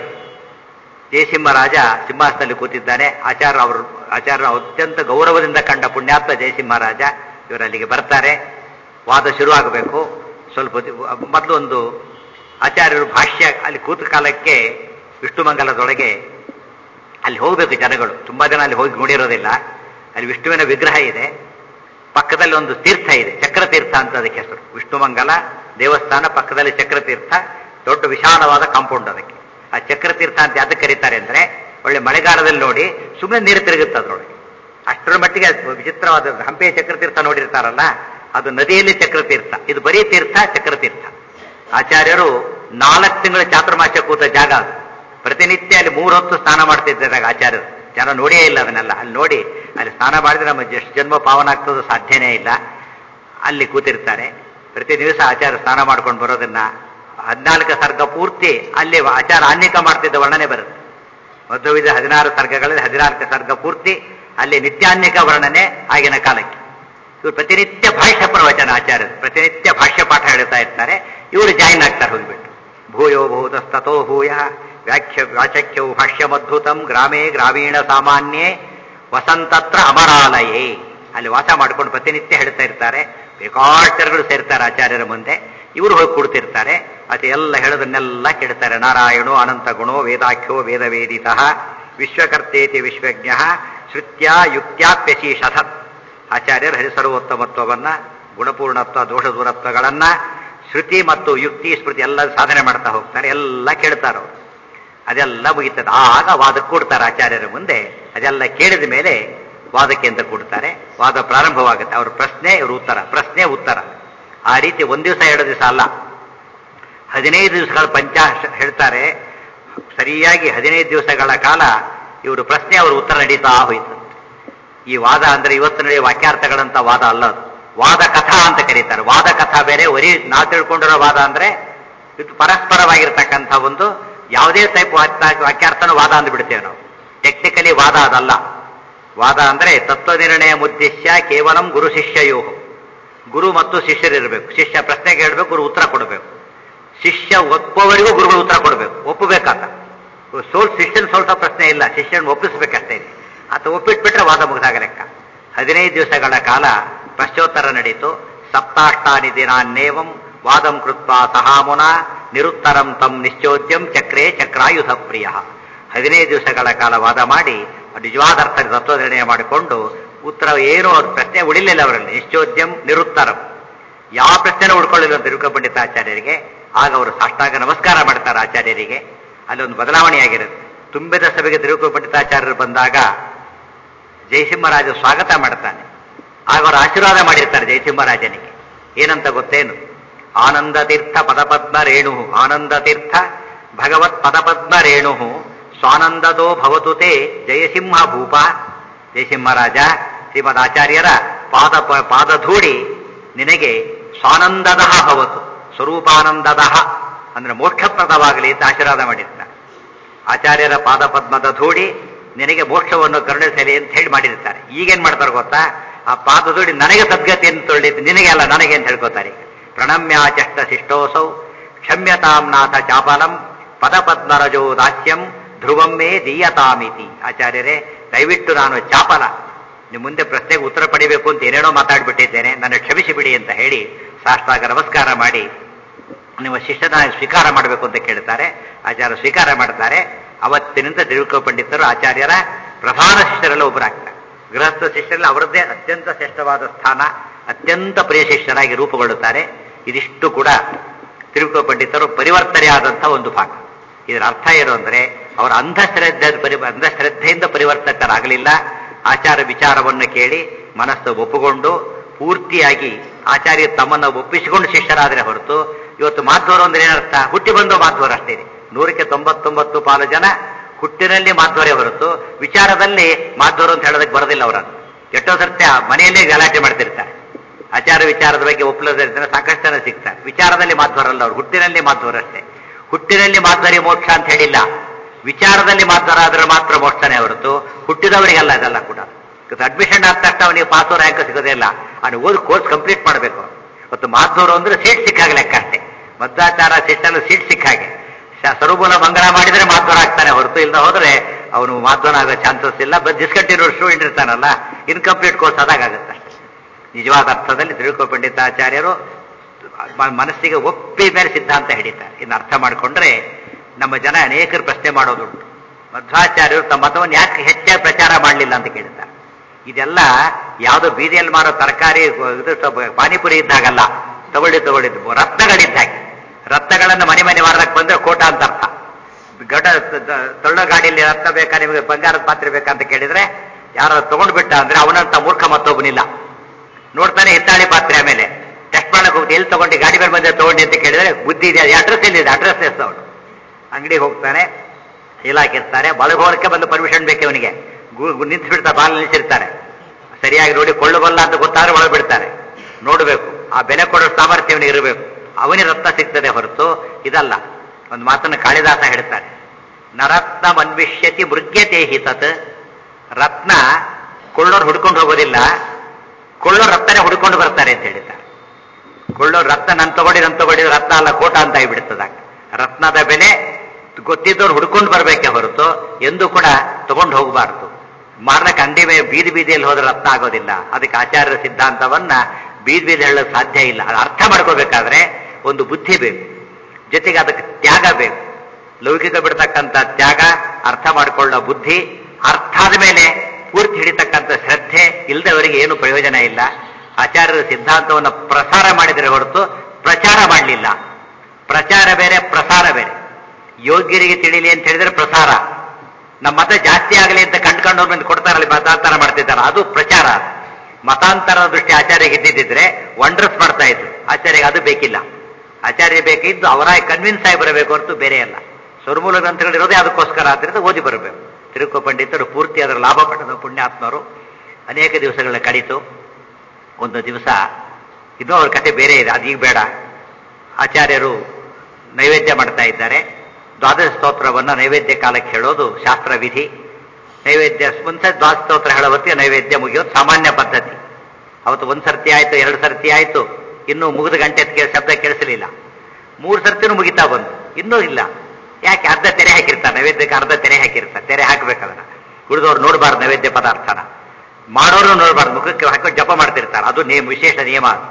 ಜಯಸಿಂಹರಾಜ ಸಿಂಹಾಸನದಲ್ಲಿ ಕೂತಿದ್ದಾನೆ ಆಚಾರ್ಯ ಅವರು ಆಚಾರ್ಯ ಅತ್ಯಂತ ಗೌರವದಿಂದ ಕಂಡ ಪುಣ್ಯಾತ್ಮ ಜಯಸಿಂಹರಾಜ ಇವರು ಅಲ್ಲಿಗೆ ಬರ್ತಾರೆ ವಾದ ಶುರುವಾಗಬೇಕು ಸ್ವಲ್ಪ ಮೊದಲು ಒಂದು ಆಚಾರ್ಯರು ಭಾಷ್ಯ ಅಲ್ಲಿ ಕೂತ ಕಾಲಕ್ಕೆ ವಿಷ್ಣುಮಂಗಲದೊಳಗೆ ಅಲ್ಲಿ ಹೋಗಬೇಕು ಜನಗಳು ತುಂಬಾ ಜನ ಅಲ್ಲಿ ಹೋಗಿ ನೋಡಿರೋದಿಲ್ಲ ಅಲ್ಲಿ ವಿಷ್ಣುವಿನ ವಿಗ್ರಹ ಇದೆ ಪಕ್ಕದಲ್ಲಿ ಒಂದು ತೀರ್ಥ ಇದೆ ಚಕ್ರತೀರ್ಥ ಅಂತ ಅದಕ್ಕೆ ಹೆಸರು ವಿಷ್ಣುಮಂಗಲ ದೇವಸ್ಥಾನ ಪಕ್ಕದಲ್ಲಿ ಚಕ್ರತೀರ್ಥ ದೊಡ್ಡ ವಿಶಾಲವಾದ ಕಾಂಪೌಂಡ್ ಅದಕ್ಕೆ ಆ ಚಕ್ರತೀರ್ಥ ಅಂತ ಯಾವ್ದಕ್ಕೆ ಕರೀತಾರೆ ಅಂದ್ರೆ ಒಳ್ಳೆ ಮಳೆಗಾಲದಲ್ಲಿ ನೋಡಿ ಸುಮ್ಮನೆ ನೀರು ತಿರುಗುತ್ತೆ ಅದ್ರೊಳಗೆ ಅಷ್ಟರ ಮಟ್ಟಿಗೆ ವಿಚಿತ್ರವಾದ ಹಂಪೆಯ ಚಕ್ರತೀರ್ಥ ನೋಡಿರ್ತಾರಲ್ಲ ಅದು ನದಿಯಲ್ಲಿ ಚಕ್ರತೀರ್ಥ ಇದು ಬರೀ ತೀರ್ಥ ಚಕ್ರತೀರ್ಥ ಆಚಾರ್ಯರು ನಾಲ್ಕು ತಿಂಗಳ ಚಾತುರ್ಮಾಸ್ಯ ಕೂತ ಜಾಗ ಅದು ಪ್ರತಿನಿತ್ಯ ಅಲ್ಲಿ ಮೂರು ಹೊತ್ತು ಸ್ನಾನ ಮಾಡ್ತಿದ್ದಾಗ ಆಚಾರ್ಯರು ಜನ ನೋಡೇ ಇಲ್ಲ ಅದನ್ನೆಲ್ಲ ಅಲ್ಲಿ ನೋಡಿ ಅಲ್ಲಿ ಸ್ನಾನ ಮಾಡಿದ್ರೆ ನಮ್ಮ ಎಷ್ಟು ಜನ್ಮ ಪಾವನ ಆಗ್ತದೋ ಸಾಧ್ಯನೇ ಇಲ್ಲ ಅಲ್ಲಿ ಕೂತಿರ್ತಾರೆ ಪ್ರತಿ ದಿವಸ ಆಚಾರ್ಯ ಸ್ನಾನ ಮಾಡ್ಕೊಂಡು ಬರೋದನ್ನ ಹದಿನಾಲ್ಕು ಸರ್ಗ ಪೂರ್ತಿ ಅಲ್ಲಿ ಆಚಾರ ಅನೇಕ ಮಾಡ್ತಿದ್ದ ವರ್ಣನೆ ಬರುತ್ತೆ ಮಧ್ವವಿಧ ಹದಿನಾರು ಸರ್ಗಗಳಲ್ಲಿ ಹದಿನಾಲ್ಕು ಸರ್ಗ ಪೂರ್ತಿ ಅಲ್ಲಿ ನಿತ್ಯಾನ್ಯಕ ವರ್ಣನೆ ಆಗಿನ ಕಾಲಕ್ಕೆ ಇವರು ಪ್ರತಿನಿತ್ಯ ಭಾಷ್ಯ ಪ್ರವಚನ ಆಚಾರ್ಯರು ಪ್ರತಿನಿತ್ಯ ಭಾಷ್ಯ ಪಾಠ ಹೇಳ್ತಾ ಇರ್ತಾರೆ ಇವರು ಜಾಯಿನ್ ಆಗ್ತಾರೆ ಹೋಗ್ಬಿಟ್ಟು ಭೂಯೋ ಭೂತಸ್ತೋ ಭೂಯ ವ್ಯಾಖ್ಯ ವಾಚಕ್ಯೌ ಭಾಷ್ಯಮದ್ಭುತಂ ಗ್ರಾಮೇ ಗ್ರಾಮೀಣ ಸಾಮಾನ್ಯೇ ವಸಂತತ್ರ ಅಮರಾಲಯೇ ಅಲ್ಲಿ ವಾಸ ಮಾಡ್ಕೊಂಡು ಪ್ರತಿನಿತ್ಯ ಹೇಳ್ತಾ ಇರ್ತಾರೆ ಬೇಕಾಟರ್ಗಳು ಸೇರ್ತಾರೆ ಆಚಾರ್ಯರ ಮುಂದೆ ಇವರು ಹೋಗಿ ಕೊಡ್ತಿರ್ತಾರೆ ಅದು ಎಲ್ಲ ಹೇಳೋದನ್ನೆಲ್ಲ ಕೇಳ್ತಾರೆ ನಾರಾಯಣೋ ಅನಂತ ಗುಣೋ ವೇದಾಖ್ಯೋ ವೇದವೇದಿತ ವಿಶ್ವಕರ್ತೇತಿ ವಿಶ್ವಜ್ಞ ಶ್ರುತ್ಯ ಯುಕ್ತ್ಯಾಪ್ಯಶೀಷತ್ ಆಚಾರ್ಯರು ಹರಿಸರ್ವೋತ್ತಮತ್ವವನ್ನ ಗುಣಪೂರ್ಣತ್ವ ದೋಷ ದೂರತ್ವಗಳನ್ನ ಶ್ರುತಿ ಮತ್ತು ಯುಕ್ತಿ ಸ್ಮೃತಿ ಎಲ್ಲ ಸಾಧನೆ ಮಾಡ್ತಾ ಹೋಗ್ತಾರೆ ಎಲ್ಲ ಕೇಳ್ತಾರೆ ಅವರು ಅದೆಲ್ಲ ಮುಗಿತದೆ ಆಗ ವಾದಕ್ಕೆ ಕೊಡ್ತಾರೆ ಆಚಾರ್ಯರ ಮುಂದೆ ಅದೆಲ್ಲ ಕೇಳಿದ ಮೇಲೆ ವಾದಕ್ಕೆ ಅಂತ ಕೊಡ್ತಾರೆ ವಾದ ಪ್ರಾರಂಭವಾಗುತ್ತೆ ಅವ್ರ ಪ್ರಶ್ನೆ ಇವ್ರ ಉತ್ತರ ಪ್ರಶ್ನೆ ಉತ್ತರ ಆ ರೀತಿ ಒಂದ್ ದಿವಸ ಎರಡು ದಿವಸ ಅಲ್ಲ ಹದಿನೈದು ದಿವಸಗಳ ಪಂಚ ಹೇಳ್ತಾರೆ ಸರಿಯಾಗಿ ಹದಿನೈದು ದಿವಸಗಳ ಕಾಲ ಇವರು ಪ್ರಶ್ನೆ ಅವರು ಉತ್ತರ ನಡೀತಾ ಹೋಯಿತು ಈ ವಾದ ಅಂದ್ರೆ ಇವತ್ತು ನಡೆಯುವ ವಾಕ್ಯಾರ್ಥಗಳಂತ ವಾದ ಅಲ್ಲ ಅದು ವಾದ ಕಥಾ ಅಂತ ಕರೀತಾರೆ ವಾದ ಕಥಾ ಬೇರೆ ಒರಿ ನಾವು ತಿಳ್ಕೊಂಡಿರೋ ವಾದ ಅಂದ್ರೆ ಇದು ಪರಸ್ಪರವಾಗಿರ್ತಕ್ಕಂಥ ಒಂದು ಯಾವುದೇ ಟೈಪ್ ವಾಕ್ಯಾರ್ಥನ ವಾದ ಅಂದ್ಬಿಡ್ತೇವೆ ನಾವು ಟೆಕ್ನಿಕಲಿ ವಾದ ಅದಲ್ಲ ವಾದ ಅಂದ್ರೆ ತತ್ವ ನಿರ್ಣಯ ಉದ್ದೇಶ ಕೇವಲಂ ಗುರು ಶಿಷ್ಯಯೋ ಗುರು ಮತ್ತು ಶಿಷ್ಯರಿರಬೇಕು ಶಿಷ್ಯ ಪ್ರಶ್ನೆ ಕೇಳಬೇಕು ಗುರು ಉತ್ತರ ಕೊಡಬೇಕು ಶಿಷ್ಯ ಒಪ್ಪುವವರಿಗೂ ಗುರುಗಳು ಉತ್ತರ ಕೊಡಬೇಕು ಒಪ್ಪಬೇಕಾತ ಸೋಲ್ ಶಿಷ್ಯನ ಸೋಲ್ಸ ಪ್ರಶ್ನೆ ಇಲ್ಲ ಶಿಷ್ಯನ ಒಪ್ಪಿಸ್ಬೇಕಷ್ಟೇ ಇದೆ ಆತ ಒಪ್ಪಿಟ್ಬಿಟ್ರೆ ವಾದ ಮುಗಿದಾಗ ಲೆಕ್ಕ ಹದಿನೈದು ದಿವಸಗಳ ಕಾಲ ಪ್ರಶ್ನೋತ್ತರ ನಡೀತು ಸಪ್ತಾಷ್ಟಾನಿ ದಿನಾನ್ನೇವಂ ವಾದಂ ಕೃತ್ವ ಸಹಾಮುನ ನಿರುತ್ತರಂ ತಂ ನಿಶ್ಚೋದ್ಯಂ ಚಕ್ರೇ ಚಕ್ರಾಯುಧ ಪ್ರಿಯ ಹದಿನೈದು ದಿವಸಗಳ ಕಾಲ ವಾದ ಮಾಡಿ ನಿಜವಾದ ಅರ್ಥ ತತ್ವ ನಿರ್ಣಯ ಮಾಡಿಕೊಂಡು ಉತ್ತರ ಏನೂ ಅವ್ರ ಪ್ರಶ್ನೆ ಉಳಿಲಿಲ್ಲ ಅವರಲ್ಲಿ ನಿಶ್ಚೋದ್ಯಂ ನಿರುತ್ತರಂ ಯಾವ ಪ್ರಶ್ನೆನೂ ಉಳ್ಕೊಳ್ಳಿಲ್ಲ ತಿರುಕ ಪಂಡಿತಾಚಾರ್ಯರಿಗೆ ಆಗ ಅವರು ಸಾಷ್ಟಾಂಗ ನಮಸ್ಕಾರ ಮಾಡ್ತಾರೆ ಆಚಾರ್ಯರಿಗೆ ಅಲ್ಲೊಂದು ಬದಲಾವಣೆಯಾಗಿರುತ್ತೆ ತುಂಬಿದ ಸಭೆಗೆ ತಿರುಕು ಪಂಡಿತಾಚಾರ್ಯರು ಬಂದಾಗ ಜಯಸಿಂಹರಾಜ ಸ್ವಾಗತ ಮಾಡ್ತಾನೆ ಆಗ ಅವರು ಆಶೀರ್ವಾದ ಮಾಡಿರ್ತಾರೆ ಜಯಸಿಂಹರಾಜನಿಗೆ ಏನಂತ ಗೊತ್ತೇನು ಆನಂದ ತೀರ್ಥ ಪದಪದ್ಮ ರೇಣು ಆನಂದ ತೀರ್ಥ ಭಗವತ್ ಪದಪದ್ಮ ರೇಣು ಸ್ವಾನಂದದೋ ಭವತು ತೇ ಜಯಸಿಂಹ ಭೂಪ ಜಯಸಿಂಹರಾಜ ಶ್ರೀಮದ್ ಆಚಾರ್ಯರ ಪಾದ ಪಾದಧೂಳಿ ನಿನಗೆ ಸ್ವಾನಂದದ ಭವತು ಸ್ವರೂಪಾನಂದದ ಅಂದ್ರೆ ಮೋಕ್ಷಪ್ರದವಾಗಲಿ ಅಂತ ಆಶೀರ್ವಾದ ಮಾಡಿರ್ತಾರೆ ಆಚಾರ್ಯರ ಪಾದ ಪದ್ಮದ ಧೂಳಿ ನಿನಗೆ ಮೋಕ್ಷವನ್ನು ಕರುಣಿಸಲಿ ಅಂತ ಹೇಳಿ ಮಾಡಿರ್ತಾರೆ ಈಗೇನ್ ಮಾಡ್ತಾರೆ ಗೊತ್ತಾ ಆ ಪಾದ ಧೂಳಿ ನನಗೆ ಸದ್ಗತಿಯನ್ನು ತೊಳಿದ್ದು ನಿನಗೆ ಅಲ್ಲ ನನಗೆ ಅಂತ ಹೇಳ್ಕೊತಾರೆ ಪ್ರಣಮ್ಯಾಚಷ್ಟ ಶಿಷ್ಟೋಸೌ ಕ್ಷಮ್ಯತಾಂ ನಾಥ ಚಾಪಲಂ ಪದಪದ್ಮರಜೋ ದಾಸ್ಯಂ ಧ್ರುವಂ ಮೇ ದೀಯತಾಮಿತಿ ಆಚಾರ್ಯರೇ ದಯವಿಟ್ಟು ನಾನು ಚಾಪಲ ನಿಮ್ಮ ಮುಂದೆ ಪ್ರಶ್ನೆಗೆ ಉತ್ತರ ಪಡಿಬೇಕು ಅಂತ ಏನೇನೋ ಮಾತಾಡ್ಬಿಟ್ಟಿದ್ದೇನೆ ನನ್ನ ಕ್ಷಮಿಸಿ ಬಿಡಿ ಅಂತ ಹೇಳಿ ಸಾಷ್ಟಾಗ ನಮಸ್ಕಾರ ಮಾಡಿ ನಿಮ್ಮ ಶಿಷ್ಯನ ಸ್ವೀಕಾರ ಮಾಡಬೇಕು ಅಂತ ಕೇಳ್ತಾರೆ ಆಚಾರ್ಯ ಸ್ವೀಕಾರ ಮಾಡ್ತಾರೆ ಅವತ್ತಿನಿಂದ ತಿರುಕ ಪಂಡಿತರು ಆಚಾರ್ಯರ ಪ್ರಧಾನ ಶಿಷ್ಯರೆಲ್ಲ ಒಬ್ಬರಾಗ್ತಾರೆ ಗೃಹಸ್ಥ ಶಿಷ್ಯರಲ್ಲಿ ಅವರದ್ದೇ ಅತ್ಯಂತ ಶ್ರೇಷ್ಠವಾದ ಸ್ಥಾನ ಅತ್ಯಂತ ಪ್ರಿಯ ಶಿಷ್ಯರಾಗಿ ರೂಪುಗೊಳ್ಳುತ್ತಾರೆ ಇದಿಷ್ಟು ಕೂಡ ತಿರುಕ ಪಂಡಿತರು ಪರಿವರ್ತನೆಯಾದಂಥ ಒಂದು ಭಾಗ ಇದರ ಅರ್ಥ ಏನು ಅಂದರೆ ಅವರ ಅಂಧಶ್ರದ್ಧೆ ಪರಿ ಅಂಧಶ್ರದ್ಧೆಯಿಂದ ಪರಿವರ್ತಕರಾಗಲಿಲ್ಲ ಆಚಾರ ವಿಚಾರವನ್ನು ಕೇಳಿ ಮನಸ್ಸು ಒಪ್ಪುಕೊಂಡು ಪೂರ್ತಿಯಾಗಿ ಆಚಾರ್ಯ ತಮ್ಮನ್ನು ಒಪ್ಪಿಸಿಕೊಂಡು ಶಿಷ್ಯರಾದರೆ ಹೊರತು ಇವತ್ತು ಮಾಧ್ವರು ಅಂದ್ರೆ ಏನರ್ಥ ಹುಟ್ಟಿ ಬಂದು ಮಾಧ್ವರು ಅಷ್ಟೇ ನೂರಕ್ಕೆ ತೊಂಬತ್ತೊಂಬತ್ತು ಪಾಲು ಜನ ಹುಟ್ಟಿನಲ್ಲಿ ಮಾಧ್ವರೇ ಹೊರತು ವಿಚಾರದಲ್ಲಿ ಮಾಧ್ವರು ಅಂತ ಹೇಳೋದಕ್ಕೆ ಬರೋದಿಲ್ಲ ಅವರನ್ನು ಎಷ್ಟೋ ಸತ್ಯ ಮನೆಯಲ್ಲೇ ಗಲಾಟೆ ಮಾಡ್ತಿರ್ತಾರೆ ಆಚಾರ ವಿಚಾರದ ಬಗ್ಗೆ ಒಪ್ಪಲದಿರ್ತಾರೆ ಸಾಕಷ್ಟು ಜನ ಸಿಗ್ತಾರೆ ವಿಚಾರದಲ್ಲಿ ಮಾಧ್ವರಲ್ಲ ಅವರು ಹುಟ್ಟಿನಲ್ಲಿ ಮಾಧ್ವರಷ್ಟೇ ಹುಟ್ಟಿನಲ್ಲಿ ಮಾಧ್ವರಿ ಮೋಕ್ಷ ಅಂತ ಹೇಳಿಲ್ಲ ವಿಚಾರದಲ್ಲಿ ಮಾಧ್ವರಾದ್ರೆ ಮಾತ್ರ ಮೋಕ್ಷನೇ ಹೊರತು ಹುಟ್ಟಿದವರಿಗಲ್ಲ ಇದೆಲ್ಲ ಕೂಡ ಅಡ್ಮಿಷನ್ ಆದ ತಕ್ಷಣ ಅವನಿಗೆ ಪಾಸು ರ್ಯಾಂಕ್ ಸಿಗೋದೇ ಇಲ್ಲ ಅವನು ಓದಿ ಕೋರ್ಸ್ ಕಂಪ್ಲೀಟ್ ಮಾಡಬೇಕು ಮತ್ತು ಮಾಧ್ವರು ಅಂದ್ರೆ ಸೀಟ್ ಸಿಕ್ಕಾಗ ಲೆಕ್ಕ ಅಷ್ಟೇ ಮಧ್ವಾಚಾರ ಶಿಷ್ಟಲ್ಲಿ ಸೀಟ್ ಸಿಕ್ಕಾಗೆ ಸರುಮೂಲ ಮಂಗಳ ಮಾಡಿದ್ರೆ ಮಾಧ್ವರ ಆಗ್ತಾನೆ ಹೊರತು ಇಲ್ಲದ ಹೋದ್ರೆ ಅವನು ಮಾಧ್ವನ ಆಗೋ ಚಾನ್ಸಸ್ ಇಲ್ಲ ಬಟ್ ಡಿಸ್ಕಂಟಿನ್ಯೂ ಸ್ಟೂಡೆಂಟ್ ಇರ್ತಾನಲ್ಲ ಇನ್ಕಂಪ್ಲೀಟ್ ಕೋರ್ಸ್ ಆದಾಗುತ್ತೆ ಅಷ್ಟೇ ನಿಜವಾದ ಅರ್ಥದಲ್ಲಿ ತಿರುಕೋ ಪಂಡಿತಾಚಾರ್ಯರು ಮನಸ್ಸಿಗೆ ಒಪ್ಪಿ ಮೇಲೆ ಸಿದ್ಧಾಂತ ಹಿಡಿತಾರೆ ಇನ್ನು ಅರ್ಥ ಮಾಡಿಕೊಂಡ್ರೆ ನಮ್ಮ ಜನ ಅನೇಕರು ಪ್ರಶ್ನೆ ಮಾಡೋದುಂಟು ಮಧ್ವಾಚಾರ್ಯರು ತಮ್ಮ ಮತವನ್ನು ಯಾಕೆ ಹೆಚ್ಚಾಗಿ ಪ್ರಚಾರ ಮಾಡಲಿಲ್ಲ ಅಂತ ಕೇಳ್ತಾರೆ ಇದೆಲ್ಲ ಯಾವುದೋ ಬೀದಿಯಲ್ಲಿ ಮಾರೋ ತರಕಾರಿ ಇದು ಪಾನಿಪುರಿ ಇದ್ದಾಗಲ್ಲ ತಗೊಳ್ಳಿ ತಗೊಳ್ಳಿದ್ದು ರತ್ನಗಳಿದ್ದಾಗೆ ರತ್ನಗಳನ್ನು ಮನೆ ಮನೆ ಮಾರಕ್ಕೆ ಬಂದ್ರೆ ಕೋಟ ಅಂತ ಅರ್ಥ ಗಡ ತಳ್ಳೋ ಗಾಡಿಯಲ್ಲಿ ರತ್ನ ಬೇಕಾ ನಿಮಗೆ ಬಂಗಾರದ ಪಾತ್ರೆ ಬೇಕಾ ಅಂತ ಕೇಳಿದ್ರೆ ಯಾರು ತಗೊಂಡು ಬಿಟ್ಟ ಅಂದ್ರೆ ಅವನಂತ ಮೂರ್ಖ ಮತ್ತೊಬ್ಬನಿಲ್ಲ ನೋಡ್ತಾನೆ ಹಿತ್ತಾಳಿ ಪಾತ್ರೆ ಆಮೇಲೆ ಟೆಸ್ಟ್ ಮಾಡಕ್ ಹೋಗ್ತಿ ಎಲ್ಲಿ ತಗೊಂಡು ಗಾಡಿ ಮೇಲೆ ಬಂದ್ರೆ ತಗೊಂಡಿ ಅಂತ ಕೇಳಿದ್ರೆ ಬುದ್ಧಿ ಇದೆ ಅಡ್ರೆಸ್ ಎಲ್ಲಿದೆ ಅಡ್ರೆಸ್ ಎಸ್ ಅವನು ಅಂಗಡಿಗೆ ಹೋಗ್ತಾನೆ ಇಲಾಖಿರ್ತಾರೆ ಬಳಗೋರಕ್ಕೆ ಬಂದು ಪರ್ಮಿಷನ್ ಬೇಕು ಅವನಿಗೆ ನಿಂತು ಬಿಡ್ತಾರೆ ಬಾಲ್ ನಿಲ್ಲಿಸಿರ್ತಾರೆ ಸರಿಯಾಗಿ ನೋಡಿ ಕೊಳ್ಳಬಲ್ಲ ಅಂತ ಗೊತ್ತಾದ್ರೆ ಒಳಗೆ ಬಿಡ್ತಾರೆ ನೋಡಬೇಕು ಆ ಬೆಲೆ ಕೊಡೋ ಸಾಮರ್ಥ್ಯ ಅವನಿಗೆ ಇರಬೇಕು ಅವನಿಗೆ ರತ್ನ ಸಿಗ್ತದೆ ಹೊರತು ಇದಲ್ಲ ಒಂದು ಮಾತನ್ನು ಕಾಳಿದಾಸ ಹೇಳ್ತಾರೆ ನರತ್ನ ಮನ್ವಿಷ್ಯತಿ ಮೃಗ್ಯತೆ ಹಿತತ್ ರತ್ನ ಕೊಳ್ಳೋರು ಹುಡ್ಕೊಂಡು ಹೋಗೋದಿಲ್ಲ ಕೊಳ್ಳೋ ರತ್ನನೇ ಹುಡ್ಕೊಂಡು ಬರ್ತಾರೆ ಅಂತ ಹೇಳಿದ್ದಾರೆ ಕೊಳ್ಳೋ ರತ್ನ ನನ್ ತಗೊಂಡಿ ನನ್ ತಗೊಂಡಿ ರತ್ನ ಅಲ್ಲ ಕೋಟ ಅಂತ ಆಗಿಬಿಡ್ತದಾಗ ರತ್ನದ ಬೆಲೆ ಗೊತ್ತಿದ್ದವ್ರು ಹುಡ್ಕೊಂಡು ಬರ್ಬೇಕೆ ಹೊರತು ಎಂದು ಕೂಡ ತಗೊಂಡು ಹೋಗಬಾರದು ಮಾರ್ಲಕ್ಕೆ ಅಂಗಡಿ ಮೇಲೆ ಬೀದಿ ಬೀದಿಯಲ್ಲಿ ಹೋದ್ರೆ ರತ್ನ ಆಗೋದಿಲ್ಲ ಅದಕ್ಕೆ ಆಚಾರ್ಯರ ಸಿದ್ಧಾಂತವನ್ನ ಬೀದಿ ಬೀದಿ ಹೇಳೋದು ಸಾಧ್ಯ ಇಲ್ಲ ಅದು ಅರ್ಥ ಮಾಡ್ಕೋಬೇಕಾದ್ರೆ ಒಂದು ಬುದ್ಧಿ ಬೇಕು ಜೊತೆಗೆ ಅದಕ್ಕೆ ತ್ಯಾಗ ಬೇಕು ಲೌಕಿಕ ಬಿಡ್ತಕ್ಕಂಥ ತ್ಯಾಗ ಅರ್ಥ ಮಾಡಿಕೊಳ್ಳೋ ಬುದ್ಧಿ ಅರ್ಥ ಆದ ಮೇಲೆ ಪೂರ್ತಿ ಹಿಡಿತಕ್ಕಂಥ ಶ್ರದ್ಧೆ ಇಲ್ಲದವರಿಗೆ ಏನು ಪ್ರಯೋಜನ ಇಲ್ಲ ಆಚಾರ್ಯರ ಸಿದ್ಧಾಂತವನ್ನು ಪ್ರಸಾರ ಮಾಡಿದರೆ ಹೊರತು ಪ್ರಚಾರ ಮಾಡಲಿಲ್ಲ ಪ್ರಚಾರ ಬೇರೆ ಪ್ರಸಾರ ಬೇರೆ ಯೋಗ್ಯರಿಗೆ ತಿಳಿಲಿ ಅಂತ ಹೇಳಿದ್ರೆ ಪ್ರಸಾರ ನಮ್ಮ ಮತ ಜಾಸ್ತಿ ಆಗಲಿ ಅಂತ ಕಂಡ್ಕೊಂಡು ಬಂದು ಕೊಡ್ತಾರಲ್ಲ ಮತಾಂತರ ಮಾಡ್ತಿದ್ದಾರೆ ಅದು ಪ್ರಚಾರ ಮತಾಂತರದ ದೃಷ್ಟಿ ಆಚಾರ್ಯಗೆ ಇದ್ದಿದ್ದಿದ್ರೆ ವಂಡರ್ಸ್ ಮಾಡ್ತಾ ಇದ್ರು ಆಚಾರ್ಯಗೆ ಅದು ಬೇಕಿಲ್ಲ ಆಚಾರ್ಯ ಬೇಕಿದ್ದು ಅವರ ಕನ್ವಿನ್ಸ್ ಆಗಿ ಬರಬೇಕು ಹೊರತು ಬೇರೆ ಅಲ್ಲ ಸ್ವರ್ಮೂಲ ಗ್ರಂಥಗಳಿರೋದೇ ಅದಕ್ಕೋಸ್ಕರ ಆದ್ದರಿಂದ ಓದಿ ಬರಬೇಕು ತಿರುಕು ಪಂಡಿತರು ಪೂರ್ತಿ ಅದರ ಲಾಭ ಪಟ್ಟದ ಪುಣ್ಯಾತ್ಮರು ಅನೇಕ ದಿವಸಗಳ ಕಡಿತು ಒಂದು ದಿವಸ ಇನ್ನೂ ಅವ್ರ ಕತೆ ಬೇರೆ ಇದೆ ಅದೀಗ ಬೇಡ ಆಚಾರ್ಯರು ನೈವೇದ್ಯ ಮಾಡ್ತಾ ಇದ್ದಾರೆ ದ್ವಾದಶ ಸ್ತೋತ್ರವನ್ನು ನೈವೇದ್ಯ ಕಾಲಕ್ಕೆ ಹೇಳೋದು ಶಾಸ್ತ್ರ ವಿಧಿ ನೈವೇದ್ಯ ಒಂದ್ಸರಿ ದ್ವಾದಶ ಸ್ತೋತ್ರ ಹೇಳೋ ಹೊತ್ತಿಗೆ ನೈವೇದ್ಯ ಮುಗಿಯೋದು ಸಾಮಾನ್ಯ ಪದ್ಧತಿ ಅವತ್ತು ಒಂದ್ ಸರ್ತಿ ಆಯ್ತು ಎರಡು ಸರ್ತಿ ಆಯ್ತು ಇನ್ನೂ ಮುಗಿದ ಗಂಟೆ ಶಬ್ದ ಕೇಳಿಸಲಿಲ್ಲ ಮೂರು ಸರ್ತಿನೂ ಮುಗಿತಾ ಬಂತು ಇನ್ನೂ ಇಲ್ಲ ಯಾಕೆ ಅರ್ಧ ತೆರೆ ಹಾಕಿರ್ತಾರೆ ನೈವೇದ್ಯಕ್ಕೆ ಅರ್ಧ ತೆರೆ ಹಾಕಿರ್ತಾರೆ ತೆರೆ ಹಾಕ್ಬೇಕದನ್ನ ಉಳಿದವ್ರು ನೋಡಬಾರ್ದು ನೈವೇದ್ಯ ಪದಾರ್ಥನ ಮಾಡೋರು ನೋಡಬಾರ್ದು ಮುಖಕ್ಕೆ ಹಾಕೊಂಡು ಜಪ ಮಾಡ್ತಿರ್ತಾರೆ ಅದು ನೇಮ್ ವಿಶೇಷ ನಿಯಮ ಅದು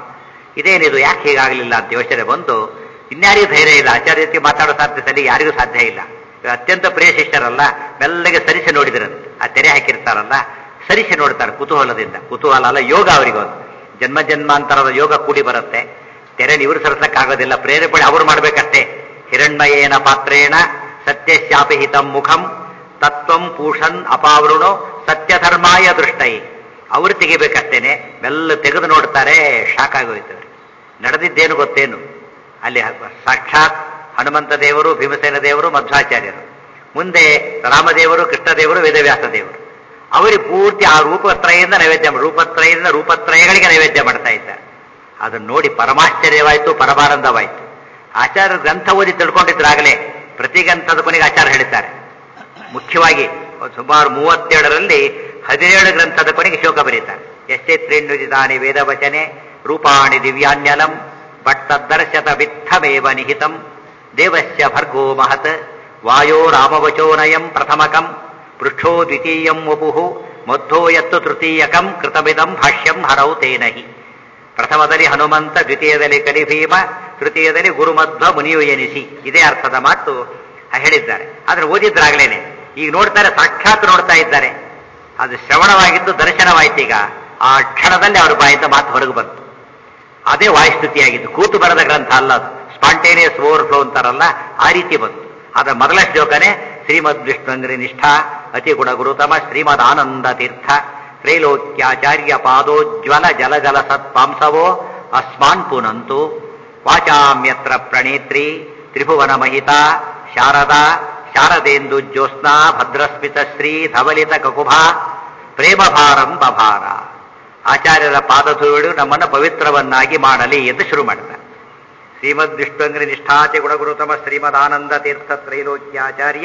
ಇದೇನಿದು ಯಾಕೆ ಹೀಗಾಗಲಿಲ್ಲ ಅಂತ ಯೋಚನೆ ಬಂದು ಇನ್ಯಾರಿಗೂ ಧೈರ್ಯ ಇಲ್ಲ ಆಚಾರ್ಯ ಜೊತೆ ಮಾತಾಡೋ ಸಾಧ್ಯತೆಯಲ್ಲಿ ಯಾರಿಗೂ ಸಾಧ್ಯ ಇಲ್ಲ ಇವ್ರು ಅತ್ಯಂತ ಪ್ರಿಯ ಶಿಷ್ಯರಲ್ಲ ಮೆಲ್ಲಗೆ ಸರಿಸಿ ನೋಡಿದ್ರಂತೆ ಆ ತೆರೆ ಹಾಕಿರ್ತಾರಲ್ಲ ಸರಿಸಿ ನೋಡ್ತಾರೆ ಕುತೂಹಲದಿಂದ ಕುತೂಹಲ ಅಲ್ಲ ಯೋಗ ಅವರಿಗೊಂದು ಜನ್ಮ ಜನ್ಮಾಂತರದ ಯೋಗ ಕೂಡಿ ಬರುತ್ತೆ ತೆರೆ ನಿವೃಸರಿಸಕ್ಕಾಗೋದಿಲ್ಲ ಪ್ರೇರೇಪಣೆ ಅವರು ಮಾಡ್ಬೇಕಷ್ಟೇ ಹಿರಣ್ಮಯೇನ ಪಾತ್ರೇಣ ಸತ್ಯಶಾಪಿಹಿತಂ ಮುಖಂ ತತ್ವಂ ಪೂಷನ್ ಅಪಾವೃಣೋ ಸತ್ಯಧರ್ಮಾಯ ದೃಷ್ಟೈ ಅವರು ತೆಗಿಬೇಕಷ್ಟೇನೆ ಮೆಲ್ಲ ತೆಗೆದು ನೋಡ್ತಾರೆ ಶಾಕ್ ಆಗೋಯ್ತು ಅವ್ರಿಗೆ. ನಡೆದಿದ್ದೇನು ಗೊತ್ತೇನು ಅಲ್ಲಿ ಸಾಕ್ಷಾತ್ ಹನುಮಂತ ದೇವರು ಭೀಮಸೇನ ದೇವರು ಮಧ್ವಾಚಾರ್ಯರು ಮುಂದೆ ರಾಮದೇವರು ಕೃಷ್ಣದೇವರು ವೇದವ್ಯಾಸ ದೇವರು ಅವರಿಗೆ ಪೂರ್ತಿ ಆ ರೂಪತ್ರಯದಿಂದ ನೈವೇದ್ಯ ಮಾಡ್- ರೂಪತ್ರಯದಿಂದ ರೂಪತ್ರಯಗಳಿಗೆ ನೈವೇದ್ಯ ಮಾಡ್ತಾ ಇದ್ದಾರೆ ಅದನ್ನು ನೋಡಿ ಪರಮಾಶ್ಚರ್ಯವಾಯಿತು ಪರಮಾನಂದವಾಯಿತು ಆಚಾರ್ಯ ಗ್ರಂಥ ಓದಿ ತಿಳ್ಕೊಂಡಿದ್ರಾಗಲೇ ಪ್ರತಿ ಗ್ರಂಥದ ಕೊನೆಗೆ ಆಚಾರ್ಯ ಹೇಳಿದ್ದಾರೆ ಮುಖ್ಯವಾಗಿ ಸುಮಾರು ಮೂವತ್ತೇಳರಲ್ಲಿ ಹದಿನೇಳು ಗ್ರಂಥದ ಕೊನೆಗೆ ಶೋಕ ಬರೀತಾರೆ ಎಷ್ಟೇ ತ್ರೀಣ್ಯುಜಿತಾನಿ ವೇದವಚನೆ ರೂಪಾಣಿ ದಿವ್ಯಾನ್ಯಲಂ ಭಟ್ಟದರ್ಶತ ವಿತ್ತಮೇವ ನಿಹಿತಂ ದೇವಸ್ಯ ಭರ್ಗೋ ಮಹತ್ ವಾಯೋ ರಾಮವಚೋನಯಂ ಪ್ರಥಮಕಂ ಪೃಷ್ಠೋ ದ್ವಿತೀಯಂ ವಪುಃ ಮಧ್ಯೋ ಯತ್ತು ತೃತೀಯಕಂ ಕೃತಮಿದಂ ಭಾಷ್ಯಂ ಹರೌ ತೇನಹಿ ಪ್ರಥಮದಲ್ಲಿ ಹನುಮಂತ ದ್ವಿತೀಯದಲ್ಲಿ ಕಲಿಭೀಮ ತೃತೀಯದಲ್ಲಿ ಗುರುಮಧ್ವ ಮುನಿಯು ಎನಿಸಿ ಇದೇ ಅರ್ಥದ ಮಾತು ಹೇಳಿದ್ದಾರೆ ಆದ್ರೆ ಓದಿದ್ರಾಗ್ಲೇನೆ ಈಗ ನೋಡ್ತಾರೆ ಸಾಕ್ಷಾತ್ ನೋಡ್ತಾ ಇದ್ದಾರೆ ಅದು ಶ್ರವಣವಾಗಿದ್ದು ದರ್ಶನವಾಯ್ತು ಈಗ ಆ ಕ್ಷಣದಲ್ಲಿ ಅವರ ಬಾಯಿಂದ ಮಾತು ಹೊರಗೆ ಬಂತು ಅದೇ ವಾಯುಸ್ತುತಿಯಾಗಿದ್ದು ಕೂತು ಬರದ ಗ್ರಂಥ ಅಲ್ಲ ಅದು ಸ್ಪಾಂಟೇನಿಯಸ್ ಓವರ್ಫ್ಲೋ ಅಂತಾರಲ್ಲ ಆ ರೀತಿ ಬಂತು ಅದರ ಮೊದಲ ಶ್ಲೋಕನೇ ಶ್ರೀಮದ್ ವಿಷ್ಣುಂಗ್ರಿ ನಿಷ್ಠಾ ಅತಿ ಗುಣ ಗುರುತಮ ಶ್ರೀಮದ್ ಆನಂದ ತೀರ್ಥ ತ್ರೈಲೋಕ್ಯಾಚಾರ್ಯ ಪಾದೋಜ್ವಲ ಜಲ ಜಲ ಸತ್ಪಾಂಸವೋ ಅಸ್ಮಾನ್ ಪುನಂತು ವಾಚಾಮ್ಯತ್ರ ಪ್ರಣೇತ್ರಿ ತ್ರಿಭುವನ ಮಹಿತಾ ಶಾರದಾ ಶಾರದೇಂದು ಜ್ಯೋತ್ಸ್ನಾ ಭದ್ರಸ್ಮಿತ ಶ್ರೀ ಧವಲಿತ ಕಕುಭಾ ಪ್ರೇಮ ಭಾರಂ ಬಭಾರ ಆಚಾರ್ಯರ ಪಾದಧೂಳು ನಮ್ಮನ್ನು ಪವಿತ್ರವನ್ನಾಗಿ ಮಾಡಲಿ ಎಂದು ಶುರು ಮಾಡ್ತಾರೆ ಶ್ರೀಮದ್ ವಿಷ್ಣುಂಗ್ರಿ ನಿಷ್ಠಾತಿ ಗುಣಗುರುತಮ ಶ್ರೀಮದಾನಂದ ತೀರ್ಥ ತ್ರೈಲೋಕ್ಯಾಚಾರ್ಯ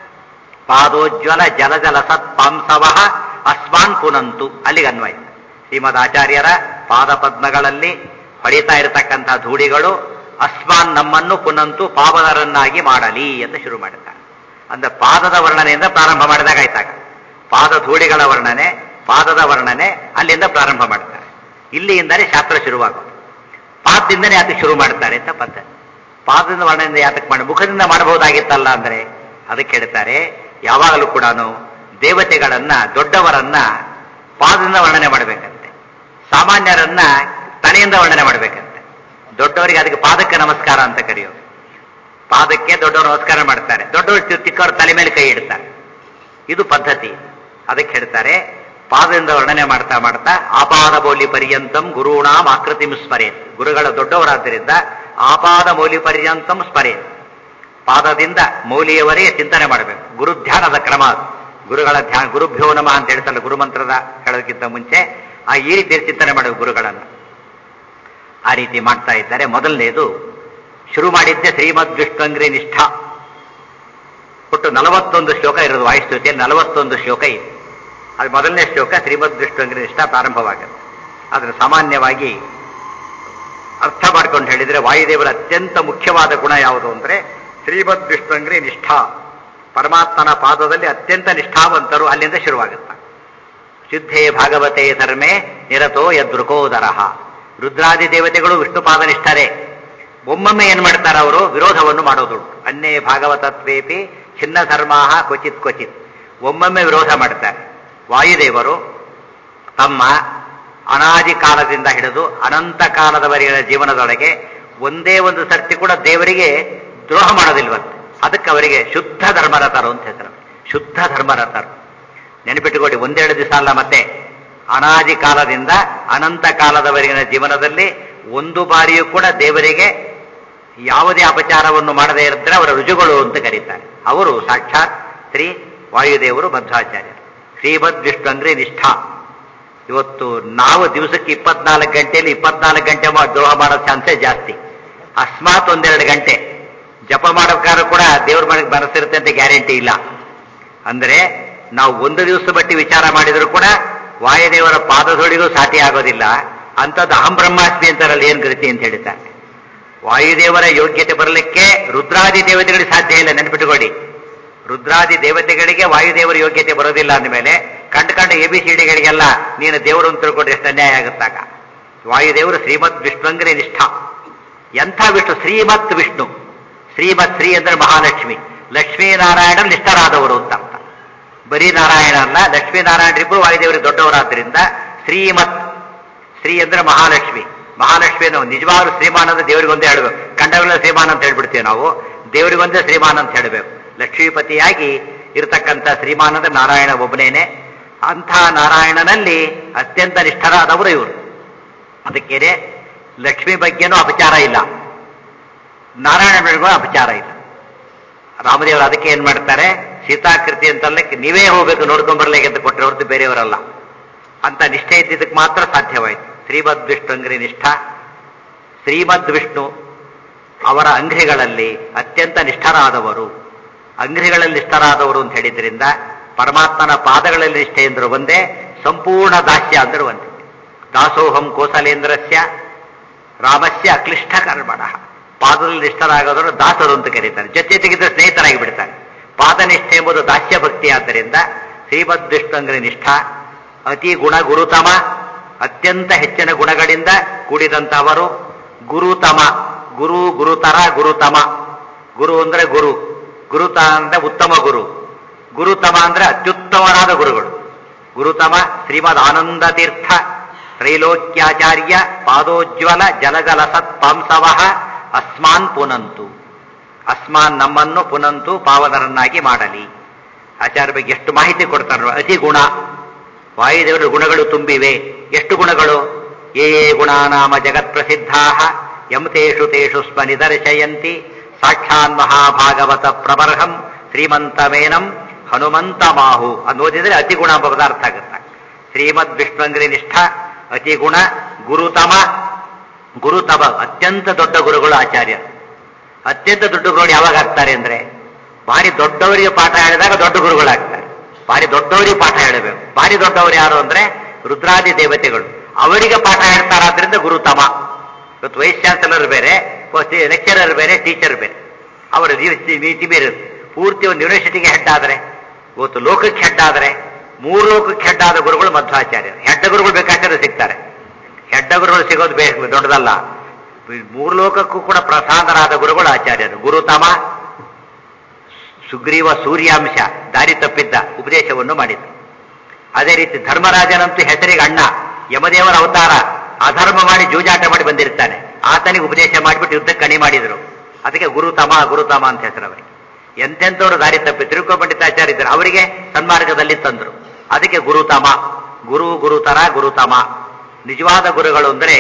ಪಾದೋಜ್ವಲ ಜಲ ಜಲ ಸತ್ಪಾಂಸವ ಅಸ್ಮಾನ್ ಪುನಂತು ಅಲ್ಲಿಗೆ ಅನ್ವಯ ಶ್ರೀಮದ್ ಆಚಾರ್ಯರ ಪಾದ ಪದ್ಮಗಳಲ್ಲಿ ಹೊಳಿತಾ ಇರತಕ್ಕಂಥ ಧೂಳಿಗಳು ಅಸ್ಮಾನ್ ನಮ್ಮನ್ನು ಪುನಂತು ಪಾವನರನ್ನಾಗಿ ಮಾಡಲಿ ಅಂತ ಶುರು ಮಾಡುತ್ತಾರೆ ಅಂದ್ರೆ ಪಾದದ ವರ್ಣನೆಯಿಂದ ಪ್ರಾರಂಭ ಮಾಡಿದಾಗ ಆಯ್ತಾಗ ಪಾದ ಧೂಳಿಗಳ ವರ್ಣನೆ ಪಾದದ ವರ್ಣನೆ ಅಲ್ಲಿಂದ ಪ್ರಾರಂಭ ಮಾಡ್ತಾರೆ ಇಲ್ಲಿಂದಲೇ ಶಾಸ್ತ್ರ ಶುರುವಾಗೋದು ಪಾದದಿಂದನೇ ಯಾತಕ್ಕೆ ಶುರು ಮಾಡ್ತಾರೆ ಅಂತ ಪದ್ಧತಿ ಪಾದದಿಂದ ವರ್ಣನೆಯಿಂದ ಯಾತಕ್ಕೆ ಮಾಡಿ ಮುಖದಿಂದ ಮಾಡಬಹುದಾಗಿತ್ತಲ್ಲ ಅಂದ್ರೆ ಅದಕ್ಕೆ ಹೇಳ್ತಾರೆ ಯಾವಾಗಲೂ ಕೂಡ ದೇವತೆಗಳನ್ನ ದೊಡ್ಡವರನ್ನ ಪಾದದಿಂದ ವರ್ಣನೆ ಮಾಡಬೇಕಂತೆ ಸಾಮಾನ್ಯರನ್ನ ತಲೆಯಿಂದ ವರ್ಣನೆ ಮಾಡಬೇಕಂತೆ ದೊಡ್ಡವರಿಗೆ ಅದಕ್ಕೆ ಪಾದಕ್ಕೆ ನಮಸ್ಕಾರ ಅಂತ ಕರೆಯೋದು ಪಾದಕ್ಕೆ ದೊಡ್ಡವರು ನಮಸ್ಕಾರ ಮಾಡ್ತಾರೆ ದೊಡ್ಡವರು ಚಿಕ್ಕವರು ತಲೆ ಮೇಲೆ ಕೈ ಇಡ್ತಾರೆ ಇದು ಪದ್ಧತಿ ಅದಕ್ಕೆ ಹೇಳ್ತಾರೆ ಪಾದದಿಂದ ವರ್ಣನೆ ಮಾಡ್ತಾ ಮಾಡ್ತಾ ಆಪಾದ ಮೌಲ್ಯ ಪರ್ಯಂತಂ ಗುರುಣಾಂ ಆಕೃತಿಂ ಸ್ಮರೇತ್ ಗುರುಗಳ ದೊಡ್ಡವರಾದ್ದರಿಂದ ಆಪಾದ ಮೌಲ್ಯ ಪರ್ಯಂತಂ ಸ್ಮರೇತ್ ಪಾದದಿಂದ ಮೌಲಿಯವರೆಗೆ ಚಿಂತನೆ ಮಾಡಬೇಕು ಗುರು ಧ್ಯಾನದ ಕ್ರಮ ಅದು ಗುರುಗಳ ಧ್ಯಾನ ಗುರುಭ್ಯೋ ನಮಃ ಅಂತ ಹೇಳ್ತಲ್ಲ ಗುರುಮಂತ್ರದ ಹೇಳೋದಕ್ಕಿಂತ ಮುಂಚೆ ಆ ಈ ರೀತಿ ಚಿಂತನೆ ಮಾಡಬೇಕು ಗುರುಗಳನ್ನು ಆ ರೀತಿ ಮಾಡ್ತಾ ಇದ್ದಾರೆ ಮೊದಲನೇದು ಶುರು ಮಾಡಿದ್ದೆ ಶ್ರೀಮದ್ ವಿಷ್ಣುಂಗ್ರಿ ನಿಷ್ಠಾ ಒಟ್ಟು ನಲವತ್ತೊಂದು ಶ್ಲೋಕ ಇರೋದು ವಾಯುಸ್ತುತಿಯಲ್ಲಿ ನಲವತ್ತೊಂದು ಶ್ಲೋಕ ಇದೆ ಅದು ಮೊದಲನೇ ಶ್ಲೋಕ ಶ್ರೀಮದ್ ವಿಷ್ಣುಂಗ್ರಿ ನಿಷ್ಠಾ ಪ್ರಾರಂಭವಾಗುತ್ತೆ ಆದರೆ ಸಾಮಾನ್ಯವಾಗಿ ಅರ್ಥ ಮಾಡ್ಕೊಂಡು ಹೇಳಿದ್ರೆ ವಾಯುದೇವರ ಅತ್ಯಂತ ಮುಖ್ಯವಾದ ಗುಣ ಯಾವುದು ಅಂದ್ರೆ ಶ್ರೀಮದ್ ವಿಷ್ಣುಂಗ್ರಿ ನಿಷ್ಠಾ ಪರಮಾತ್ಮನ ಪಾದದಲ್ಲಿ ಅತ್ಯಂತ ನಿಷ್ಠಾವಂತರು ಅಲ್ಲಿಂದ ಶುರುವಾಗುತ್ತೆ ಶುದ್ಧೇ ಭಾಗವತೆ ಧರ್ಮೇ ನಿರತೋ ಯದೃಕೋದರಹ ರುದ್ರಾದಿ ದೇವತೆಗಳು ವಿಷ್ಣು ಪಾದನಿಷ್ಠರೇ ಒಮ್ಮೊಮ್ಮೆ ಏನ್ ಮಾಡ್ತಾರೆ ಅವರು ವಿರೋಧವನ್ನು ಮಾಡೋದುಂಟು ಅನ್ನೇ ಭಾಗವತತ್ವೇಪಿ ಚಿನ್ನ ಧರ್ಮಾಹ ಕ್ವಚಿತ್ ಕ್ವಚಿತ್ ಒಮ್ಮೊಮ್ಮೆ ವಿರೋಧ ಮಾಡ್ತಾರೆ ವಾಯುದೇವರು ತಮ್ಮ ಅನಾದಿ ಕಾಲದಿಂದ ಹಿಡಿದು ಅನಂತ ಕಾಲದವರೆಗಿನ ಜೀವನದೊಳಗೆ ಒಂದೇ ಒಂದು ಸರ್ತಿ ಕೂಡ ದೇವರಿಗೆ ದ್ರೋಹ ಮಾಡೋದಿಲ್ವಂತೆ ಅದಕ್ಕೆ ಅವರಿಗೆ ಶುದ್ಧ ಧರ್ಮರತರು ಅಂತ ಹೆಸರು ಶುದ್ಧ ಧರ್ಮರತರು ನೆನಪಿಟ್ಟುಕೊಳ್ಳಿ ಒಂದೆರಡು ದಿವಸ ಅಲ್ಲ ಮತ್ತೆ ಅನಾದಿ ಕಾಲದಿಂದ ಅನಂತ ಕಾಲದವರೆಗಿನ ಜೀವನದಲ್ಲಿ ಒಂದು ಬಾರಿಯೂ ಕೂಡ ದೇವರಿಗೆ ಯಾವುದೇ ಅಪಚಾರವನ್ನು ಮಾಡದೇ ಇರಿದ್ರೆ ಅವರ ರುಜುಗಳು ಅಂತ ಕರೀತಾರೆ ಅವರು ಸಾಕ್ಷಾತ್ ಶ್ರೀ ವಾಯುದೇವರು ಮಧ್ವಾಚಾರ್ಯರು ಶ್ರೀಮದ್ ವಿಷ್ಣುಂಗ್ರಿ ನಿಷ್ಠಾ ಇವತ್ತು ನಾವು ದಿವಸಕ್ಕೆ ಇಪ್ಪತ್ನಾಲ್ಕು ಗಂಟೆಯಲ್ಲಿ ಇಪ್ಪತ್ನಾಲ್ಕು ಗಂಟೆ ಮಾ- ದ್ರೋಹ ಮಾಡೋ ಚಾನ್ಸೇ ಜಾಸ್ತಿ ಅಸ್ಮಾತ್ ಒಂದೆರಡು ಗಂಟೆ ಜಪ ಮಾಡೋಕ್ಕಾರ ಕೂಡ ದೇವ್ರ ಮನೆಗೆ ಮನಸ್ಸಿರುತ್ತೆ ಅಂತ ಗ್ಯಾರಂಟಿ ಇಲ್ಲ ಅಂದ್ರೆ ನಾವು ಒಂದು ದಿವಸ ಬಟ್ಟಿ ವಿಚಾರ ಮಾಡಿದ್ರು ಕೂಡ ವಾಯುದೇವರ ಪಾದದೊಳಿಗೂ ಸಾಟಿ ಆಗೋದಿಲ್ಲ ಅಂಥದ್ದು ಅಹಂ ಬ್ರಹ್ಮಾಸ್ಮಿ ಅಂತಾರಲ್ಲ ಏನ್ ಗತಿ ಅಂತ ಹೇಳ್ತಾರೆ ವಾಯುದೇವರ ಯೋಗ್ಯತೆ ಬರಲಿಕ್ಕೆ ರುದ್ರಾದಿ ದೇವತೆಗಳಿಗೆ ಸಾಧ್ಯ ಇಲ್ಲ ನೆನಪಿಟ್ಟುಕೊಳ್ಳಿ ರುದ್ರಾದಿ ದೇವತೆಗಳಿಗೆ ವಾಯುದೇವರ ಯೋಗ್ಯತೆ ಬರೋದಿಲ್ಲ ಅಂದಮೇಲೆ ಕಂಡು ಕಂಡ ಎ ಬಿ ಸಿ ಡಿಗಳಿಗೆಲ್ಲ ನೀನು ದೇವರು ಅಂತ ತಿಳ್ಕೊಂಡ್ರೆ ಎಷ್ಟು ಅನ್ಯಾಯ ಆಗುತ್ತಾಗ ವಾಯುದೇವರು ಶ್ರೀಮದ್ ವಿಷ್ಣುಂಗ್ರೆ ನಿಷ್ಠ ಎಂಥ ವಿಷ್ಣು ಶ್ರೀಮತ್ ವಿಷ್ಣು ಶ್ರೀಮತ್ ಶ್ರೀ ಅಂದ್ರೆ ಮಹಾಲಕ್ಷ್ಮಿ ಲಕ್ಷ್ಮೀನಾರಾಯಣ ನಿಷ್ಠರಾದವರು ಅಂತ ಅರ್ಥ ಬರೀ ನಾರಾಯಣ ಅಲ್ಲ ಲಕ್ಷ್ಮೀನಾರಾಯಣರಿಬ್ಬರು ವಾಯುದೇವರಿಗೆ ದೊಡ್ಡವರಾದ್ರಿಂದ ಶ್ರೀಮತ್ ಶ್ರೀ ಅಂದ್ರೆ ಮಹಾಲಕ್ಷ್ಮಿ ಮಹಾಲಕ್ಷ್ಮಿ ನಾವು ನಿಜವಾಗ್ಲೂ ಶ್ರೀಮಾನ್ ಅಂದ್ರೆ ದೇವರಿಗೊಂದೇ ಹೇಳಬೇಕು ಕಂಡವೆಲ್ಲ ಶ್ರೀಮಾನ್ ಅಂತ ಹೇಳ್ಬಿಡ್ತೀವಿ ನಾವು ದೇವರಿಗೊಂದೇ ಶ್ರೀಮಾನ್ ಅಂತ ಹೇಳಬೇಕು ಲಕ್ಷ್ಮೀಪತಿಯಾಗಿ ಇರತಕ್ಕಂಥ ಶ್ರೀಮಾನ್ ಅಂದ್ರೆ ನಾರಾಯಣ ಒಬ್ಬನೇನೆ ಅಂಥ ನಾರಾಯಣನಲ್ಲಿ ಅತ್ಯಂತ ನಿಷ್ಠರಾದವರು ಇವರು ಅದಕ್ಕೇನೆ ಲಕ್ಷ್ಮಿ ಬಗ್ಗೆನೂ ಅಪಚಾರ ಇಲ್ಲ ನಾರಾಯಣ ಬೆಳಗೂ ಅಪಚಾರ ಇಲ್ಲ ರಾಮದೇವರು ಅದಕ್ಕೆ ಏನ್ ಮಾಡ್ತಾರೆ ಸೀತಾಕೃತಿ ಅಂತಲ್ಲ ನೀವೇ ಹೋಗ್ಬೇಕು ನೋಡ್ಕೊಂಡ್ ಬರ್ಲಿಕ್ಕೆ ಅಂತ ಕೊಟ್ಟರೆ ಹೊರತು ಬೇರೆಯವರಲ್ಲ ಅಂತ ನಿಷ್ಠೆ ಇದ್ದಿದ್ದಕ್ಕೆ ಮಾತ್ರ ಸಾಧ್ಯವಾಯಿತು ಶ್ರೀಮದ್ ವಿಷ್ಣು ಅಂಗ್ರಿ ನಿಷ್ಠ ಶ್ರೀಮದ್ ವಿಷ್ಣು ಅವರ ಅಂಗ್ರಿಗಳಲ್ಲಿ ಅತ್ಯಂತ ನಿಷ್ಠರಾದವರು ಅಂಗ್ರಿಗಳಲ್ಲಿ ನಿಷ್ಠರಾದವರು ಅಂತ ಹೇಳಿದ್ರಿಂದ ಪರಮಾತ್ಮನ ಪಾದಗಳಲ್ಲಿ ನಿಷ್ಠೆ ಎಂದರು ಒಂದೇ ಸಂಪೂರ್ಣ ದಾಸ್ಯ ಅಂದರು ಒಂದೇ ದಾಸೋಹಂ ಕೋಸಲೇಂದ್ರಸ್ಯ ರಾಮಸ್ಯ ಅಕ್ಲಿಷ್ಟ ಕರ್ಮಣ ಪಾದದಲ್ಲಿ ನಿಷ್ಠರಾಗೋದನ್ನು ದಾಸರು ಅಂತ ಕರೀತಾರೆ ಜೊತೆ ತೆಗೆದ್ರೆ ಸ್ನೇಹಿತರಾಗಿ ಬಿಡ್ತಾರೆ ಪಾದನಿಷ್ಠೆ ಎಂಬುದು ದಾಸ್ಯ ಭಕ್ತಿ ಆದ್ದರಿಂದ ಶ್ರೀಮದ್ ವಿಷ್ಣುಂಗ್ರಿ ನಿಷ್ಠ ಅತಿ ಗುಣ ಗುರುತಮ ಅತ್ಯಂತ ಹೆಚ್ಚಿನ ಗುಣಗಳಿಂದ ಕೂಡಿದಂತವರು ಗುರುತಮ ಗುರು ಗುರುತರ ಗುರುತಮ ಗುರು ಅಂದ್ರೆ ಗುರು ಗುರುತ ಅಂದ್ರೆ ಉತ್ತಮ ಗುರು ಗುರುತಮ ಅಂದ್ರೆ ಅತ್ಯುತ್ತಮರಾದ ಗುರುಗಳು ಗುರುತಮ ಶ್ರೀಮದ್ ಆನಂದ ತೀರ್ಥ ತ್ರೈಲೋಕ್ಯಾಚಾರ್ಯ ಪಾದೋಜ್ವಲ ಜಲಜಲ ಸತ್ಪಾಂಸವ ಅಸ್ಮಾನ್ ಪುನಂತು ಅಸ್ಮಾನ್ ನಮ್ಮನ್ನು ಪುನಂತು ಪಾವನರನ್ನಾಗಿ ಮಾಡಲಿ ಆಚಾರ್ಯ ಬಗ್ಗೆ ಎಷ್ಟು ಮಾಹಿತಿ ಕೊಡ್ತಾರೆ ಅತಿ ಗುಣ ವಾಯುದೇವರ ಗುಣಗಳು ತುಂಬಿವೆ ಎಷ್ಟು ಗುಣಗಳು ಯೇ ಯೇ ಗುಣಾನಾಮ ಜಗತ್ ಪ್ರಸಿದ್ಧಾ ಯಂ ತೇಷು ತೇಷು ಸ್ಮ ನಿದರ್ಶಯಂತಿ ಸಾಕ್ಷಾನ್ ಮಹಾಭಾಗವತ ಪ್ರಬರ್ಹಂ ಶ್ರೀಮಂತಮೇನಂ ಹನುಮಂತ ಮಾಹು ಅದು ಓದಿದ್ರೆ ಅತಿ ಗುಣ ಎಂಬ ಪದಾರ್ಥ ಆಗುತ್ತೆ ಶ್ರೀಮದ್ ವಿಷ್ಣುಂಗ್ರಿ ನಿಷ್ಠ ಅತಿ ಗುಣ ಗುರುತಮ ಗುರುತಮ ಅತ್ಯಂತ ದೊಡ್ಡ ಗುರುಗಳು ಆಚಾರ್ಯರು ಅತ್ಯಂತ ದೊಡ್ಡ ಗುರುಗಳು ಯಾವಾಗ ಆಗ್ತಾರೆ ಅಂದ್ರೆ ಭಾರಿ ದೊಡ್ಡವರಿಗೆ ಪಾಠ ಹೇಳಿದಾಗ ದೊಡ್ಡ ಗುರುಗಳಾಗ್ತಾರೆ ಭಾರಿ ದೊಡ್ಡವರಿಗೆ ಪಾಠ ಹೇಳಬೇಕು ಭಾರಿ ದೊಡ್ಡವರು ಯಾರು ಅಂದ್ರೆ ರುದ್ರಾದಿ ದೇವತೆಗಳು ಅವರಿಗೆ ಪಾಠ ಹೇಳ್ತಾರಾದ್ರಿಂದ ಗುರುತಮ ಇವತ್ತು ವೈಸ್ ಚಾನ್ಸಲರ್ ಬೇರೆ ಲೆಕ್ಚರರ್ ಬೇರೆ ಟೀಚರ್ ಬೇರೆ ಅವರ ನೀತಿ ಬೇರೆ ಇರುತ್ತೆ. ಪೂರ್ತಿ ಒಂದು ಯೂನಿವರ್ಸಿಟಿಗೆ ಹೆಡ್ ಆದ್ರೆ ಇವತ್ತು ಲೋಕಕ್ಕೆ ಹೆಡ್ ಆದ್ರೆ ಮೂರು ಲೋಕಕ್ಕೆ ಹೆಡ್ ಆದ ಗುರುಗಳು ಮಧ್ವಾಚಾರ್ಯರು ಹೆಡ್ಡ ಗುರುಗಳು ಬೇಕಾಚಾರ್ಯ ಸಿಗ್ತಾರೆ ಹೆಡ್ಡ ಗುರುಗಳು ಸಿಗೋದು ಬೇ ದೊಡ್ಡದಲ್ಲ ಮೂರು ಲೋಕಕ್ಕೂ ಕೂಡ ಪ್ರಸಾದರಾದ ಗುರುಗಳು ಆಚಾರ್ಯರು ಗುರುತಮ ಸುಗ್ರೀವ ಸೂರ್ಯಾಂಶ ದಾರಿ ತಪ್ಪಿದ್ದ ಉಪದೇಶವನ್ನು ಮಾಡಿದ್ರು ಅದೇ ರೀತಿ ಧರ್ಮರಾಜನಂತೂ ಹೆಸರಿಗೆ ಅಣ್ಣ ಯಮದೇವರ ಅವತಾರ ಅಧರ್ಮ ಮಾಡಿ ಜೂಜಾಟ ಮಾಡಿ ಬಂದಿರ್ತಾನೆ ಆತನಿಗೆ ಉಪದೇಶ ಮಾಡಿಬಿಟ್ಟು ಯುದ್ಧಕ್ಕೆ ಕಣಿ ಮಾಡಿದ್ರು ಅದಕ್ಕೆ ಗುರುತಮ ಗುರುತಮ ಅಂತ ಹೆಸರು ಅವರಿಗೆ ಎಂತೆಂಥವ್ರು ದಾರಿ ತಪ್ಪಿ ತಿರುಕೋ ಪಂಡಿತಾಚಾರ್ಯ ಇದ್ರು ಅವರಿಗೆ ಸನ್ಮಾರ್ಗದಲ್ಲಿ ತಂದ್ರು ಅದಕ್ಕೆ ಗುರುತಮ ಗುರು ಗುರುತರ ಗುರುತಮ ನಿಜವಾದ ಗುರುಗಳು ಅಂದ್ರೆ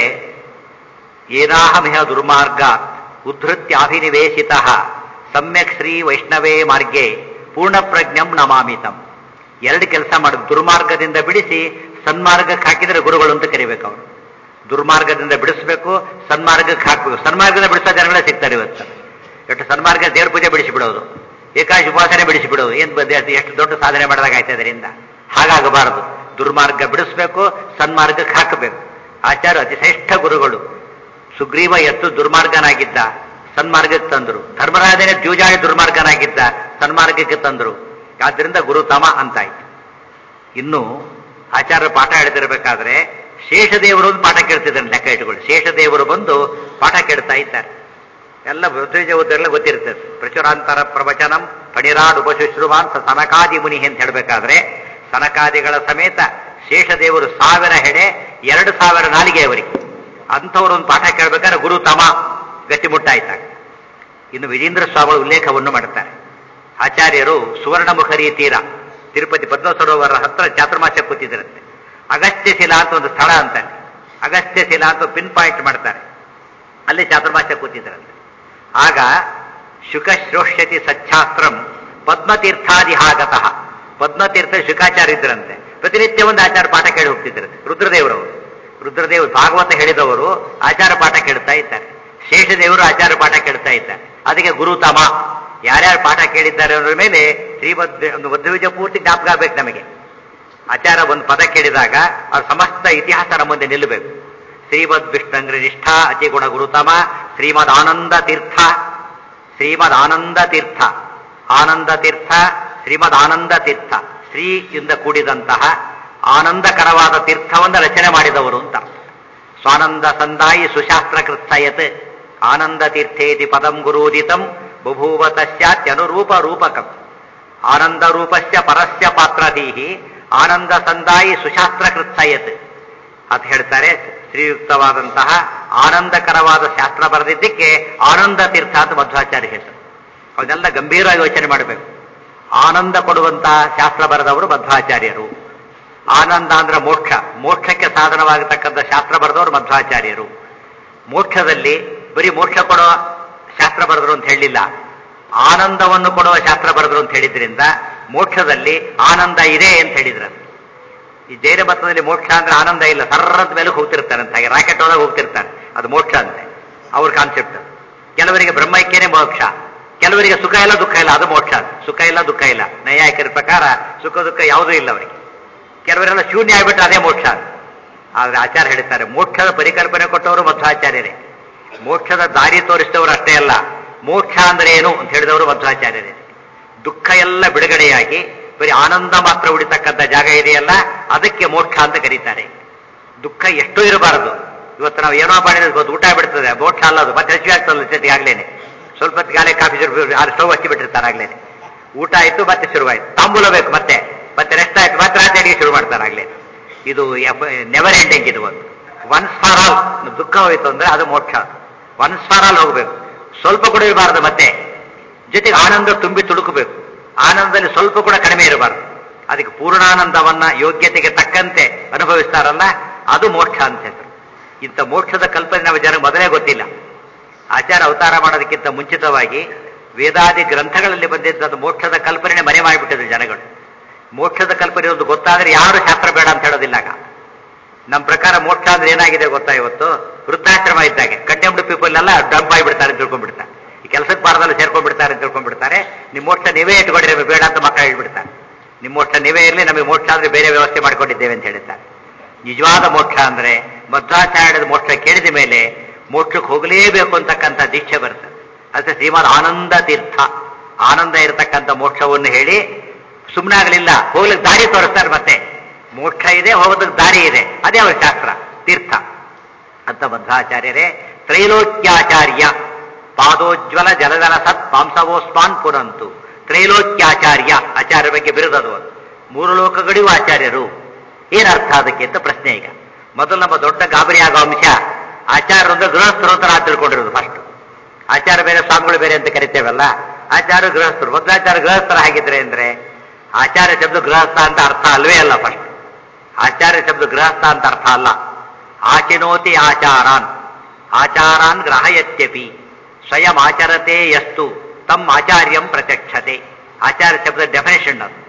ಏನಾಹಮಿಹ ದುರ್ಮಾರ್ಗ ಉದ್ಧತ್ಯಾಭಿನಿವೇಶಿತ ಸಮ್ಯಕ್ ಶ್ರೀ ವೈಷ್ಣವೇ ಮಾರ್ಗೆ ಪೂರ್ಣಪ್ರಜ್ಞಂ ನಮಾಮಿತಂ ಎರಡು ಕೆಲಸ ಮಾಡಿ ದುರ್ಮಾರ್ಗದಿಂದ ಬಿಡಿಸಿ ಸನ್ಮಾರ್ಗಕ್ಕೆ ಹಾಕಿದರೆ ಗುರುಗಳು ಅಂತ ಕರಿಬೇಕು ಅವರು ದುರ್ಮಾರ್ಗದಿಂದ ಬಿಡಿಸ್ಬೇಕು ಸನ್ಮಾರ್ಗಕ್ಕೆ ಹಾಕಬೇಕು ಸನ್ಮಾರ್ಗದಿಂದ ಬಿಡಿಸೋ ಜನಗಳೇ ಸಿಗ್ತಾರೆ ಇವತ್ತು ಎಷ್ಟು ಸನ್ಮಾರ್ಗ ದೇವ್ರ ಪೂಜೆ ಬಿಡಿಸಿಬಿಡೋದು ಏಕಾಶ ಉಪಾಸನೆ ಬಿಡಿಸಿಬಿಡೋದು ಏನ್ ಬಂದೆ ಎಷ್ಟು ದೊಡ್ಡ ಸಾಧನೆ ಮಾಡಿದಾಗ ಆಯ್ತು ಅದರಿಂದ ಹಾಗಾಗಬಾರದು ದುರ್ಮಾರ್ಗ ಬಿಡಿಸ್ಬೇಕು ಸನ್ಮಾರ್ಗಕ್ಕೆ ಹಾಕಬೇಕು ಆಚಾರ್ಯ ಅತಿ ಶ್ರೇಷ್ಠ ಗುರುಗಳು ಸುಗ್ರೀವ ಎತ್ತು ದುರ್ಮಾರ್ಗನಾಗಿದ್ದ ಸನ್ಮಾರ್ಗಕ್ಕೆ ತಂದರು ಧರ್ಮರಾಜನೇ ಜೂಜಾಡಿ ದುರ್ಮಾರ್ಗನಾಗಿದ್ದ ಸನ್ಮಾರ್ಗಕ್ಕೆ ತಂದರು ಆದ್ರಿಂದ ಗುರುತಮ ಅಂತಾಯ್ತು ಇನ್ನು ಆಚಾರ್ಯ ಪಾಠ ಹೇಳ್ತಿರ್ಬೇಕಾದ್ರೆ ಶೇಷದೇವರು ಒಂದು ಪಾಠ ಕೇಳ್ತಿದ್ದಾರೆ ಲೆಕ್ಕ ಇಟ್ಕೊಳ್ಳಿ ಶೇಷದೇವರು ಬಂದು ಪಾಠ ಕೇಳ್ತಾ ಇದ್ದಾರೆ ಎಲ್ಲ ಬುದ್ಧಿಜ ಓದರೆಲ್ಲ ಗೊತ್ತಿರ್ತದೆ ಪ್ರಚುರಾಂತರ ಪ್ರವಚನಂ ಫಣಿರಾಡ್ ಉಪಶುಶ್ರುವಾನ್ ಸ ಸನಕಾದಿ ಮುನಿ ಅಂತ ಹೇಳಬೇಕಾದ್ರೆ ಸನಕಾದಿಗಳ ಸಮೇತ ಶೇಷದೇವರು ಸಾವಿರ ಹೆಡೆ ಎರಡು ಸಾವಿರ ನಾಲಿಗೆ ಅವರಿಗೆ ಅಂಥವ್ರು ಒಂದು ಪಾಠ ಕೇಳಬೇಕಾದ್ರೆ ಗುರು ತಮ ಗಟ್ಟಿಮುಟ್ಟಾಯ್ತಾಗ ಇನ್ನು ವಿಜೇಂದ್ರ ಸ್ವಾಮಿಗಳು ಉಲ್ಲೇಖವನ್ನು ಮಾಡ್ತಾರೆ ಆಚಾರ್ಯರು ಸುವರ್ಣಮುಖರಿ ತೀರ ತಿರುಪತಿ ಪದ್ಮ ಸರೋವರ ಹತ್ರ ಚಾತುರ್ಮಾಸ ಕೂತಿದ್ರಂತೆ ಅಗಸ್ತ್ಯ ಶಿಲಾ ಅಂತ ಒಂದು ಸ್ಥಳ ಅಂತಾನೆ ಅಗಸ್ತ್ಯ ಶಿಲಾ ಅಂತ ಪಿನ್ ಪಾಯಿಂಟ್ ಮಾಡ್ತಾರೆ ಅಲ್ಲಿ ಚಾತುರ್ಮಾಸ ಕೂತಿದ್ರಂತೆ ಆಗ ಶುಕಶ್ರೋಷ್ಯತಿ ಸಚ್ಛಾಸ್ತ್ರಂ ಪದ್ಮತೀರ್ಥಾದಿಹಾಗತಃ ಪದ್ಮತೀರ್ಥ ಶುಕಾಚಾರ್ಯ ಇದ್ರಂತೆ ಪ್ರತಿನಿತ್ಯ ಒಂದು ಆಚಾರ ಪಾಠ ಕೇಳಿ ಹೋಗ್ತಿದ್ರಂತೆ ರುದ್ರದೇವರವರು ರುದ್ರದೇವರು ಭಾಗವತ ಹೇಳಿದವರು ಆಚಾರ ಪಾಠ ಕೇಳ್ತಾ ಇದ್ದಾರೆ ಶೇಷದೇವರು ಆಚಾರ ಪಾಠ ಕೇಳ್ತಾ ಇದ್ದಾರೆ ಅದಕ್ಕೆ ಗುರುತಮ ಯಾರ್ಯಾರು ಪಾಠ ಕೇಳಿದ್ದಾರೆ ಅನ್ನೋದ್ರ ಮೇಲೆ ಶ್ರೀಮದ್ ಒಂದು ಮಧ್ವವಿಜ ಪೂರ್ತಿ ಜ್ಞಾಪಕ ಆಗ್ಬೇಕು ನಮಗೆ ಆಚಾರ ಒಂದು ಪದ ಕೇಳಿದಾಗ ಅವ್ರ ಸಮಸ್ತ ಇತಿಹಾಸ ನಮ್ಮ ಮುಂದೆ ನಿಲ್ಲಬೇಕು ಶ್ರೀಮದ್ ವಿಷ್ಣಂಗ್ರಿ ನಿಷ್ಠಾ ಅತಿಗುಣ ಗುರುತಮ ಶ್ರೀಮದ್ ಆನಂದ ತೀರ್ಥ ಶ್ರೀಮದ್ ಆನಂದ ತೀರ್ಥ ಆನಂದ ತೀರ್ಥ ಶ್ರೀಮದ್ ಆನಂದ ತೀರ್ಥ ಶ್ರೀ ಇಂದ ಕೂಡಿದಂತಹ ಆನಂದಕರವಾದ ತೀರ್ಥವನ್ನು ರಚನೆ ಮಾಡಿದವರು ಅಂತ ಸ್ವಾನಂದ ಸಂದಾಯಿ ಸುಶಾಸ್ತ್ರ ಕೃತ್ಸಯತ್ ಆನಂದ ತೀರ್ಥೇತಿ ಪದಂ ಗುರೂದಿತಂ ಬಭೂವ ತಸ್ಯಾತ್ಯನುರೂಪ ರೂಪಕಂ ಆನಂದ ರೂಪಸ್ಯ ಪರಸ್ಯ ಪಾತ್ರಧೀಹಿ ಆನಂದ ಸಂದಾಯಿ ಸುಶಾಸ್ತ್ರ ಕೃತ್ಸಯತ್ ಅಂತ ಹೇಳ್ತಾರೆ ಶ್ರೀಯುಕ್ತವಾದಂತಹ ಆನಂದಕರವಾದ ಶಾಸ್ತ್ರ ಬರೆದಿದ್ದಕ್ಕೆ ಆನಂದ ತೀರ್ಥ ಅಂತ ಮಧ್ವಾಚಾರ್ಯ ಹೆಸರು ಅವನ್ನೆಲ್ಲ ಗಂಭೀರವಾಗಿ ಯೋಚನೆ ಮಾಡಬೇಕು ಆನಂದ ಕೊಡುವಂತಹ ಶಾಸ್ತ್ರ ಬರೆದವರು ಮಧ್ವಾಚಾರ್ಯರು ಆನಂದ ಅಂದ್ರೆ ಮೋಕ್ಷ ಮೋಕ್ಷಕ್ಕೆ ಸಾಧನವಾಗತಕ್ಕಂಥ ಶಾಸ್ತ್ರ ಬರೆದವರು ಮಧ್ವಾಚಾರ್ಯರು ಮೋಕ್ಷದಲ್ಲಿ ಬರೀ ಮೋಕ್ಷ ಕೊಡುವ ಶಾಸ್ತ್ರ ಬರೆದರು ಅಂತ ಹೇಳಿಲ್ಲ ಆನಂದವನ್ನು ಕೊಡುವ ಶಾಸ್ತ್ರ ಬರೆದರು ಅಂತ ಹೇಳಿದ್ರಿಂದ ಮೋಕ್ಷದಲ್ಲಿ ಆನಂದ ಇದೆ ಅಂತ ಹೇಳಿದ್ರು ಈ ಜೈನ ಮತದಲ್ಲಿ ಮೋಕ್ಷ ಅಂದ್ರೆ ಆನಂದ ಇಲ್ಲ ಸರ್ರದ ಮೇಲೆ ಹೋಗ್ತಿರ್ತಾರೆ ಅಂತ ಹಾಗೆ ರಾಕೆಟ್ ಒಳಗೆ ಹೋಗ್ತಿರ್ತಾರೆ ಅದು ಮೋಕ್ಷ ಅಂತೆ ಅವ್ರ ಕಾನ್ಸೆಪ್ಟ್ ಕೆಲವರಿಗೆ ಬ್ರಹ್ಮೈಕ್ಯನೇ ಮೋಕ್ಷ ಕೆಲವರಿಗೆ ಸುಖ ಇಲ್ಲ ದುಃಖ ಇಲ್ಲ ಅದು ಮೋಕ್ಷ ಅಂತ ಸುಖ ಇಲ್ಲ ದುಃಖ ಇಲ್ಲ ನೈಯಾಯಿಕರ ಪ್ರಕಾರ ಸುಖ ದುಃಖ ಯಾವುದೂ ಇಲ್ಲ ಅವರಿಗೆ ಕೆಲವರೆಲ್ಲ ಶೂನ್ಯ ಆಗ್ಬಿಟ್ರೆ ಅದೇ ಮೋಕ್ಷ ಅಂತ ಆದ್ರೆ ಆಚಾರ ಹೇಳ್ತಾರೆ ಮೋಕ್ಷದ ಪರಿಕಲ್ಪನೆ ಕೊಟ್ಟವರು ಮಧ್ವಾಚಾರ್ಯರೇ ಮೋಕ್ಷದ ದಾರಿ ತೋರಿಸಿದವರು ಅಷ್ಟೇ ಅಲ್ಲ ಮೋಕ್ಷ ಅಂದ್ರೆ ಏನು ಅಂತ ಹೇಳಿದವರು ಮಧ್ವಾಚಾರ್ಯರೇ ದುಃಖ ಎಲ್ಲ ಬಿಡುಗಡೆಯಾಗಿ ಬರೀ ಆನಂದ ಮಾತ್ರ ಉಳಿತಕ್ಕಂಥ ಜಾಗ ಇದೆಯಲ್ಲ ಅದಕ್ಕೆ ಮೋಕ್ಷ ಅಂತ ಕರೀತಾರೆ ದುಃಖ ಎಷ್ಟು ಇರಬಾರದು ಇವತ್ತು ನಾವು ಏನೋ ಮಾಡಿದ್ರೆ ಗೊತ್ತು ಊಟ ಬಿಡ್ತದೆ ಮೋಕ್ಷ ಅಲ್ಲ ಅದು ಮತ್ತೆ ಹಸಿವೆ ಆಗ್ತದೆ ಜೊತೆಗೆ ಆಗ್ಲೇನೆ ಸ್ವಲ್ಪ ಹೊತ್ತಿಗಾಲೆ ಕಾಫಿ ಸ್ಟವ್ ಹಚ್ಚಿ ಬಿಟ್ಟಿರ್ತಾರೆ ಆಗ್ಲೇನೆ ಊಟ ಆಯ್ತು ಮತ್ತೆ ಶುರುವಾಯ್ತು ತಾಂಬೂಲ ಬೇಕು ಮತ್ತೆ ಮತ್ತೆ ರೆಸ್ಟ್ ಆಯ್ತು ಮತ್ತೆ ರಾತ್ರಿ ಅಡಿಗೆ ಶುರು ಮಾಡ್ತಾರೆ ಆಗ್ಲೇ ಇದು ನೆವರ್ ಎಂಡಿಂಗ್ ಇದು ಒಂದು ಒನ್ಸ್ ಫಾರ್ ಆಲ್ ದುಃಖ ಹೋಯ್ತು ಅಂದ್ರೆ ಅದು ಮೋಕ್ಷ ಒನ್ಸ್ ಫಾರ್ ಆಲ್ ಹೋಗ್ಬೇಕು ಸ್ವಲ್ಪ ಕೂಡ ಇರಬಾರದು ಮತ್ತೆ ಜೊತೆಗೆ ಆನಂದ ತುಂಬಿ ತುಡುಕಬೇಕು ಆನಂದದಲ್ಲಿ ಸ್ವಲ್ಪ ಕೂಡ ಕಡಿಮೆ ಇರಬಾರದು ಅದಕ್ಕೆ ಪೂರ್ಣಾನಂದವನ್ನ ಯೋಗ್ಯತೆಗೆ ತಕ್ಕಂತೆ ಅನುಭವಿಸ್ತಾರಲ್ಲ ಅದು ಮೋಕ್ಷ ಅಂತ ಹೆಸರು ಇಂಥ ಮೋಕ್ಷದ ಕಲ್ಪನೆ ನಮ್ಮ ಜನಕ್ಕೆ ಮೊದಲೇ ಗೊತ್ತಿಲ್ಲ ಆಚಾರ ಅವತಾರ ಮಾಡೋದಕ್ಕಿಂತ ಮುಂಚಿತವಾಗಿ ವೇದಾದಿ ಗ್ರಂಥಗಳಲ್ಲಿ ಬಂದಿದ್ದ ಮೋಕ್ಷದ ಕಲ್ಪನೆ ಮನೆ ಮಾಡಿಬಿಟ್ಟಿದ್ರು ಜನಗಳು ಮೋಕ್ಷದ ಕಲ್ಪನೆ ಒಂದು ಗೊತ್ತಾದ್ರೆ ಯಾರು ಶಾಸ್ತ್ರ ಬೇಡ ಅಂತ ಹೇಳೋದಿಲ್ಲ ಆಗ ನಮ್ಮ ಪ್ರಕಾರ ಮೋಕ್ಷ ಅಂದ್ರೆ ಏನಾಗಿದೆ ಗೊತ್ತಾ ಇವತ್ತು ವೃತ್ತಾಶ್ರಮ ಇದ್ದಾಗೆ ಕಂಟೆಂಪ್ಟ್ ಪೀಪಲ್ ಎಲ್ಲ ಡಂಪ್ ಆಗಿಬಿಡ್ತಾರೆ ಅಂತ ತಿಳ್ಕೊಂಡ್ಬಿಡ್ತಾರೆ ಈ ಕೆಲಸಕ್ಕೆ ಬಾರದಲ್ಲಿ ಸೇರ್ಕೊಂಡ್ಬಿಡ್ತಾರೆ ಅಂತ ತಿಳ್ಕೊಂಡ್ಬಿಡ್ತಾರೆ ನಿಮ್ಮ ಮೋಕ್ಷ ನೀವೇ ಇಟ್ಕೊಂಡಿರಿ ನಮಗೆ ಬೇಡ ಅಂತ ಮಕ್ಕಳು ಹೇಳ್ಬಿಡ್ತಾರೆ ನಿಮ್ಮ ಮೋಕ್ಷ ನೀವೇ ಇರಲಿ ನಮಗೆ ಮೋಕ್ಷ ಅಂದ್ರೆ ಬೇರೆ ವ್ಯವಸ್ಥೆ ಮಾಡ್ಕೊಂಡಿದ್ದೇವೆ ಅಂತ ಹೇಳ್ತಾರೆ ನಿಜವಾದ ಮೋಕ್ಷ ಅಂದ್ರೆ ಮಧ್ವಾಚಾರ್ಯದ ಮೋಕ್ಷ ಕೇಳಿದ ಮೇಲೆ ಮೋಕ್ಷಕ್ಕೆ ಹೋಗಲೇಬೇಕು ಅಂತಕ್ಕಂಥ ದೀಕ್ಷೆ ಬರ್ತದೆ ಅದಕ್ಕೆ ಶ್ರೀಮದ್ ಆನಂದ ತೀರ್ಥ ಆನಂದ ಇರತಕ್ಕಂಥ ಮೋಕ್ಷವನ್ನು ಹೇಳಿ ಸುಮ್ಮನಾಗಲಿಲ್ಲ ಹೋಗ್ಲಿಕ್ಕೆ ದಾರಿ ತೋರಿಸ್ತಾರೆ ಮತ್ತೆ ಮೋಕ್ಷ ಇದೆ ಹೋಗೋದಕ್ಕೆ ದಾರಿ ಇದೆ ಅದೇ ಅವರ ಶಾಸ್ತ್ರ ತೀರ್ಥ ಅಂತ ಮಧ್ವಾಚಾರ್ಯರೇ ತ್ರೈಲೋಕ್ಯಾಚಾರ್ಯ ಪಾದೋಜ್ವಲ ಜಲದಲ ಸತ್ ಪಾಂಸವೋಸ್ಮಾನ್ ಪುರಂತು ತ್ರೈಲೋಕ್ಯಾಚಾರ್ಯ ಆಚಾರ್ಯ ಬಗ್ಗೆ ಬಿರುದದು ಅದು ಮೂರು ಲೋಕಗಳಿಗೂ ಆಚಾರ್ಯರು ಏನರ್ಥ ಅದಕ್ಕೆ ಅಂತ ಪ್ರಶ್ನೆ ಈಗ ಮೊದಲು ನಮ್ಮ ದೊಡ್ಡ ಗಾಬರಿ ಆಗೋ ಅಂಶ ಆಚಾರ್ಯರು ಅಂದ್ರೆ ಗೃಹಸ್ಥರು ಅಂತ ನಾವು ತಿಳ್ಕೊಂಡಿರೋದು ಫಸ್ಟ್ ಆಚಾರ ಬೇರೆ ಸ್ವಾಮಿಗಳು ಬೇರೆ ಅಂತ ಕರಿತೇವಲ್ಲ ಆಚಾರ ಗೃಹಸ್ಥರು ಮಧ್ವಾಚಾರ ಗೃಹಸ್ಥರ ಹಾಗಿದ್ರೆ ಅಂದ್ರೆ ಆಚಾರ್ಯ ಶಬ್ದ ಗೃಹಸ್ಥ ಅಂತ ಅರ್ಥ ಅಲ್ವೇ ಅಲ್ಲ ಫಸ್ಟ್ ಆಚಾರ್ಯ ಶಬ್ದ ಗೃಹಸ್ಥ ಅಂತ ಅರ್ಥ ಅಲ್ಲ ಆಚಿನೋತಿ ಆಚಾರಾನ್ ಆಚಾರಾನ್ ಗ್ರಹಯತ್ಯಪಿ ಸ್ವಯಂ ಆಚರತೆ ಯಸ್ತು ತಮ್ಮ ಆಚಾರ್ಯಂ ಪ್ರತ್ಯಕ್ಷತೆ ಆಚಾರ್ಯ ಶಬ್ದ ಡೆಫಿನೇಷನ್ ಅದು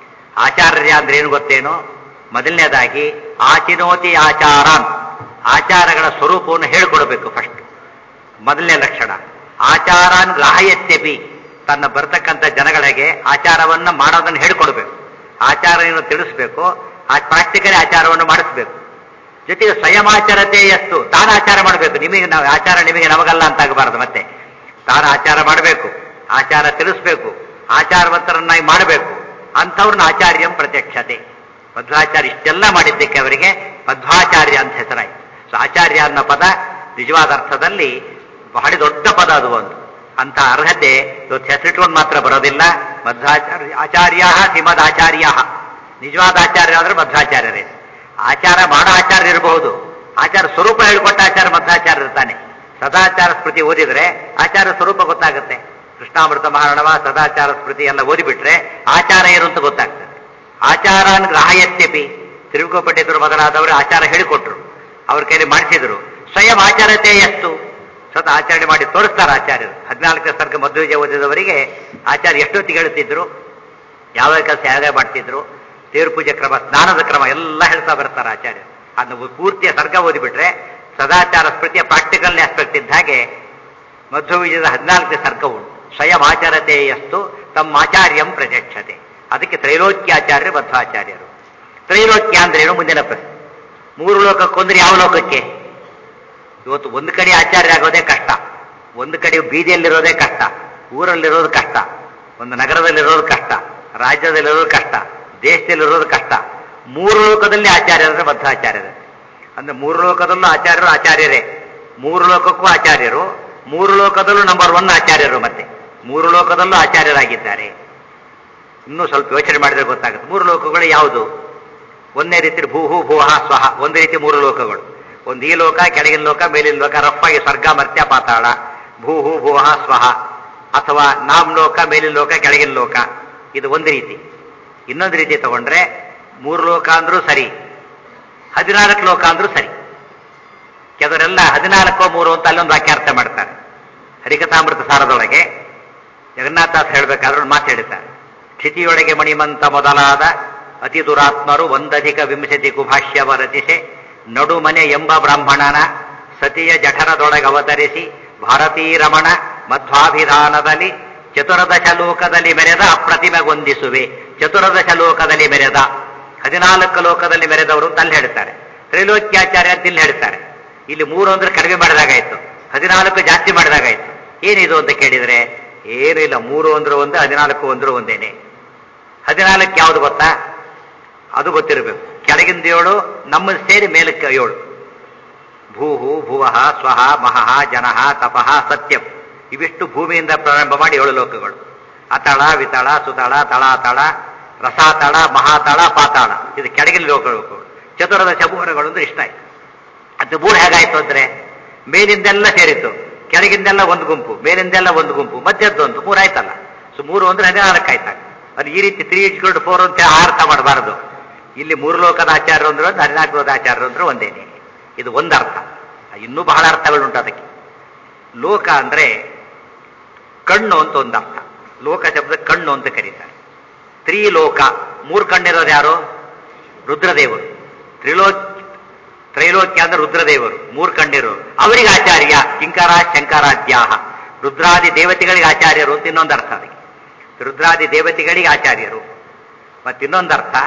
ಆಚಾರ್ಯ ಅಂದ್ರೆ ಏನು ಗೊತ್ತೇನೋ ಮೊದಲನೇದಾಗಿ ಆಚಿನೋತಿ ಆಚಾರಾನ್ ಆಚಾರಗಳ ಸ್ವರೂಪವನ್ನು ಹೇಳ್ಕೊಡ್ಬೇಕು ಫಸ್ಟ್ ಮೊದಲನೇ ಲಕ್ಷಣ ಆಚಾರಾನ್ ಗ್ರಾಹಯತ್ಯಪಿ ತನ್ನ ಬರ್ತಕ್ಕಂಥ ಜನಗಳಿಗೆ ಆಚಾರವನ್ನ ಮಾಡೋದನ್ನು ಹೇಳ್ಕೊಡ್ಬೇಕು ಆಚಾರವನ್ನು ತಿಳಿಸ್ಬೇಕು ಆ ಪ್ರಾಕ್ಟಿಕಲಿ ಆಚಾರವನ್ನು ಮಾಡಿಸ್ಬೇಕು ಜೊತೆಗೆ ಸ್ವಯಮಾಚಾರತೆ ಎಷ್ಟು ತಾನು ಆಚಾರ ಮಾಡಬೇಕು ನಿಮಗೆ ನಾವು ಆಚಾರ ನಿಮಗೆ ನಮಗಲ್ಲ ಅಂತ ಆಗಬಾರದು ಮತ್ತೆ ತಾನು ಆಚಾರ ಮಾಡಬೇಕು ಆಚಾರ ತಿಳಿಸ್ಬೇಕು ಆಚಾರವಂತರನ್ನಾಗಿ ಮಾಡಬೇಕು ಅಂಥವ್ರನ್ನ ಆಚಾರ್ಯಂ ಪ್ರತ್ಯಕ್ಷತೆ ಮಧ್ವಾಚಾರ್ಯ ಇಷ್ಟೆಲ್ಲ ಮಾಡಿದ್ದಕ್ಕೆ ಅವರಿಗೆ ಮಧ್ವಾಚಾರ್ಯ ಅಂತ ಹೆಸರಾಯಿತು ಸೊ ಆಚಾರ್ಯ ಅನ್ನೋ ಪದ ನಿಜವಾದ ಅರ್ಥದಲ್ಲಿ ಬಹಳ ದೊಡ್ಡ ಪದ ಅದು ಒಂದು ಅಂತ ಅರ್ಹತೆ ಇವತ್ತು ಹೆಸರಿಟ್ಕೊಂಡು ಮಾತ್ರ ಬರೋದಿಲ್ಲ ಮಧ್ವಾಚಾರ್ಯ ಆಚಾರ್ಯ ಶ್ರೀಮದ್ ಆಚಾರ್ಯ ನಿಜವಾದ ಆಚಾರ್ಯ ಅಂದ್ರೆ ಮಧ್ವಾಚಾರ್ಯರೇ ಆಚಾರ ಮಾಡೋ ಆಚಾರ್ಯ ಇರಬಹುದು ಆಚಾರ ಸ್ವರೂಪ ಹೇಳ್ಕೊಟ್ಟ ಆಚಾರ ಮಧ್ವಾಚಾರ್ಯ ಇರ್ತಾನೆ ಸದಾಚಾರ ಸ್ಮೃತಿ ಓದಿದ್ರೆ ಆಚಾರ ಸ್ವರೂಪ ಗೊತ್ತಾಗುತ್ತೆ ಕೃಷ್ಣಾಮೃತ ಮಹಾರಣವ ಸದಾಚಾರ ಸ್ಮೃತಿ ಎಲ್ಲ ಓದಿಬಿಟ್ರೆ ಆಚಾರ ಏನು ಅಂತ ಗೊತ್ತಾಗ್ತದೆ ಆಚಾರಾನ್ ಗ್ರಾಹಯತ್ಯಪಿ ತಿರುಗು ಪಂಡಿತರು ಮೊದಲಾದವರು ಆಚಾರ ಹೇಳಿಕೊಟ್ರು ಅವ್ರ ಕೈಲಿ ಮಾಡಿಸಿದ್ರು ಸ್ವಯಂ ಆಚಾರತೆ ಎಷ್ಟು ಸ್ವತಃ ಆಚರಣೆ ಮಾಡಿ ತೋರಿಸ್ತಾರೆ ಆಚಾರ್ಯರು ಹದಿನಾಲ್ಕನೇ ಸರ್ಗ ಮಧ್ವಜ ಓದಿದವರಿಗೆ ಆಚಾರ್ಯ ಎಷ್ಟೊತ್ತಿಗೆ ಹೇಳುತ್ತಿದ್ರು ಯಾವ ಕೆಲಸ ಯಾವ್ಯಾವ ಮಾಡ್ತಿದ್ರು ದೇವ್ರ ಪೂಜೆ ಕ್ರಮ ಸ್ನಾನದ ಕ್ರಮ ಎಲ್ಲ ಹೇಳ್ತಾ ಬರ್ತಾರೆ ಆಚಾರ್ಯರು ಅದನ್ನು ಪೂರ್ತಿಯ ಸರ್ಗ ಓದಿಬಿಟ್ರೆ ಸದಾಚಾರ ಸ್ಮೃತಿಯ ಪ್ರಾಕ್ಟಿಕಲ್ ಆಸ್ಪೆಕ್ಟ್ ಇದ್ದ ಹಾಗೆ ಮಧ್ವವಿಜಯದ ಹದಿನಾಲ್ಕನೇ ಸರ್ಗ ಉಂಟು ಸ್ವಯಂ ಆಚಾರತೆ ಎಷ್ಟು ತಮ್ಮ ಆಚಾರ್ಯಂ ಪ್ರತ್ಯಕ್ಷತೆ ಅದಕ್ಕೆ ತ್ರೈಲೋಕ್ಯಾಚಾರ್ಯ ಮಧ್ವಾಚಾರ್ಯರು ತ್ರೈಲೋಕ್ಯ ಅಂದ್ರೆ ಏನು ಮುಂದಿನ ಪ್ರಶ್ನೆ ಮೂರು ಲೋಕಕ್ಕೊಂದ್ರೆ ಯಾವ ಲೋಕಕ್ಕೆ ಇವತ್ತು ಒಂದು ಕಡೆ ಆಚಾರ್ಯ ಆಗೋದೇ ಕಷ್ಟ ಒಂದು ಕಡೆ ಬೀದಿಯಲ್ಲಿರೋದೇ ಕಷ್ಟ ಊರಲ್ಲಿರೋದು ಕಷ್ಟ ಒಂದು ನಗರದಲ್ಲಿರೋದು ಕಷ್ಟ ರಾಜ್ಯದಲ್ಲಿರೋದು ಕಷ್ಟ ದೇಶದಲ್ಲಿರೋದು ಕಷ್ಟ ಮೂರು ಲೋಕದಲ್ಲಿ ಆಚಾರ್ಯರ ಮಧ್ವಾಚಾರ್ಯರ ಅಂದ್ರೆ ಮೂರು ಲೋಕದಲ್ಲೂ ಆಚಾರ್ಯರು ಆಚಾರ್ಯರೇ ಮೂರು ಲೋಕಕ್ಕೂ ಆಚಾರ್ಯರು ಮೂರು ಲೋಕದಲ್ಲೂ ನಂಬರ್ ಒನ್ ಆಚಾರ್ಯರು ಮತ್ತೆ ಮೂರು ಲೋಕದಲ್ಲೂ ಆಚಾರ್ಯರಾಗಿದ್ದಾರೆ ಇನ್ನೂ ಸ್ವಲ್ಪ ಯೋಚನೆ ಮಾಡಿದ್ರೆ ಗೊತ್ತಾಗುತ್ತೆ ಮೂರು ಲೋಕಗಳು ಯಾವುದು ಒಂದೇ ರೀತಿ ಭೂಹು ಭೂಹ ಸ್ವಹ ಒಂದು ರೀತಿ ಮೂರು ಲೋಕಗಳು ಒಂದು ಈ ಲೋಕ ಕೆಳಗಿನ ಲೋಕ ಮೇಲಿನ ಲೋಕ ರಫ್ ಆಗಿ ಸ್ವರ್ಗ ಮರ್ತ್ಯ ಪಾತಾಳ ಭೂಹು ಭೂಹ ಸ್ವಹ ಅಥವಾ ನಾಮ್ ಲೋಕ ಮೇಲಿನ ಲೋಕ ಕೆಳಗಿನ ಲೋಕ ಇದು ಒಂದು ರೀತಿ ಇನ್ನೊಂದು ರೀತಿ ತಗೊಂಡ್ರೆ ಮೂರು ಲೋಕ ಅಂದ್ರೂ ಸರಿ ಹದಿನಾಲ್ಕು ಲೋಕ ಅಂದ್ರೂ ಸರಿ ಕೆಲವರೆಲ್ಲ ಹದಿನಾಲ್ಕೋ ಮೂರು ಅಂತ ಅಲ್ಲೊಂದು ವಾಕ್ಯಾರ್ಥ ಮಾಡ್ತಾರೆ ಹರಿಕಥಾಮೃತ ಸಾರದೊಳಗೆ ಜಗನ್ನಾಥದಾಸ್ ಹೇಳಬೇಕಾದ್ರೆ ಒಂದು ಮಾತು ಹೇಳಿದ್ದಾರೆ ಕ್ಷಿತಿಯೊಳಗೆ ಮಣಿಮಂತ ಮೊದಲಾದ ಅತಿ ದುರಾತ್ಮರು ಒಂದಧಿಕ ವಿಂಶತಿ ಕುಭಾಷ್ಯವ ರಚಿಸೆ ನಡುಮನೆ ಎಂಬ ಬ್ರಾಹ್ಮಣನ ಸತಿಯ ಜಠರದೊಳಗೆ ಅವತರಿಸಿ ಭಾರತೀ ರಮಣ ಮಧ್ವಾಭಿಧಾನದಲ್ಲಿ ಚತುರ್ದಶ ಲೋಕದಲ್ಲಿ ಮೆರೆದ ಅಪ್ರತಿಮೆಗೊಂದಿಸುವೆ ಚತುರ್ದಶ ಲೋಕದಲ್ಲಿ ಮೆರೆದ ಹದಿನಾಲ್ಕು ಲೋಕದಲ್ಲಿ ಮೆರೆದವರು ಅಂತ ಅಲ್ಲಿ ಹೇಳ್ತಾರೆ ತ್ರೈಲೋಕ್ಯಾಚಾರ್ಯ ಅಂತ ಇಲ್ಲಿ ಹೇಳ್ತಾರೆ ಇಲ್ಲಿ ಮೂರು ಅಂದ್ರೆ ಕಡಿಮೆ ಮಾಡಿದಾಗಾಯ್ತು ಹದಿನಾಲ್ಕು ಜಾಸ್ತಿ ಮಾಡಿದಾಗಾಯ್ತು ಏನಿದು ಅಂತ ಕೇಳಿದ್ರೆ ಏನೂ ಇಲ್ಲ ಮೂರು ಅಂದ್ರೂ ಒಂದೇ ಹದಿನಾಲ್ಕು ಅಂದ್ರೂ ಒಂದೇನೆ ಹದಿನಾಲ್ಕು ಯಾವುದು ಗೊತ್ತಾ ಅದು ಗೊತ್ತಿರಬೇಕು ಕೆಳಗಿಂದ ಏಳು ನಮ್ಮ ಸೇರಿ ಮೇಲಕ್ಕೆ ಏಳು ಭೂಹು ಭುವಃ ಸ್ವಹ ಮಹಃ ಜನಃ ತಪಃ ಸತ್ಯಂ ಇವಿಷ್ಟು ಭೂಮಿಯಿಂದ ಪ್ರಾರಂಭ ಮಾಡಿ ಏಳು ಲೋಕಗಳು ಅತಳ ವಿತಳ ಸುತಳ ತಳಾತಳ ರಸಾತಳ ಮಹಾತಳ ಪಾತಾಳ ಇದು ಕೆಳಗಿನ ಲೋಕಗಳು ಚತುರ್ದಶ ಭುವನಗಳು ಅಂದ್ರೆ ಇಷ್ಟ ಆಯ್ತು ಅದು ಮೂರು ಹೇಗಾಯ್ತು ಅಂದ್ರೆ ಮೇಲಿಂದೆಲ್ಲ ಸೇರಿತ್ತು ಕೆಳಗಿಂದೆಲ್ಲ ಒಂದು ಗುಂಪು ಮೇಲಿಂದೆಲ್ಲ ಒಂದು ಗುಂಪು ಮಧ್ಯದ್ದೊಂದು ಮೂರು ಆಯ್ತಲ್ಲ ಸೊ ಮೂರು ಅಂದ್ರೆ ಹದಿನಾಲ್ಕು ಆಯ್ತಾಗ ಅದು ಈ ರೀತಿ ತ್ರೀ ಇಟ್ಕೊಂಡು ಫೋರ್ ಅಂತ ಅರ್ಥ ಮಾಡಬಾರದು ಇಲ್ಲಿ ಮೂರು ಲೋಕದ ಆಚಾರ್ಯರು ಅಂದ್ರೆ ಒಂದು ಹದಿನಾಲ್ಕು ಲೋಕದ ಆಚಾರ್ಯರು ಅಂದ್ರೆ ಒಂದೇನೆ ಇದು ಒಂದು ಅರ್ಥ ಇನ್ನೂ ಬಹಳ ಅರ್ಥಗಳುಂಟು ಅದಕ್ಕೆ ಲೋಕ ಅಂದ್ರೆ ಕಣ್ಣು ಅಂತ ಒಂದು ಅರ್ಥ ಲೋಕ ಶಬ್ದ ಕಣ್ಣು ಅಂತ ಕರೀತಾರೆ ತ್ರಿಲೋಕ ಮೂರು ಕಣ್ಣಿರೋದು ಯಾರು ರುದ್ರದೇವರು ತ್ರಿಲೋಕ್ ತ್ರೈಲೋಕ್ಯ ಅಂದ್ರೆ ರುದ್ರದೇವರು ಮೂರು ಕಣ್ಣಿರೋರು ಅವರಿಗೆ ಆಚಾರ್ಯ ಕಿಂಕರ ಶಂಕರಾದ್ಯಾಹ ರುದ್ರಾದಿ ದೇವತೆಗಳಿಗೆ ಆಚಾರ್ಯರು ಅಂತ ಇನ್ನೊಂದು ಅರ್ಥ ಅದಕ್ಕೆ ರುದ್ರಾದಿ ದೇವತೆಗಳಿಗೆ ಆಚಾರ್ಯರು ಮತ್ತಿನ್ನೊಂದು ಅರ್ಥ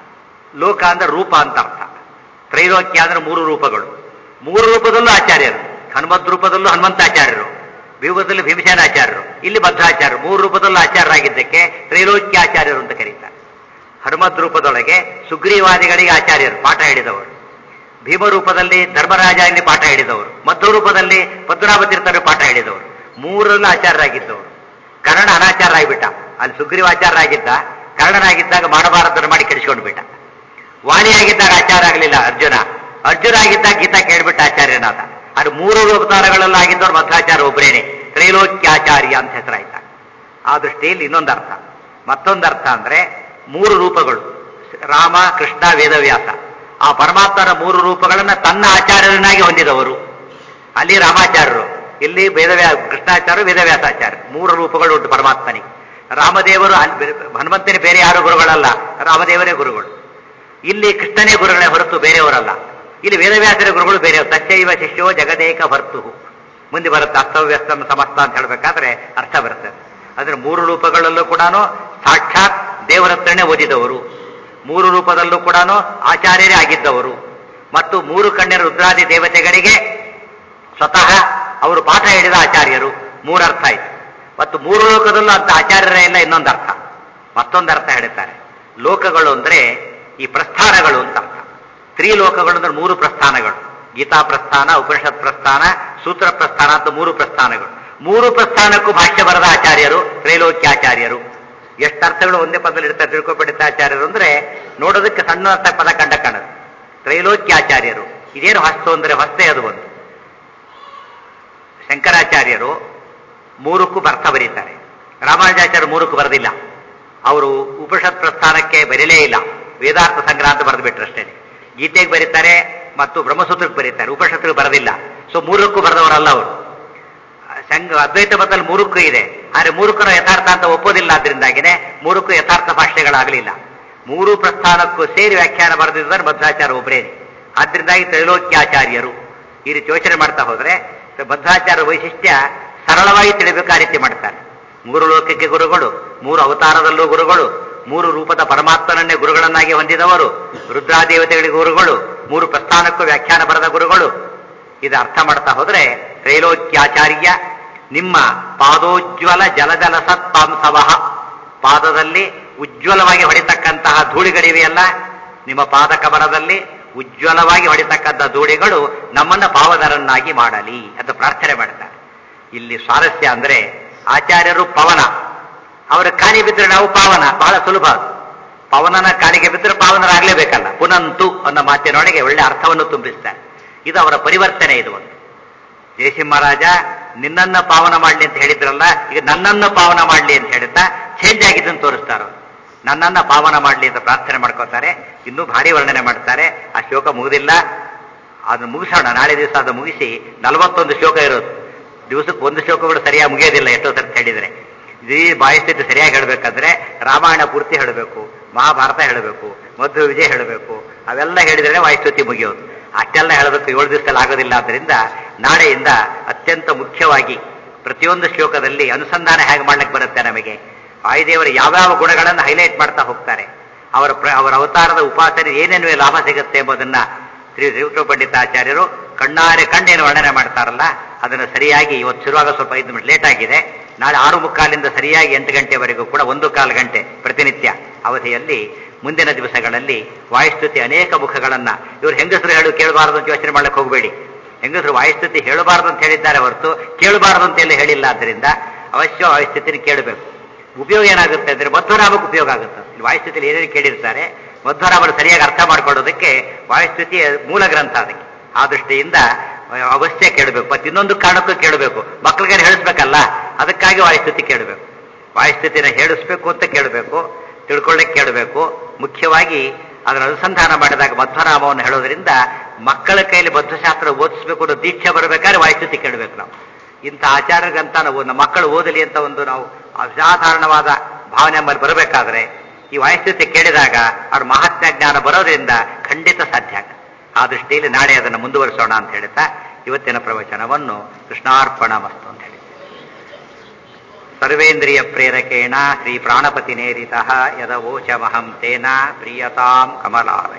ಲೋಕ ಅಂದ್ರೆ ರೂಪ ಅಂತ ಅರ್ಥ ತ್ರೈಲೋಕ್ಯ ಅಂದ್ರೆ ಮೂರು ರೂಪಗಳು ಮೂರು ರೂಪದಲ್ಲೂ ಆಚಾರ್ಯರು ಹನುಮದ್ ರೂಪದಲ್ಲೂ ಹನುಮಂತಾಚಾರ್ಯರು ವ್ಯೂಹದಲ್ಲಿ ಭೀಮಸೇನಾಚಾರ್ಯರು ಇಲ್ಲಿ ಭದ್ರಾಚಾರ್ಯರು ಮೂರು ರೂಪದಲ್ಲೂ ಆಚಾರ್ಯರಾಗಿದ್ದಕ್ಕೆ ತ್ರೈಲೋಕ್ಯಾಚಾರ್ಯರು ಅಂತ ಕರೀತಾರೆ ಹನುಮದ್ ರೂಪದೊಳಗೆ ಸುಗ್ರೀವಾದಿಗಳಿಗೆ ಆಚಾರ್ಯರು ಪಾಠ ಹೇಳಿದವರು ಭೀಮ ರೂಪದಲ್ಲಿ ಧರ್ಮರಾಜ ಇಲ್ಲಿ ಪಾಠ ಹೇಳಿದವರು ಮಧ್ವ ರೂಪದಲ್ಲಿ ಪದ್ಮನಾಭತೀರ್ಥರು ಪಾಠ ಹೇಳಿದವರು ಮೂರರಲ್ಲೂ ಆಚಾರ್ಯರಾಗಿದ್ದವರು ಕರ್ಣ ಅನಾಚಾರ ಆಗಿಬಿಟ್ಟ ಅಲ್ಲಿ ಸುಗ್ರೀವಾಚಾರ್ಯರಾಗಿದ್ದ ಕರ್ಣನಾಗಿದ್ದಾಗ ಮಾಡಬಾರದನ್ನು ಮಾಡಿ ಕೆಡಿಸ್ಕೊಂಡು ಬಿಟ್ಟ ವಾಣಿಯಾಗಿದ್ದಾಗ ಆಚಾರ ಆಗಲಿಲ್ಲ ಅರ್ಜುನ ಅರ್ಜುನ ಆಗಿದ್ದಾಗ ಗೀತಾ ಕೇಳ್ಬಿಟ್ಟ ಆಚಾರ್ಯನಾದ ಅದು ಮೂರು ಅವತಾರಗಳೆಲ್ಲ ಆಗಿದ್ದವ್ರು ಮಧ್ವಾಚಾರ ಒಬ್ಬರೇನೆ ತ್ರೈಲೋಕ್ಯಾಚಾರ್ಯ ಅಂತ ಹೆಸರಾಯ್ತ ಆ ದೃಷ್ಟಿಯಲ್ಲಿ ಇನ್ನೊಂದು ಅರ್ಥ ಮತ್ತೊಂದು ಅರ್ಥ ಅಂದ್ರೆ ಮೂರು ರೂಪಗಳು ರಾಮ ಕೃಷ್ಣ ವೇದವ್ಯಾಸ ಆ ಪರಮಾತ್ಮನ ಮೂರು ರೂಪಗಳನ್ನ ತನ್ನ ಆಚಾರ್ಯರನ್ನಾಗಿ ಹೊಂದಿದವರು ಅಲ್ಲಿ ರಾಮಾಚಾರ್ಯರು ಇಲ್ಲಿ ವೇದವ್ಯಾ ಕೃಷ್ಣಾಚಾರ್ಯ ವೇದವ್ಯಾಸಾಚಾರ್ಯ ಮೂರು ರೂಪಗಳು ಉಂಟು ಪರಮಾತ್ಮನಿಗೆ ರಾಮದೇವರು ಹನುಮಂತನೇ ಬೇರೆ ಯಾರು ಗುರುಗಳಲ್ಲ ರಾಮದೇವರೇ ಗುರುಗಳು ಇಲ್ಲಿ ಕೃಷ್ಣನೇ ಗುರುಗಳೇ ಹೊರತು ಬೇರೆಯವರಲ್ಲ ಇಲ್ಲಿ ವೇದವ್ಯಾಸರ ಗುರುಗಳು ಬೇರೆಯವರು ತಚ್ಚೈವ ಶಿಷ್ಯೋ ಜಗದೇಕ ಭರ್ತು ಮುಂದೆ ಬರುತ್ತೆ ಅಸ್ತವ್ಯಸ್ತ ಸಮಸ್ತ ಅಂತ ಹೇಳಬೇಕಾದ್ರೆ ಅರ್ಥ ಬರುತ್ತೆ ಅಂದ್ರೆ ಮೂರು ರೂಪಗಳಲ್ಲೂ ಕೂಡ ಸಾಕ್ಷಾತ್ ದೇವರತ್ರನೇ ಓದಿದವರು ಮೂರು ರೂಪದಲ್ಲೂ ಕೂಡ ಆಚಾರ್ಯರೇ ಆಗಿದ್ದವರು ಮತ್ತು ಮೂರು ಕಣ್ಣಿನ ರುದ್ರಾದಿ ದೇವತೆಗಳಿಗೆ ಸ್ವತಃ ಅವರು ಪಾಠ ಹೇಳಿದ ಆಚಾರ್ಯರು ಮೂರರ್ಥ ಆಯ್ತು ಮತ್ತು ಮೂರು ಲೋಕದಲ್ಲೂ ಅಂತ ಆಚಾರ್ಯರೇ ಇಲ್ಲ ಇನ್ನೊಂದು ಅರ್ಥ ಮತ್ತೊಂದು ಅರ್ಥ ಹೇಳುತ್ತಾರೆ ಲೋಕಗಳು ಅಂದ್ರೆ ಈ ಪ್ರಸ್ಥಾನಗಳು ಅಂತ ಅರ್ಥ ತ್ರಿಲೋಕಗಳು ಅಂದ್ರೆ ಮೂರು ಪ್ರಸ್ಥಾನಗಳು ಗೀತಾ ಪ್ರಸ್ಥಾನ ಉಪನಿಷತ್ ಪ್ರಸ್ಥಾನ ಸೂತ್ರ ಪ್ರಸ್ಥಾನ ಅಂತ ಮೂರು ಪ್ರಸ್ಥಾನಗಳು ಮೂರು ಪ್ರಸ್ಥಾನಕ್ಕೂ ಭಾಷ್ಯ ಬರದ ಆಚಾರ್ಯರು ತ್ರೈಲೋಕ್ಯಾಚಾರ್ಯರು ಎಷ್ಟು ಅರ್ಥಗಳು ಒಂದೇ ಪದದಲ್ಲಿ ಇರ್ತಾರೆ ತಿಳ್ಕೊಬಿಡುತ್ತ ಆಚಾರ್ಯರು ಅಂದ್ರೆ ನೋಡೋದಕ್ಕೆ ಸಣ್ಣ ಅರ್ಥ ಪದ ಕಂಡ ಕಾಣದು ತ್ರೈಲೋಕ್ಯಾಚಾರ್ಯರು ಇದೇನು ಹಸ್ತು ಅಂದ್ರೆ ಹೊಸ್ತೆ ಅದು ಒಂದು ಶಂಕರಾಚಾರ್ಯರು ಮೂರಕ್ಕೂ ಅರ್ಥ ಬರೀತಾರೆ ರಾಮಾನುಜಾಚಾರ್ಯರು ಮೂರಕ್ಕೂ ಬರೆದಿಲ್ಲ ಅವರು ಉಪನಿಷತ್ ಪ್ರಸ್ಥಾನಕ್ಕೆ ಬರೀಲೇ ಇಲ್ಲ ವೇದಾರ್ಥ ಸಂಗ್ರಹ ಅಂತ ಬರೆದು ಬಿಟ್ರು ಅಷ್ಟೇ ಗೀತೆಗೆ ಬರೀತಾರೆ ಮತ್ತು ಬ್ರಹ್ಮಸೂತ್ರಕ್ಕೆ ಬರೀತಾರೆ ಉಪನಿಷತ್ತಿಗೆ ಬರೆದಿಲ್ಲ ಸೊ ಮೂರಕ್ಕೂ ಬರೆದವರಲ್ಲ ಅವರು ಸಂಘ ಅದ್ವೈತ ಮತದಲ್ಲಿ ಮೂರಕ್ಕೂ ಇದೆ ಆದರೆ ಮೂರಕ್ಕೂ ಯಥಾರ್ಥ ಅಂತ ಒಪ್ಪೋದಿಲ್ಲ ಆದ್ರಿಂದಾಗಿನೇ ಮೂರಕ್ಕೂ ಯಥಾರ್ಥ ಭಾಷೆಗಳಾಗಲಿಲ್ಲ ಮೂರು ಪ್ರಸ್ಥಾನಕ್ಕೂ ಸೇರಿ ವ್ಯಾಖ್ಯಾನ ಬರೆದಿದ್ದಾರೆ ಮಧ್ವಾಚಾರ್ಯ ಒಬ್ಬರೇನೆ ಆದ್ರಿಂದಾಗಿ ತ್ರೈಲೋಕ್ಯಾಚಾರ್ಯರು ಈ ರೀತಿ ಯೋಚನೆ ಮಾಡ್ತಾ ಹೋದ್ರೆ ಮಧ್ವಾಚಾರ್ಯ ವೈಶಿಷ್ಟ್ಯ ಸರಳವಾಗಿ ತಿಳಿಬೇಕು ಆ ರೀತಿ ಮಾಡ್ತಾರೆ ಮೂರು ಲೋಕಕ್ಕೆ ಗುರುಗಳು ಮೂರು ಅವತಾರದಲ್ಲೂ ಗುರುಗಳು ಮೂರು ರೂಪದ ಪರಮಾತ್ಮನನ್ನೇ ಗುರುಗಳನ್ನಾಗಿ ಹೊಂದಿದವರು ರುದ್ರಾದೇವತೆಗಳಿಗೆ ಗುರುಗಳು ಮೂರು ಪ್ರಸ್ಥಾನಕ್ಕೂ ವ್ಯಾಖ್ಯಾನ ಬರೆದ ಗುರುಗಳು ಇದು ಅರ್ಥ ಮಾಡ್ತಾ ಹೋದ್ರೆ ತ್ರೈಲೋಕ್ಯಾಚಾರ್ಯ ನಿಮ್ಮ ಪಾದೋಜ್ವಲ ಜಲಜಲ ಸತ್ಪಾಂಸವಹ ಪಾದದಲ್ಲಿ ಉಜ್ವಲವಾಗಿ ಹೊಡಿತಕ್ಕಂತಹ ಧೂಳಿಗಳಿವೆಯಲ್ಲ ನಿಮ್ಮ ಪಾದ ಕಮರದಲ್ಲಿ ಉಜ್ವಲವಾಗಿ ಹೊಡಿತಕ್ಕಂಥ ಧೂಳಿಗಳು ನಮ್ಮನ್ನ ಪಾವನರನ್ನಾಗಿ ಮಾಡಲಿ ಅಂತ ಪ್ರಾರ್ಥನೆ ಮಾಡ್ತಾರೆ ಇಲ್ಲಿ ಸ್ವಾರಸ್ಯ ಅಂದ್ರೆ ಆಚಾರ್ಯರು ಪವನ ಅವರ ಕಾಲಿ ಬಿದ್ದರೆ ನಾವು ಪಾವನ ಬಹಳ ಸುಲಭ ಅದು ಪವನನ ಕಾಲಿಗೆ ಬಿದ್ದರೆ ಪಾವನರಾಗಲೇಬೇಕಲ್ಲ ಪುನಂತು ಅನ್ನೋ ಮಾತಿನೊಳಗೆ ಒಳ್ಳೆ ಅರ್ಥವನ್ನು ತುಂಬಿಸ್ತಾರೆ ಇದು ಅವರ ಪರಿವರ್ತನೆ ಇದು ಒಂದು ಜಯಸಿಂಹರಾಜ ನಿನ್ನನ್ನ ಪಾವನ ಮಾಡಲಿ ಅಂತ ಹೇಳಿದ್ರಲ್ಲ ಈಗ ನನ್ನನ್ನು ಪಾವನ ಮಾಡಲಿ ಅಂತ ಹೇಳ್ತಾ ಚೇಂಜ್ ಆಗಿದ್ದನ್ನು ತೋರಿಸ್ತಾರ ನನ್ನನ್ನ ಪಾವನ ಮಾಡಲಿ ಅಂತ ಪ್ರಾರ್ಥನೆ ಮಾಡ್ಕೋತಾರೆ ಇನ್ನೂ ಭಾರಿ ವರ್ಣನೆ ಮಾಡ್ತಾರೆ ಆ ಶ್ಲೋಕ ಮುಗಿದಿಲ್ಲ ಅದನ್ನು ಮುಗಿಸೋಣ ನಾಳೆ ದಿವಸ ಅದು ಮುಗಿಸಿ ನಲವತ್ತೊಂದು ಶ್ಲೋಕ ಇರೋದು ದಿವಸಕ್ಕೆ ಒಂದು ಶ್ಲೋಕಗಳು ಸರಿಯಾಗಿ ಮುಗಿಯೋದಿಲ್ಲ ಎಷ್ಟೋ ಸರ್ತಿ ಹೇಳಿದರೆ ಇಡೀ ಬಾಯಿಸ್ಥಿತಿ ಸರಿಯಾಗಿ ಹೇಳಬೇಕಾದ್ರೆ ರಾಮಾಯಣ ಪೂರ್ತಿ ಹೇಳಬೇಕು ಮಹಾಭಾರತ ಹೇಳಬೇಕು ಮಧ್ವ ವಿಜಯ ಹೇಳಬೇಕು ಅವೆಲ್ಲ ಹೇಳಿದ್ರೆ ವಾಯುಸ್ತುತಿ ಮುಗಿಯೋದು ಅಷ್ಟೆಲ್ಲ ಹೇಳಬೇಕು ಏಳು ದಿವಸದಲ್ಲಿ ಆಗೋದಿಲ್ಲ ಆದ್ದರಿಂದ ನಾಳೆಯಿಂದ ಅತ್ಯಂತ ಮುಖ್ಯವಾಗಿ ಪ್ರತಿಯೊಂದು ಶ್ಲೋಕದಲ್ಲಿ ಅನುಸಂಧಾನ ಹೇಗೆ ಮಾಡ್ಲಿಕ್ಕೆ ಬರುತ್ತೆ ನಮಗೆ ವಾಯುದೇವರ ಯಾವ್ಯಾವ ಗುಣಗಳನ್ನು ಹೈಲೈಟ್ ಮಾಡ್ತಾ ಹೋಗ್ತಾರೆ ಅವರ ಪ್ರ- ಅವರ ಅವತಾರದ ಉಪಾಸನೆ ಏನೇನು ಲಾಭ ಸಿಗುತ್ತೆ ಎಂಬುದನ್ನ ಶ್ರೀ ಶ್ರೀಕೃಷ್ಣ ಪಂಡಿತಾಚಾರ್ಯರು ಕಣ್ಣಾರೆ ಕಣ್ಣೇನು ವರ್ಣನೆ ಮಾಡ್ತಾರಲ್ಲ ಅದನ್ನು ಸರಿಯಾಗಿ ಇವತ್ತು ಶುರುವಾಗ ಸ್ವಲ್ಪ ಐದು ಮಿನಿಟ್ ಲೇಟ್ ಆಗಿದೆ ನಾಳೆ ಆರು ಮುಕ್ಕಾಲಿಂದ ಸರಿಯಾಗಿ ಎಂಟು ಗಂಟೆವರೆಗೂ ಕೂಡ ಒಂದು ಕಾಲು ಗಂಟೆ ಪ್ರತಿನಿತ್ಯ ಅವಧಿಯಲ್ಲಿ ಮುಂದಿನ ದಿವಸಗಳಲ್ಲಿ ವಾಯುಸ್ತುತಿ ಅನೇಕ ಮುಖಗಳನ್ನ ಇವರು ಹೆಂಗಸರು ಹೇಳು ಕೇಳಬಾರದು ಅಂತ ಯೋಚನೆ ಮಾಡ್ಲಿಕ್ಕೆ ಹೋಗಬೇಡಿ ಹೆಂಗಸರು ವಾಯುಸ್ತುತಿ ಹೇಳಬಾರದು ಅಂತ ಹೇಳಿದ್ದಾರೆ ಹೊರತು ಕೇಳಬಾರದು ಅಂತ ಎಲ್ಲ ಹೇಳಿಲ್ಲ ಆದ್ದರಿಂದ ಅವಶ್ಯ ವಾಯುಸ್ಥಿತಿನ ಕೇಳಬೇಕು ಉಪಯೋಗ ಏನಾಗುತ್ತೆ ಅಂದ್ರೆ ಮಧ್ವರಾಮಕ್ಕೆ ಉಪಯೋಗ ಆಗುತ್ತೆ ಇಲ್ಲಿ ವಾಯುಸ್ಥಿತಿಯಲ್ಲಿ ಏನೇನು ಕೇಳಿರ್ತಾರೆ ಮಧ್ವರಾಮರು ಸರಿಯಾಗಿ ಅರ್ಥ ಮಾಡ್ಕೊಳ್ಳೋದಕ್ಕೆ ವಾಯುಸ್ಥಿತಿಯ ಮೂಲ ಗ್ರಂಥ ಅದಕ್ಕೆ ಆ ದೃಷ್ಟಿಯಿಂದ ಅವಶ್ಯ ಕೇಳಬೇಕು ಮತ್ತೆ ಇನ್ನೊಂದು ಕಾರಣಕ್ಕೂ ಕೇಳಬೇಕು ಮಕ್ಕಳಿಗೆ ಹೇಳಿಸ್ಬೇಕಲ್ಲ ಅದಕ್ಕಾಗಿ ವಾಯುಸ್ಥಿತಿ ಕೇಳಬೇಕು ವಾಯುಸ್ಥಿತಿನ ಹೇಳಿಸ್ಬೇಕು ಅಂತ ಕೇಳಬೇಕು ತಿಳ್ಕೊಳ್ಳಿಕ್ಕೆ ಕೇಳಬೇಕು ಮುಖ್ಯವಾಗಿ ಅದರ ಅನುಸಂಧಾನ ಮಾಡಿದಾಗ ಮಧ್ವನಾಮವನ್ನು ಹೇಳೋದ್ರಿಂದ ಮಕ್ಕಳ ಕೈಲಿ ಬದ್ಧಶಾಸ್ತ್ರ ಓದಿಸ್ಬೇಕು ಅನ್ನೋ ದೀಕ್ಷೆ ಬರಬೇಕಾದ್ರೆ ವಾಯುಸ್ಥಿತಿ ಕೇಳಬೇಕು ನಾವು ಇಂಥ ಆಚಾರ್ಯರಿಗಂತ ನಾವು ನಮ್ಮ ಮಕ್ಕಳು ಓದಲಿ ಅಂತ ಒಂದು ನಾವು ಅಸಾಧಾರಣವಾದ ಭಾವನೆ ನಮ್ಮಲ್ಲಿ ಬರಬೇಕಾದ್ರೆ ಈ ವಾಯುಸ್ಥಿತಿ ಕೇಳಿದಾಗ ಅವ್ರ ಮಹಾತ್ಮ ಜ್ಞಾನ ಬರೋದ್ರಿಂದ ಖಂಡಿತ ಸಾಧ್ಯ ಆಗುತ್ತೆ ಆ ದೃಷ್ಟಿಯಲ್ಲಿ ನಾಳೆ ಅದನ್ನು ಮುಂದುವರಿಸೋಣ ಅಂತ ಹೇಳ್ತಾ ಇವತ್ತಿನ ಪ್ರವಚನವನ್ನು ಕೃಷ್ಣಾರ್ಪಣ ಮಸ್ತು ಅಂತ ಹೇಳಿ ಸರ್ವೇಂದ್ರಿಯ ಪ್ರೇರಕೇಣ ಶ್ರೀ ಪ್ರಾಣಪತಿ ನೇರಿತ ಯದವೋಚಮಹಂ ತೇನ ಪ್ರಿಯತಾಂ ಕಮಲಾ